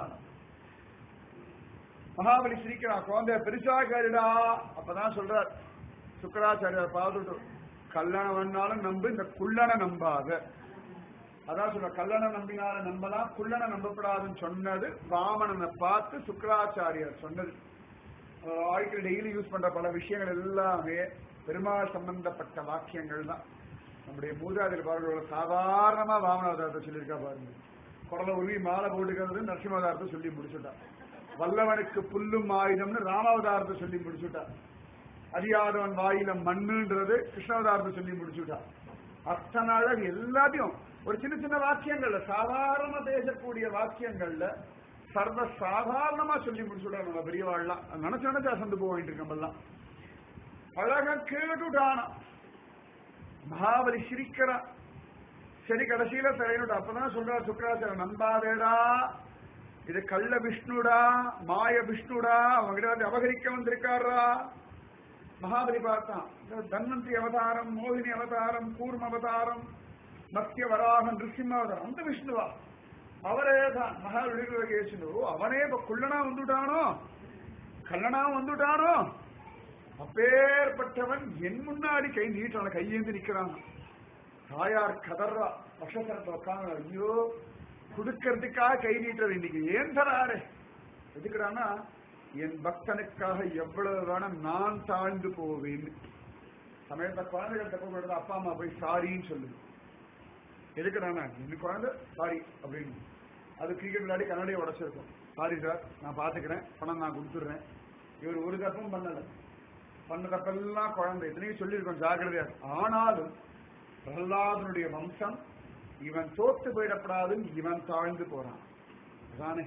மகாபலி சிரிக்கிறான் குழந்தை பெருசா கேளுடா அப்பதான் சொல்றார் சுக்கராச்சாரியார் பார்த்துட்டு கல்யாணம் வேணாலும் நம்பு இந்த குள்ளனை நம்பாத அதான் சொல்ற கல்லணை நம்பினால நம்பலாம் குள்ளனை நம்பப்படாதுன்னு சொன்னது வாமனனை பார்த்து சுக்கராச்சாரியார் சொன்னது வாழ்க்கையில் டெய்லி யூஸ் பண்ற பல விஷயங்கள் எல்லாமே பெருமாள் சம்பந்தப்பட்ட வாக்கியங்கள் தான் நம்முடைய மூதாதிரி பாடல்கள் சாதாரணமா வாமனாவதாரத்தை சொல்லியிருக்கா பாருங்க குடலை உருவி மாலை போட்டுக்கிறது நரசிம்மாவதாரத்தை சொல்லி முடிச்சுட்டா வல்லவனுக்கு புல்லும் ஆயுதம்னு ராமாவதாரத்தை சொல்லி முடிச்சுட்டா அறியாதவன் வாயில மண்ணுன்றது கிருஷ்ணாவதாரத்தை சொல்லி முடிச்சுட்டா அத்தனை அழகு எல்லாத்தையும் ஒரு சின்ன சின்ன வாக்கியங்கள்ல சாதாரண பேசக்கூடிய வாக்கியங்கள்ல சர்வ சாதாரணமா சொல்லி முடிச்சுடுறாங்க நம்ம பெரியவாள்லாம் அது நினைச்சு நினைச்சு அசந்து போயிட்டு இருக்கோம் அழகா கேட்டுட்டானா மகாபலி சிரிக்கிறான் சரி கடைசியில தலையினுட்டு அப்பதான் சொல்றார் சுக்கராச்சார நம்பாதேடா இது கள்ள விஷ்ணுடா மாய விஷ்ணுடா அவங்கிட்ட வந்து அபகரிக்க வந்திருக்காரா மகாபலி பார்த்தான் இந்த தன்வந்தி அவதாரம் மோகினி அவதாரம் கூர்ம அவதாரம் மத்திய வராகம் நிருசிம்ம அவதாரம் அந்த விஷ்ணுவா அவரே தான் மகா விடுகேசனு அவனே இப்ப குள்ளனா வந்துட்டானோ கல்லனா வந்துட்டானோ அப்பேற்பட்டவன் என் முன்னாடி கை நீட்டான கையேந்து நிக்கிறான் தாயார் கதர்றா பஷசரத்தை உட்காந்து ஐயோ கொடுக்கறதுக்காக கை நீட்டுறது இன்னைக்கு ஏன் தராரு எதுக்குறானா என் பக்தனுக்காக எவ்வளவு வேணும் நான் தாழ்ந்து போவேன் சமயத்தை குழந்தைகள் தப்பு பண்ணுறது அப்பா அம்மா போய் சாரின்னு சொல்லுது எதுக்குறானா இந்த குழந்தை சாரி அப்படின்னு அது கிரிக்கெட் விளையாடி கண்ணாடியை உடச்சிருக்கும் சாரி சார் நான் பாத்துக்கிறேன் பணம் நான் கொடுத்துடுறேன் இவர் ஒரு தப்பும் பண்ணல பண்ண தப்பெல்லாம் குழந்தை இத்தனையும் சொல்லியிருக்கோம் ஜாக்கிரதையா ஆனாலும் பிரகலாதனுடைய வம்சம் இவன் தோத்து போயிடப்படாதுன்னு இவன் தாழ்ந்து போறான் அதானே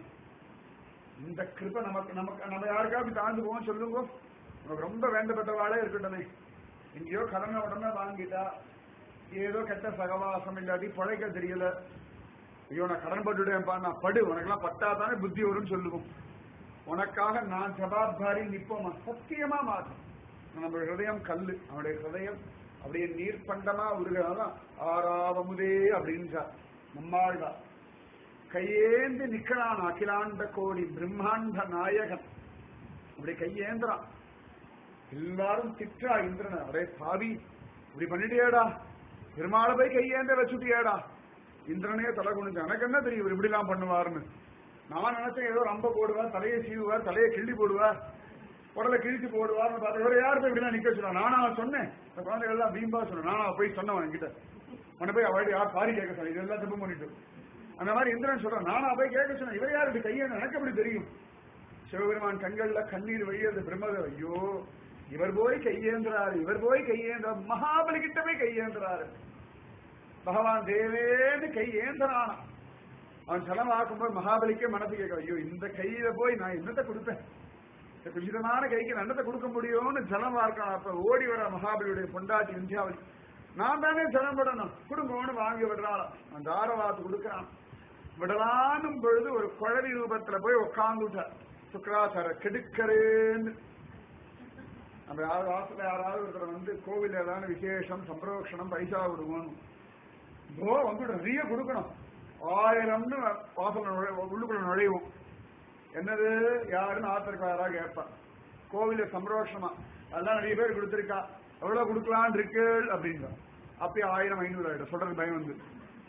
இந்த கிருப நமக்கு நமக்கு நம்ம யாருக்காவது தாழ்ந்து போவோம் சொல்லுங்க நமக்கு ரொம்ப வேண்டப்பட்டவாளே இருக்கட்டுமே எங்கேயோ கடனை உடனே வாங்கிட்டா ஏதோ கெட்ட சகவாசம் இல்லாட்டி பழைக்க தெரியல ஐயோ நான் கடன் பட்டுட்டேன்ப்பா நான் படு உனக்கெல்லாம் பட்டா தானே புத்தி வரும்னு சொல்லுவோம் உனக்காக நான் ஜவாப்தாரி நிப்போமா சத்தியமா மாறும் நம்ம ஹிருதயம் கல்லு அவனுடைய ஹிருதயம் அப்படியே நீர் பண்டமா உருகிறாதான் ஆறாவமுதே அப்படின்றார் நம்மாழ்வா கையேந்து நிக்கிறான் அகிலாண்ட கோடி பிரம்மாண்ட நாயகன் அப்படி கையேந்திரான் எல்லாரும் திட்டா இந்திரன் அரே பாவி இப்படி பண்ணிட்டியேடா பெருமாளை போய் கையேந்த வச்சுட்டியேடா இந்திரனே தலை குனிஞ்சு எனக்கு என்ன தெரியும் இவர் இப்படி எல்லாம் பண்ணுவாருன்னு நான் நினைச்சேன் ஏதோ ரொம்ப போடுவார் தலையை சீவுவார் தலையை கிள்ளி போடுவார் உடலை கிழிச்சு போடுவார்னு பார்த்தா இவர் யார் போய் இப்படிலாம் நிக்க சொல்லுவா நானா சொன்னேன் இந்த குழந்தைகள் எல்லாம் பீம்பா சொன்னேன் நானா போய் சொன்னவன் என்கிட்ட அவனை போய் அவள் யார் சாரி கேட்க சொன்னேன் இதெல்லாம் தப்பு பண்ணிட்டு அந்த மாதிரி இந்திரன் சொல்றான் நானா போய் கேட்க சொன்னேன் இவர் யார் இப்படி கையேந்த எனக்கு எப்படி தெரியும் சிவபெருமான் கண்கள்ல கண்ணீர் வழியது பிரம்மதேவ ஐயோ இவர் போய் கையேந்திராரு இவர் போய் கையேந்திர மகாபலி கிட்ட போய் கையேந்திராரு பகவான் தேவேன்னு கை ஏந்தனானா அவன் செலவாக்கும்போது மகாபலிக்கே மனசு கேட்க ஐயோ இந்த கையில போய் நான் என்னத்தை கொடுப்பேன் இந்த குஜிதமான கைக்கு நான் என்னத்தை கொடுக்க முடியும்னு ஜலம் பார்க்கணும் அப்ப ஓடி வர மகாபலியுடைய பொண்டாட்டி இந்தியாவளி நான் தானே ஜலம் விடணும் குடும்பம்னு வாங்கி விடுறாளாம் அந்த ஆரவாத்து கொடுக்கறான் விடலானும் பொழுது ஒரு குழவி ரூபத்துல போய் உட்காந்துட்டார் சுக்கராச்சார கெடுக்கிறேன்னு நம்ம யாராவது வாசல யாராவது ஒருத்தர் வந்து கோவில் ஏதாவது விசேஷம் சம்பிரோஷணம் பைசா விடுவோம் போ வந்து நிறைய கொடுக்கணும் ஆயிரம்னு வாசல் நுழை உள்ளுக்குள்ள நுழைவோம் என்னது யாருன்னு ஆத்திரக்கா யாராவது கேட்பான் கோவில சம்பிரோஷமா அதெல்லாம் நிறைய பேர் கொடுத்துருக்கா எவ்வளவு கொடுக்கலான் இருக்கு அப்படிங்க அப்பயே ஆயிரம் ஐநூறு ஆயிடும் சொல்றது பயம் வந்து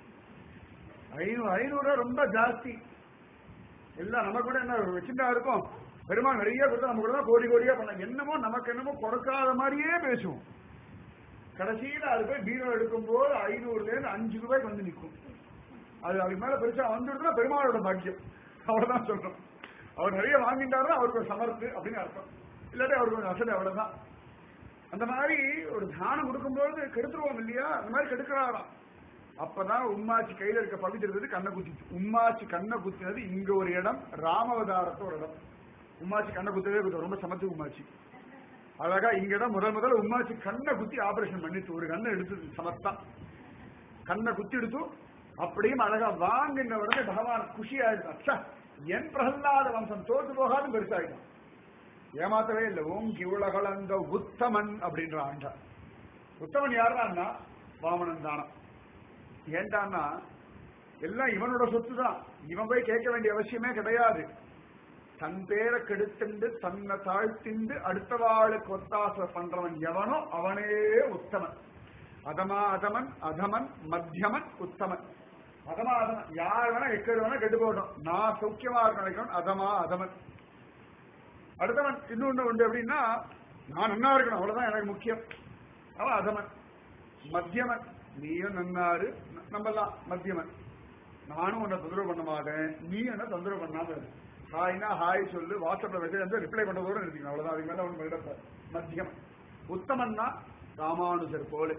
ஐநூறு ஐநூறு ரொம்ப ஜாஸ்தி எல்லாம் நம்ம கூட என்ன சின்ன இருக்கும் பெருமாள் நிறைய கொடுத்தா நம்ம கூட தான் கோடி கோடியா பண்ண என்னமோ நமக்கு என்னமோ கொடுக்காத மாதிரியே பேசுவோம் கடைசியில அது போய் பீரோ எடுக்கும் போது ஐநூறுல இருந்து அஞ்சு ரூபாய்க்கு வந்து நிற்கும் அது அதுக்கு மேல பெருசா வந்துடுதுன்னா பெருமாளோட பாக்கியம் அவ்வளவுதான் சொல்றோம் அவர் நிறைய வாங்கிட்டாருன்னா அவருக்கு ஒரு சமர்த்து அப்படின்னு அர்த்தம் இல்லாட்டி அவருக்கு ஒரு அசடு அவ்வளவுதான் அந்த மாதிரி ஒரு தானம் கொடுக்கும்போது கெடுத்துருவோம் இல்லையா அந்த மாதிரி கெடுக்கிறாராம் அப்பதான் உம்மாச்சி கையில இருக்க பவித்திரது கண்ணை குத்திச்சு உம்மாச்சி கண்ணை குத்தினது இங்க ஒரு இடம் ராமவதாரத்து ஒரு இடம் உம்மாச்சி கண்ணை குத்தவே குத்த ரொம்ப சமத்து உம்மாச்சி அழகா இங்கதான் முதல் முதல்ல உம்மாச்சி கண்ணை குத்தி ஆபரேஷன் பண்ணிட்டு ஒரு கண்ணை எடுத்து சமத்தா கண்ணை குத்தி எடுத்து அப்படியும் அழகா வாங்கின உடனே பகவான் குஷியாயிடும் அச்சா என் பிரகலாத வம்சம் தோத்து போகாது பெருசாயிடும் ஏமாத்தவே இல்லை ஓங்கி உலகளந்த உத்தமன் அப்படின்ற ஆண்டா உத்தமன் யாருன்னா வாமனன் தானம் ஏண்டான்னா எல்லாம் இவனோட சொத்து தான் இவன் போய் கேட்க வேண்டிய அவசியமே கிடையாது தன் பேரை கெடுத்துண்டு தன்னை தாழ்த்திண்டு அடுத்தவாளுக்கு ஒத்தாசை பண்றவன் எவனோ அவனே உத்தமன் அதமா அதமன் அதமன் மத்தியமன் உத்தமன் அதமா அதமன் யார் வேணா எக்கேடு வேணா கெட்டு போகட்டும் நான் சௌக்கியமா இருக்க நினைக்கணும் அதமா அதமன் அடுத்தவன் இன்னொன்னு உண்டு அப்படின்னா நான் நன்னா இருக்கணும் அவ்வளவுதான் எனக்கு முக்கியம் அவன் அதமன் மத்தியமன் நீயும் நன்னாரு நம்மலாம் மத்தியமன் நானும் உன்னை தொந்தரவு பண்ண மாட்டேன் நீ என்ன தொந்தரவு பண்ணாம இரு. ஹாய்னா ஹாய் சொல்லு வாட்ஸ்அப்ல மெசேஜ் வந்து ரிப்ளை பண்ணதோட நிறுத்திக்கணும் அவ்வளவுதான் அதுக்கு மேல ஒன்று இடப்ப மத்தியம் உத்தமன்னா ராமானுஜர் போல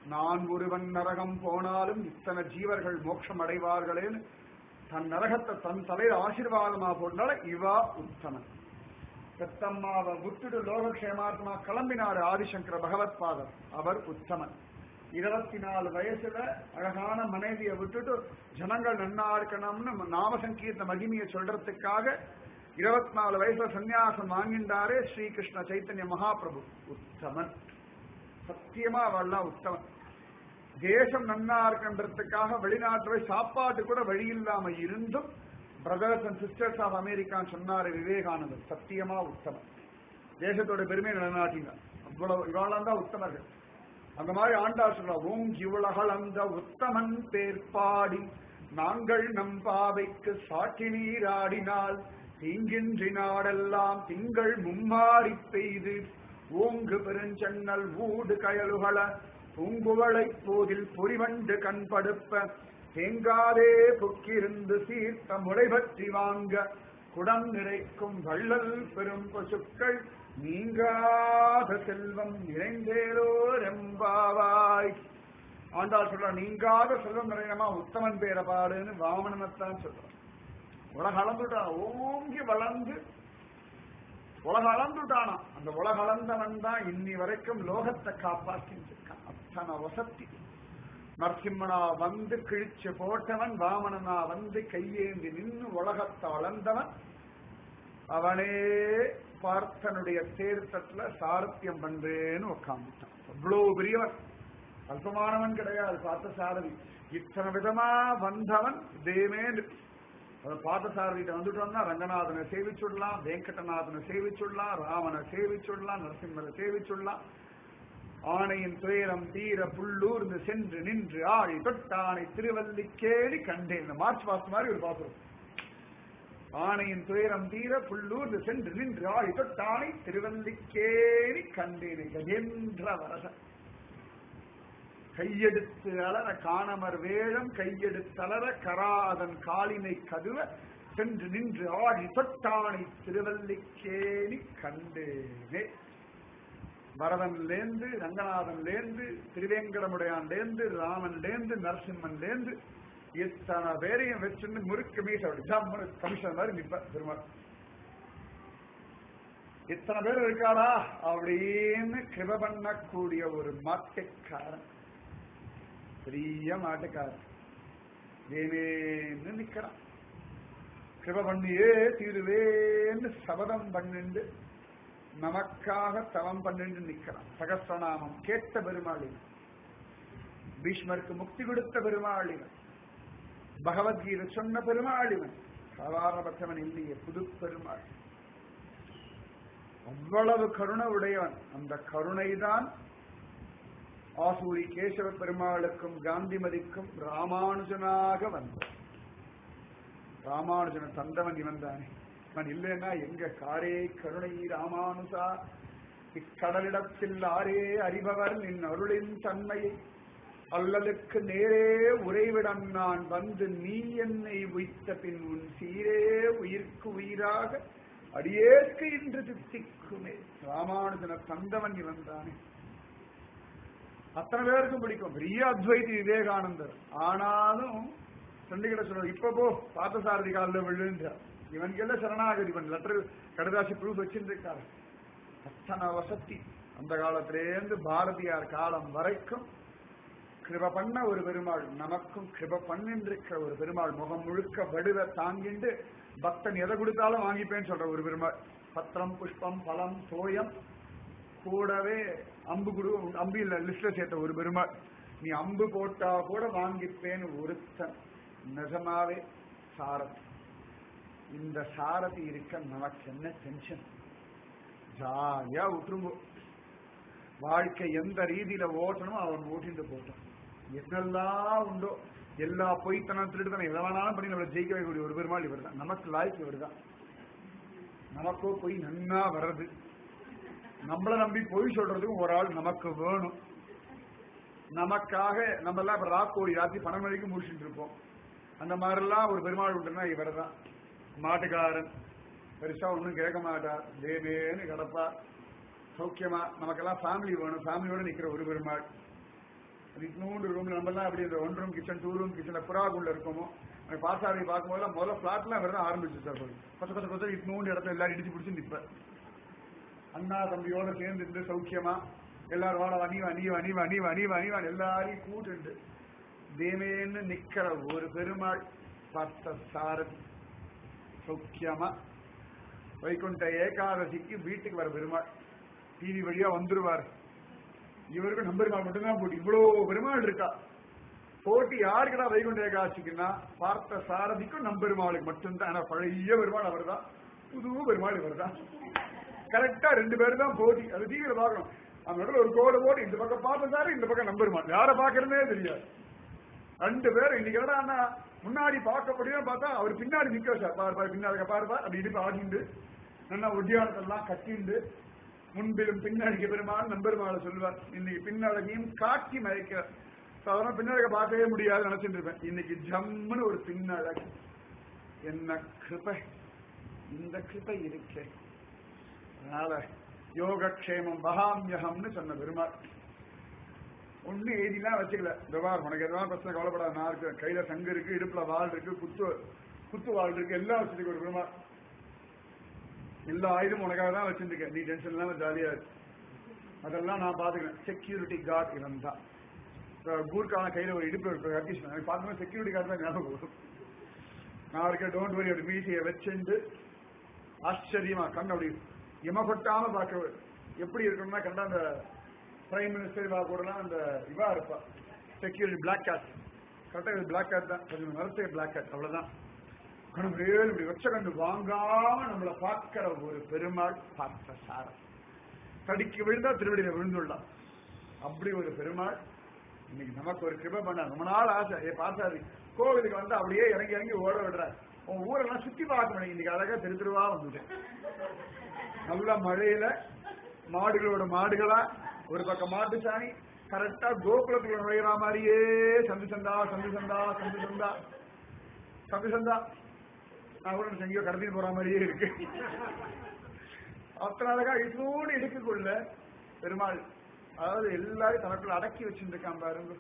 நான் ஒருவன் நரகம் போனாலும் இத்தனை ஜீவர்கள் மோட்சம் அடைவார்களேன்னு தன் நரகத்தை தன் தலையில ஆசீர்வாதமா போட்டால இவா உத்தமன் பெத்தம்மாவை விட்டுட்டு லோகக்ஷேமாத்மா கிளம்பினாரு ஆதிசங்கர பகவத் பாதர் அவர் உத்தமன் இருபத்தி நாலு வயசுல அழகான மனைவியை விட்டுட்டு ஜனங்கள் நன்னா இருக்கணும்னு நாம சங்கீர்த்த மகிமையை சொல்றதுக்காக இருபத்தி நாலு வயசுல சன்னியாசம் வாங்கின்றாரே ஸ்ரீகிருஷ்ண சைத்தன்ய மகாபிரபு உத்தமன் சத்தியமா அவள்லாம் உத்தமன் தேசம் நன்னா இருக்குன்றதுக்காக வெளிநாட்டுல போய் சாப்பாட்டு கூட வழி இல்லாம இருந்தும் பிரதர்ஸ் அண்ட் சிஸ்டர்ஸ் ஆஃப் அமெரிக்கான்னு சொன்னாரு விவேகானந்தர் சத்தியமா உத்தமன் தேசத்தோட பெருமையை நிலைநாட்டினார் அவ்வளவு இவாளாம் தான் உத்தமர்கள் அந்த மாதிரி ஆண்டாள் சொல்றா ஓம் இவ்வளகள் அந்த உத்தமன் பேர்பாடி நாங்கள் நம் பாவைக்கு சாட்சி நீராடினால் தீங்கின்றி நாடெல்லாம் திங்கள் மும்மாறி பெய்து ஓங்கு பெருஞ்சன்னல் ஊடு கயலுகள பூங்குவளை போதில் பொறிவண்டு கண்படுப்ப தேங்காதே புக்கிருந்து சீர்த்த முளை பற்றி வாங்க குடம் நிறைக்கும் வள்ளல் பெரும் பசுக்கள் நீங்காத செல்வம் நிறைந்தேரோ ரெம்பாவாய் ஆண்டாள் சொல்ற நீங்காத செல்வம் நிறையமா உத்தமன் பேரை பாடுன்னு வாமனத்தான் சொல்றான் உலக அளந்துட்டான் ஓங்கி வளர்ந்து உலக அளந்துட்டானா அந்த உலக அளந்தவன் தான் இன்னி வரைக்கும் லோகத்தை காப்பாற்றிட்டு இருக்கான் அத்தனை வசத்தி நரசிம்மனா வந்து கிழிச்சு போட்டவன் வாமனனா வந்து கையேந்தி நின்று உலகத்தை அளந்தவன் அவனே பார்த்தனுடைய தேர்த்தத்துல சாரத்தியம் பண்றேன்னு உட்காந்துட்டான் அவ்வளவு பெரியவன் அல்பமானவன் கிடையாது பார்த்த சாரதி இத்தனை விதமா வந்தவன் இதேமே அதை பார்த்த சாரதிட்ட வந்துட்டோம்னா ரங்கநாதனை சேவிச்சுடலாம் வெங்கடநாதனை சேவிச்சுடலாம் ராமனை சேவிச்சுடலாம் நரசிம்மரை சேவிச்சுடலாம் ஆணையின் துயரம் தீர புல்லூர்ந்து சென்று நின்று ஆழி தொட்டானை திருவல்லிக்கேணி கண்டேன் இந்த மார்ச் மாசம் மாதிரி ஒரு பாசுரம் ஆணையின் துயரம் தீர புல்லூர்ந்து சென்று நின்று ஆழி தொட்டானை திருவல்லிக்கேணி கண்டேன் கஜேந்திர வரசன் கையெடுத்து அலர காணமர் வேழம் கையெடுத்தலர கராதன் காலினை கதுவ சென்று நின்று ஆழி தொட்டானை திருவல்லிக்கேணி கண்டேனே பரதன்லேந்து ரங்கநாதன்லேந்து திருவேங்கடமுடையான்லேந்து ராமன்லேந்து நரசிம்மன்லேந்து இத்தனை பேரையும் வச்சுன்னு முறுக்கு மீச அப்படி ஜம்முன்னு கமிஷன் மாதிரி நிப்ப பெருமாள் இத்தனை பேர் இருக்காரா அப்படின்னு கிருப பண்ணக்கூடிய ஒரு மாட்டுக்காரன் பெரிய மாட்டுக்காரன் வேவேன்னு நிக்கிறான் கிருப பண்ணியே தீருவேன்னு சபதம் பண்ணிண்டு நமக்காக தவம் பண்ணிட்டு நிக்கிறான் சகசிரநாமம் கேட்ட பெருமாளின் பீஷ்மருக்கு முக்தி கொடுத்த பெருமாளிவன் பகவத்கீதை சொன்ன பெருமாளிவன் சாதாரண பக்தவன் இல்லையே புது பெருமாள் அவ்வளவு கருணை உடையவன் அந்த கருணைதான் ஆசூரி கேசவ பெருமாளுக்கும் காந்திமதிக்கும் ராமானுஜனாக வந்தான் ராமானுஜன தந்தவன் இவன் தானே இவன் இல்லைன்னா எங்க காரே கருணை ராமானுசா இக்கடலிடத்தில் ஆரே அறிபவர் நின் அருளின் தன்மையை அல்லலுக்கு நேரே உறைவிடம் நான் வந்து நீ என்னை உய்த்த பின் உன் சீரே உயிர்க்கு உயிராக அடியேற்கு இன்று தித்திக்குமே ராமானுஜன தந்தவன் இவன் தானே அத்தனை பேருக்கும் பிடிக்கும் பெரிய அத்வைதி விவேகானந்தர் ஆனாலும் சண்டிகிட்ட சொல்ற இப்ப போ பார்த்தசாரதி காலில் விழுன்றார் இவனுக்கெல்லாம் சரணாகதி பண்ண லெட்டர் கடுதாசி ப்ரூஃப் வச்சிருக்காரு அத்தனை வசதி அந்த காலத்திலேருந்து பாரதியார் காலம் வரைக்கும் கிருப பண்ண ஒரு பெருமாள் நமக்கும் கிருப பண்ணின்றிருக்கிற ஒரு பெருமாள் முகம் முழுக்க வடுவ தாங்கிண்டு பக்தன் எதை கொடுத்தாலும் வாங்கிப்பேன்னு சொல்ற ஒரு பெருமாள் பத்திரம் புஷ்பம் பழம் தோயம் கூடவே அம்பு குடு அம்பு இல்ல லிஸ்ட்ல சேர்த்த ஒரு பெருமாள் நீ அம்பு போட்டா கூட வாங்கிப்பேன்னு ஒருத்தன் நிஜமாவே சாரதி இந்த சாரதி இருக்க நமக்கு என்ன டென்ஷன் ஜாலியா விட்டுருங்கோ வாழ்க்கை எந்த ரீதியில ஓட்டணுமோ அவன் ஓட்டிட்டு போட்டான் என்னெல்லாம் உண்டோ எல்லா பொய்த்தனம் திருடுத்தனம் எதை வேணாலும் பண்ணி நம்மளை ஜெயிக்க வைக்கக்கூடிய ஒரு பெருமாள் இவர் தான் நமக்கு லாய்க்கு இவர் தான் நமக்கோ பொய் நன்னா வர்றது நம்மள நம்பி பொய் சொல்றதுக்கும் ஒரு ஆள் நமக்கு வேணும் நமக்காக நம்ம எல்லாம் இப்ப ராக்கோடி ராத்திரி பணம் வரைக்கும் முடிச்சுட்டு இருப்போம் அந்த மாதிரிலாம் ஒரு பெருமாள் உண்டுன்னா இவர் தான் மாட்டுக்காரன் பெருசா ஒன்றும் கேட்க மாட்டார் தேவேன்னு கிடப்பா சௌக்கியமா நமக்கெல்லாம் ஃபேமிலி வேணும் ஃபேமிலியோட நிக்கிற ஒரு பெருமாள் அது இன்னொன்று ரூம்ல நம்ம எல்லாம் அப்படி இந்த one room kitchen two room கிச்சன்ல புறாக்குள்ள இருக்கோமோ எனக்கு பாசாரி பார்க்கும்போது முதல்ல பிளாட்லாம் வரதான் ஆரம்பிச்சு சார் கொச்ச கொச்ச கொச்ச இன்னொன்று இடத்துல எல்லாரும் இடிச்சு பிடிச்சு நிற்பேன் அண்ணா தம்பியோட சேர்ந்து இருந்து சௌக்கியமா எல்லாரும் வாட வணி வணி வணி வணி வணி வணி வணி எல்லாரையும் கூட்டுண்டு தேமேன்னு நிக்கிற ஒரு பெருமாள் பார்த்த சாரதி சௌக்கியமா வைகுண்ட ஏகாதசிக்கு வீட்டுக்கு வர பெருமாள் டிவி வழியா வந்துருவார் இவருக்கு நம்பெருமாள் மட்டும்தான் போட்டி இவ்வளவு பெருமாள் இருக்கா போட்டி யாருக்குடா வைகுண்ட ஏகாதசிக்குன்னா பார்த்த சாரதிக்கும் நம்பெருமாளுக்கு மட்டும்தான் ஆனா பழைய பெருமாள் அவர்தான் புது பெருமாள் இவர்தான் கரெக்டா ரெண்டு பேரும் தான் போட்டி அது டிவியில பாக்கணும் அந்த இடத்துல ஒரு கோடு போட்டு இந்த பக்கம் பார்த்ததாரு இந்த பக்கம் நம்பெருமாள் யாரை பாக்குறதே தெரியாது ரெண்டு பேரும் இன்னைக்கு என்னடா முன்னாடி பார்க்க முடியும் பார்த்தா அவர் பின்னாடி நிக்க சார் பாரு பாரு பின்னாடி பாருப்பா அப்படி இடுப்பு ஆடிண்டு நல்லா உத்தியானத்தெல்லாம் கட்டிண்டு முன்பிலும் பின்னழக பெருமாள் நம்பெருமாளை சொல்லுவார் இன்னைக்கு பின்னழகையும் காட்டி மறைக்கிறார் சாதாரண பின்னழக பார்க்கவே முடியாது நினைச்சிட்டு இருப்பேன் இன்னைக்கு ஜம்முன்னு ஒரு பின்னழகு என்ன கிருபை இந்த கிருபை இருக்கே அதனால யோகக்ஷேமம் பகாமியகம்னு சொன்ன பெருமாள் ஒண்ணு எழுதிலாம் வச்சுக்கல விவகாரம் உனக்கு எதாவது பிரச்சனை கவலைப்படாத நான் இருக்கேன் கையில சங்கு இருக்கு இடுப்புல வாள் இருக்கு குத்து குத்து வாள் இருக்கு எல்லாம் வச்சிருக்க ஒரு பெருமாள் எல்லா ஆயுதமும் உனக்காக தான் வச்சிருக்கேன் நீ டென்ஷன் இல்லாம ஜாலியா இருக்கு அதெல்லாம் நான் பாத்துக்கிறேன் செக்யூரிட்டி கார்டு இவன் தான் கூர்க்கான கையில ஒரு இடுப்பு இருக்கு கட்டிஷன் எனக்கு பார்க்கும்போது செக்யூரிட்டி கார்டு தான் ஞாபகம் வரும் நான் இருக்க டோன்ட் வரி ஒரு மீசையை வச்சுண்டு ஆச்சரியமா கண் அப்படி எமப்பட்டாம பார்க்க எப்படி இருக்கணும்னா கண்டா அந்த பிரைம் மினிஸ்டர் இவா கூடலாம் அந்த இவா இருப்பா செக்யூரிட்டி பிளாக் கேட் கரெக்டா இது பிளாக் கேட் தான் கொஞ்சம் மரத்தே பிளாக் கேட் அவ்வளவுதான் கணம் வேறு இப்படி வச்ச கண்டு வாங்காம நம்மளை பார்க்கிற ஒரு பெருமாள் பார்த்த சாரம் தடிக்கு விழுந்தா திருவடியில விழுந்துள்ளான் அப்படி ஒரு பெருமாள் இன்னைக்கு நமக்கு ஒரு கிருபை பண்ண ரொம்ப நாள் ஆசை ஏ பார்த்தாரு கோவிலுக்கு வந்து அப்படியே இறங்கி இறங்கி ஓட விடுறாரு உன் ஊரெல்லாம் சுத்தி பார்க்க முடியும் இன்னைக்கு அழகா தெரு தெருவா வந்துட்டேன் நல்ல மழையில மாடுகளோட மாடுகளா ஒரு பக்கம் மாட்டு சாணி கரெக்டா கோகுலத்துக்குள்ள நுழையிற மாதிரியே சந்து சந்தா சந்து சந்தா சந்து சந்தா சந்து சந்தா நான் கூட எங்கேயோ கடத்திட்டு போற மாதிரியே இருக்கு அத்தனை அழகா இதோடு இடுக்குள்ள பெருமாள் அதாவது எல்லாரும் தனக்குள்ள அடக்கி வச்சுருக்கான் பாருங்க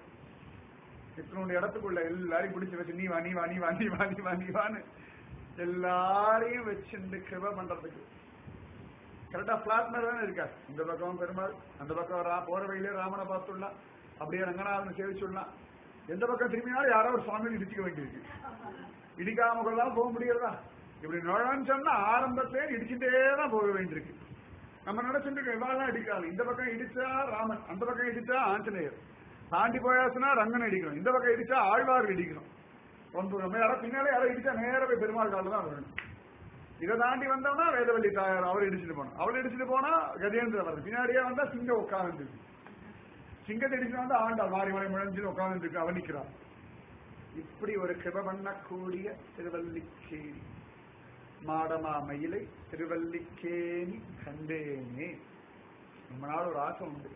இத்தனோட இடத்துக்குள்ள எல்லாரையும் பிடிச்சு வச்சு நீ வா நீ வா நீ வா நீ வா நீ வா நீ வான்னு எல்லாரையும் வச்சுட்டு கிருப பண்றதுக்கு கரெக்டா பிளாட் மாதிரி தானே இருக்கார் இந்த பக்கம் பெருமாள் அந்த பக்கம் ரா போற வழியிலே ராமனை பார்த்துடலாம் அப்படியே ரங்கநாதனை சேவிச்சுடலாம் எந்த பக்கம் திரும்பினாலும் யாரோ ஒரு சுவாமியை இடிச்சுக்க வேண்டியிருக்கு இடிக்காம கொள்ளாம போக முடியறதா இப்படி நுழைன்னு சொன்னா ஆரம்பத்திலே இடிச்சுட்டே தான் போக வேண்டியிருக்கு நம்ம நினைச்சுட்டு இருக்கோம் இவாளெல்லாம் இடிக்காது இந்த பக்கம் இடிச்சா ராமன் அந்த பக்கம் இடிச்சா ஆஞ்சநேயர் தாண்டி போயாச்சுன்னா ரங்கன் இடிக்கணும் இந்த பக்கம் இடிச்சா ஆழ்வார் இடிக்கணும் ரொம்ப நம்ம யாரோ பின்னாலே யாரோ இடிச்சா நேர போய் பெருமாள் காலில் தான் வரணும் இதை தாண்டி வந்தோம்னா வேதவல்லி தாயார் அவர் இடிச்சுட்டு போனோம் அவர் இடிச்சுட்டு போனா கஜேந்திர வருது பின்னாடியே வந்தா சிங்கம் உட்கார்ந்து சிங்கத்தை இடிச்சுட்டு வந்தா ஆண்டாள் மாறி மாறி முழஞ்சு உட்கார்ந்து இருக்கு அவன் நிக்கிறான் இப்படி ஒரு கிருப பண்ணக்கூடிய திருவல்லிக்கேணி மாடமா மயிலை திருவல்லிக்கேணி கண்டேனே ரொம்ப நாள் ஒரு ஆசை உண்டு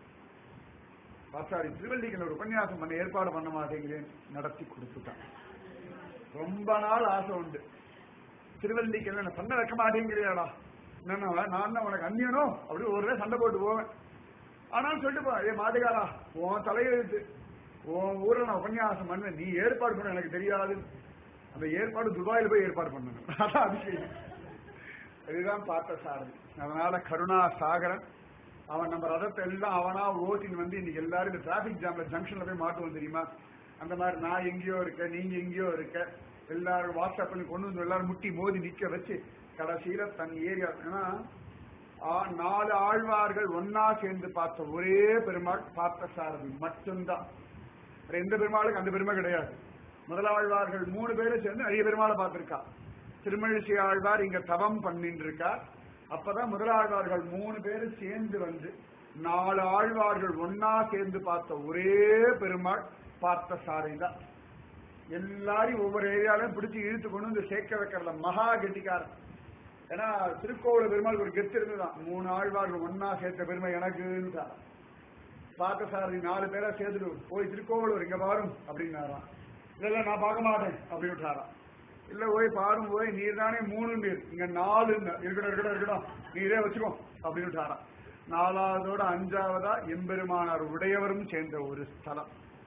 பாசாரி திருவல்லிக்கேணி ஒரு உபன்யாசம் பண்ண ஏற்பாடு பண்ண மாட்டேங்கிறேன் நடத்தி கொடுத்துட்டான் ரொம்ப நாள் ஆசை உண்டு திருவல்லிக்கேணி என்ன பண்ண வைக்க மாட்டேங்கிறியாடா என்னன்னா நான் தான் உனக்கு அந்நியனோ அப்படி ஒரு சண்டை போட்டு போவேன் ஆனாலும் சொல்லிட்டு போ ஏ மாட்டுக்காரா உன் தலையெழுத்து உன் ஊர்ல நான் உபன்யாசம் பண்ண நீ ஏற்பாடு பண்ண எனக்கு தெரியாது அந்த ஏற்பாடு துபாயில போய் ஏற்பாடு பண்ணணும் அதான் அதிசயம் இதுதான் பார்த்த சாரதி அதனால கருணா சாகரன் அவன் நம்ம ரதத்தை எல்லாம் அவனா ஓட்டின்னு வந்து இன்னைக்கு எல்லாரும் இந்த டிராபிக் ஜாம்ல ஜங்ஷன்ல போய் மாட்டுவோம் தெரியுமா அந்த மாதிரி நான் எங்கேயோ இருக்க நீங்க எங்கேயோ இருக்க எல்லாரும் வாட்ஸ்அப் பண்ணி கொண்டு வந்து எல்லாரும் முட்டி மோதி நிக்க வச்சு கடைசியில தன் ஏரியா ஏன்னா ஆ- நாலு ஆழ்வார்கள் ஒன்னா சேர்ந்து பார்த்த ஒரே பெருமாள் பார்த்த சாரதி மட்டும்தான் வேற எந்த பெருமாளுக்கு அந்த பெருமை கிடையாது முதலாழ்வார்கள் மூணு பேரும் சேர்ந்து நிறைய பெருமாளை பார்த்திருக்கா திருமழிசை ஆழ்வார் இங்க தவம் பண்ணிட்டு இருக்கார் அப்பதான் முதலாழ்வார்கள் மூணு பேரும் சேர்ந்து வந்து நாலு ஆழ்வார்கள் ஒன்னா சேர்ந்து பார்த்த ஒரே பெருமாள் பார்த்த சாரதி தான் எல்லாரையும் ஒவ்வொரு ஏரியாலையும் பிடிச்சு இழுத்து கொண்டு வந்து சேர்க்க வைக்கிறல மகா கெட்டிக்காரன் ஏன்னா திருக்கோவில பெருமாள் ஒரு கெத்து இருந்துதான் மூணு ஆழ்வார்கள் ஒன்னா சேர்த்த பெருமை எனக்குன்னு பார்த்தசாரதி நாலு பேரை சேர்த்துட்டு போய் திருக்கோவிலூர் இங்க பாரும் அப்படின்னாராம் இல்ல இல்ல நான் பார்க்க மாட்டேன் அப்படின்னு விட்டாராம் இல்ல போய் பாரும் போய் நீர் தானே மூணு நீர் இங்க நாலு இருக்கட்டும் இருக்கட்டும் இருக்கட்டும் நீரே வச்சுக்கோ அப்படின்னு விட்டாராம் நாலாவதோட அஞ்சாவதா எம்பெருமானார் உடையவரும் சேர்ந்த ஒரு ஸ்தலம்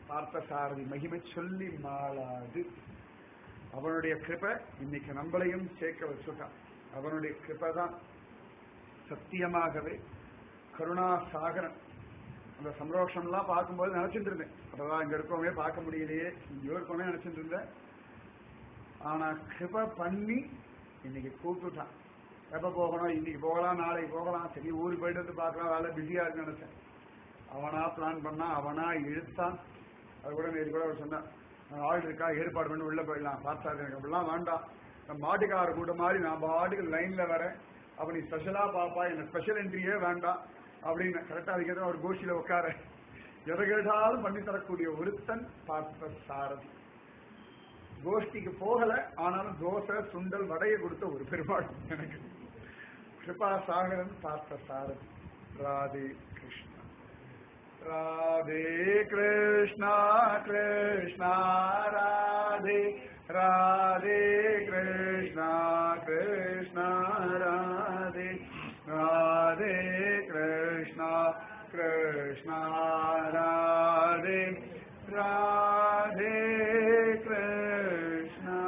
பார்த்தசாரதி மகிமை சொல்லி மாளாது அவனுடைய கிருபை இன்னைக்கு நம்மளையும் சேர்க்க வச்சுட்டான் அவனுடைய கிருபை தான் சத்தியமாகவே கருணா சாகரன் அந்த சம்ரோஷம்லாம் பார்க்கும்போது நினைச்சிட்டு இருந்தேன் அப்பதான் இங்க இருக்கவங்க பார்க்க முடியலையே இங்கேயோ இருக்கவங்க நினைச்சிட்டு இருந்தேன் ஆனா கிருப பண்ணி இன்னைக்கு கூப்பிட்டுட்டான் எப்ப போகணும் இன்னைக்கு போகலாம் நாளைக்கு போகலாம் சரி ஊருக்கு போயிட்டு வந்து பார்க்கலாம் வேலை பிஸியா இருக்குன்னு நினைச்சேன் அவனா பிளான் பண்ணா அவனா இழுத்தான் அது கூட நேற்று கூட அவர் சொன்னான் ஆள் இருக்கா ஏற்பாடு பண்ணி உள்ள போயிடலாம் பார்த்தா எனக்கு அப்படிலாம் வேண்டாம் நம்ம மாட்டுக்கார கூட மாதிரி நான் பாட்டுக்கு லைன்ல வரேன் அப்ப நீ ஸ்பெஷலா பாப்பா எனக்கு ஸ்பெஷல் என்ட்ரியே வேண்டாம் அப்படின்னு கரெக்டா அதுக்கு ஒரு கோஷ்டியில உட்கார எதை கேட்டாலும் பண்ணி தரக்கூடிய ஒருத்தன் பார்த்த சாரதி கோஷ்டிக்கு போகல ஆனாலும் தோசை சுண்டல் வடைய கொடுத்த ஒரு பெருமாள் எனக்கு கிருபா சாகரன் பார்த்த சாரதி ராதே கிருஷ்ணா ராதே கிருஷ்ணா கிருஷ்ணா ராதே ராதே கிருஷ்ணா கிருஷ்ணா ராதே ராதே கிருஷ்ணா கிருஷ்ணா ராதே ராதே கிருஷ்ணா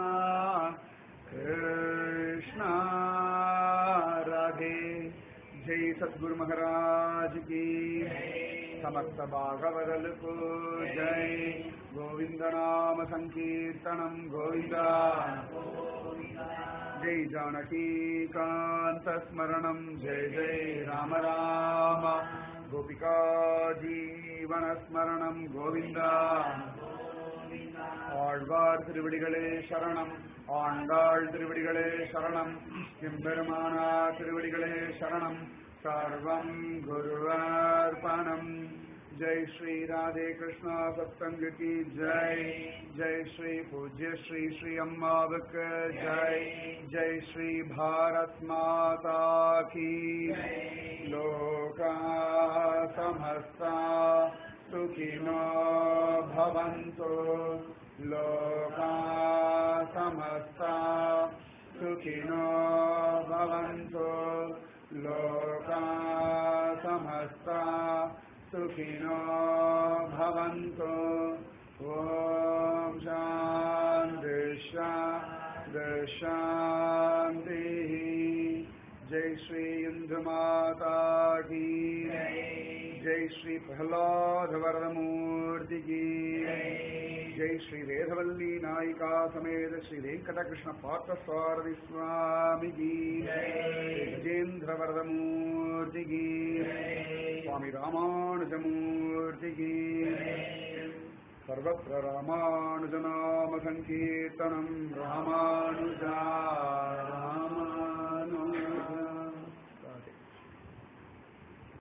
கிருஷ்ணா ராதே जय सदगुरु महाराज की समस्त भागवदल को जय गोविंद नाम संकीर्तनम गोविंदा जय जानकी कांत स्मरणम जय जय राम राम गोपिका जीवन स्मरणम गोविंदा ஆழ்வார் திருவடிகளே சரணம் ஆண்டாள் திருவடிகளே சரணம் எம்பெருமானா திருவடிகளே சரணம் சர்வம் குருவார்ப்பணம் जय श्री राधे कृष्णा सत्संग की जय जय श्री पूज्य श्री श्री अम्मावक जय जय श्री भारत माता की लोका समस्ता सुखिनो भवन्तु लोका समस्ता सुखिनो भवन्तु लोका समस्ता सुखिनो भवन्तु ॐ शान्ति शान्तिः जय श्री इन्दुमाता की जय श्री प्रहलाद वरदमूर्ति की जय श्री वेदवल्ली नायिका समेत श्री वेंकटकृष्ण पार्थस्वारथि स्वामी की गजेन्द्र वरदमूर्ति की स्वामी रामानुजमूर्ति की सर्वत्र रामानुजनाम सङ्कीर्तनम् रामानुजा राम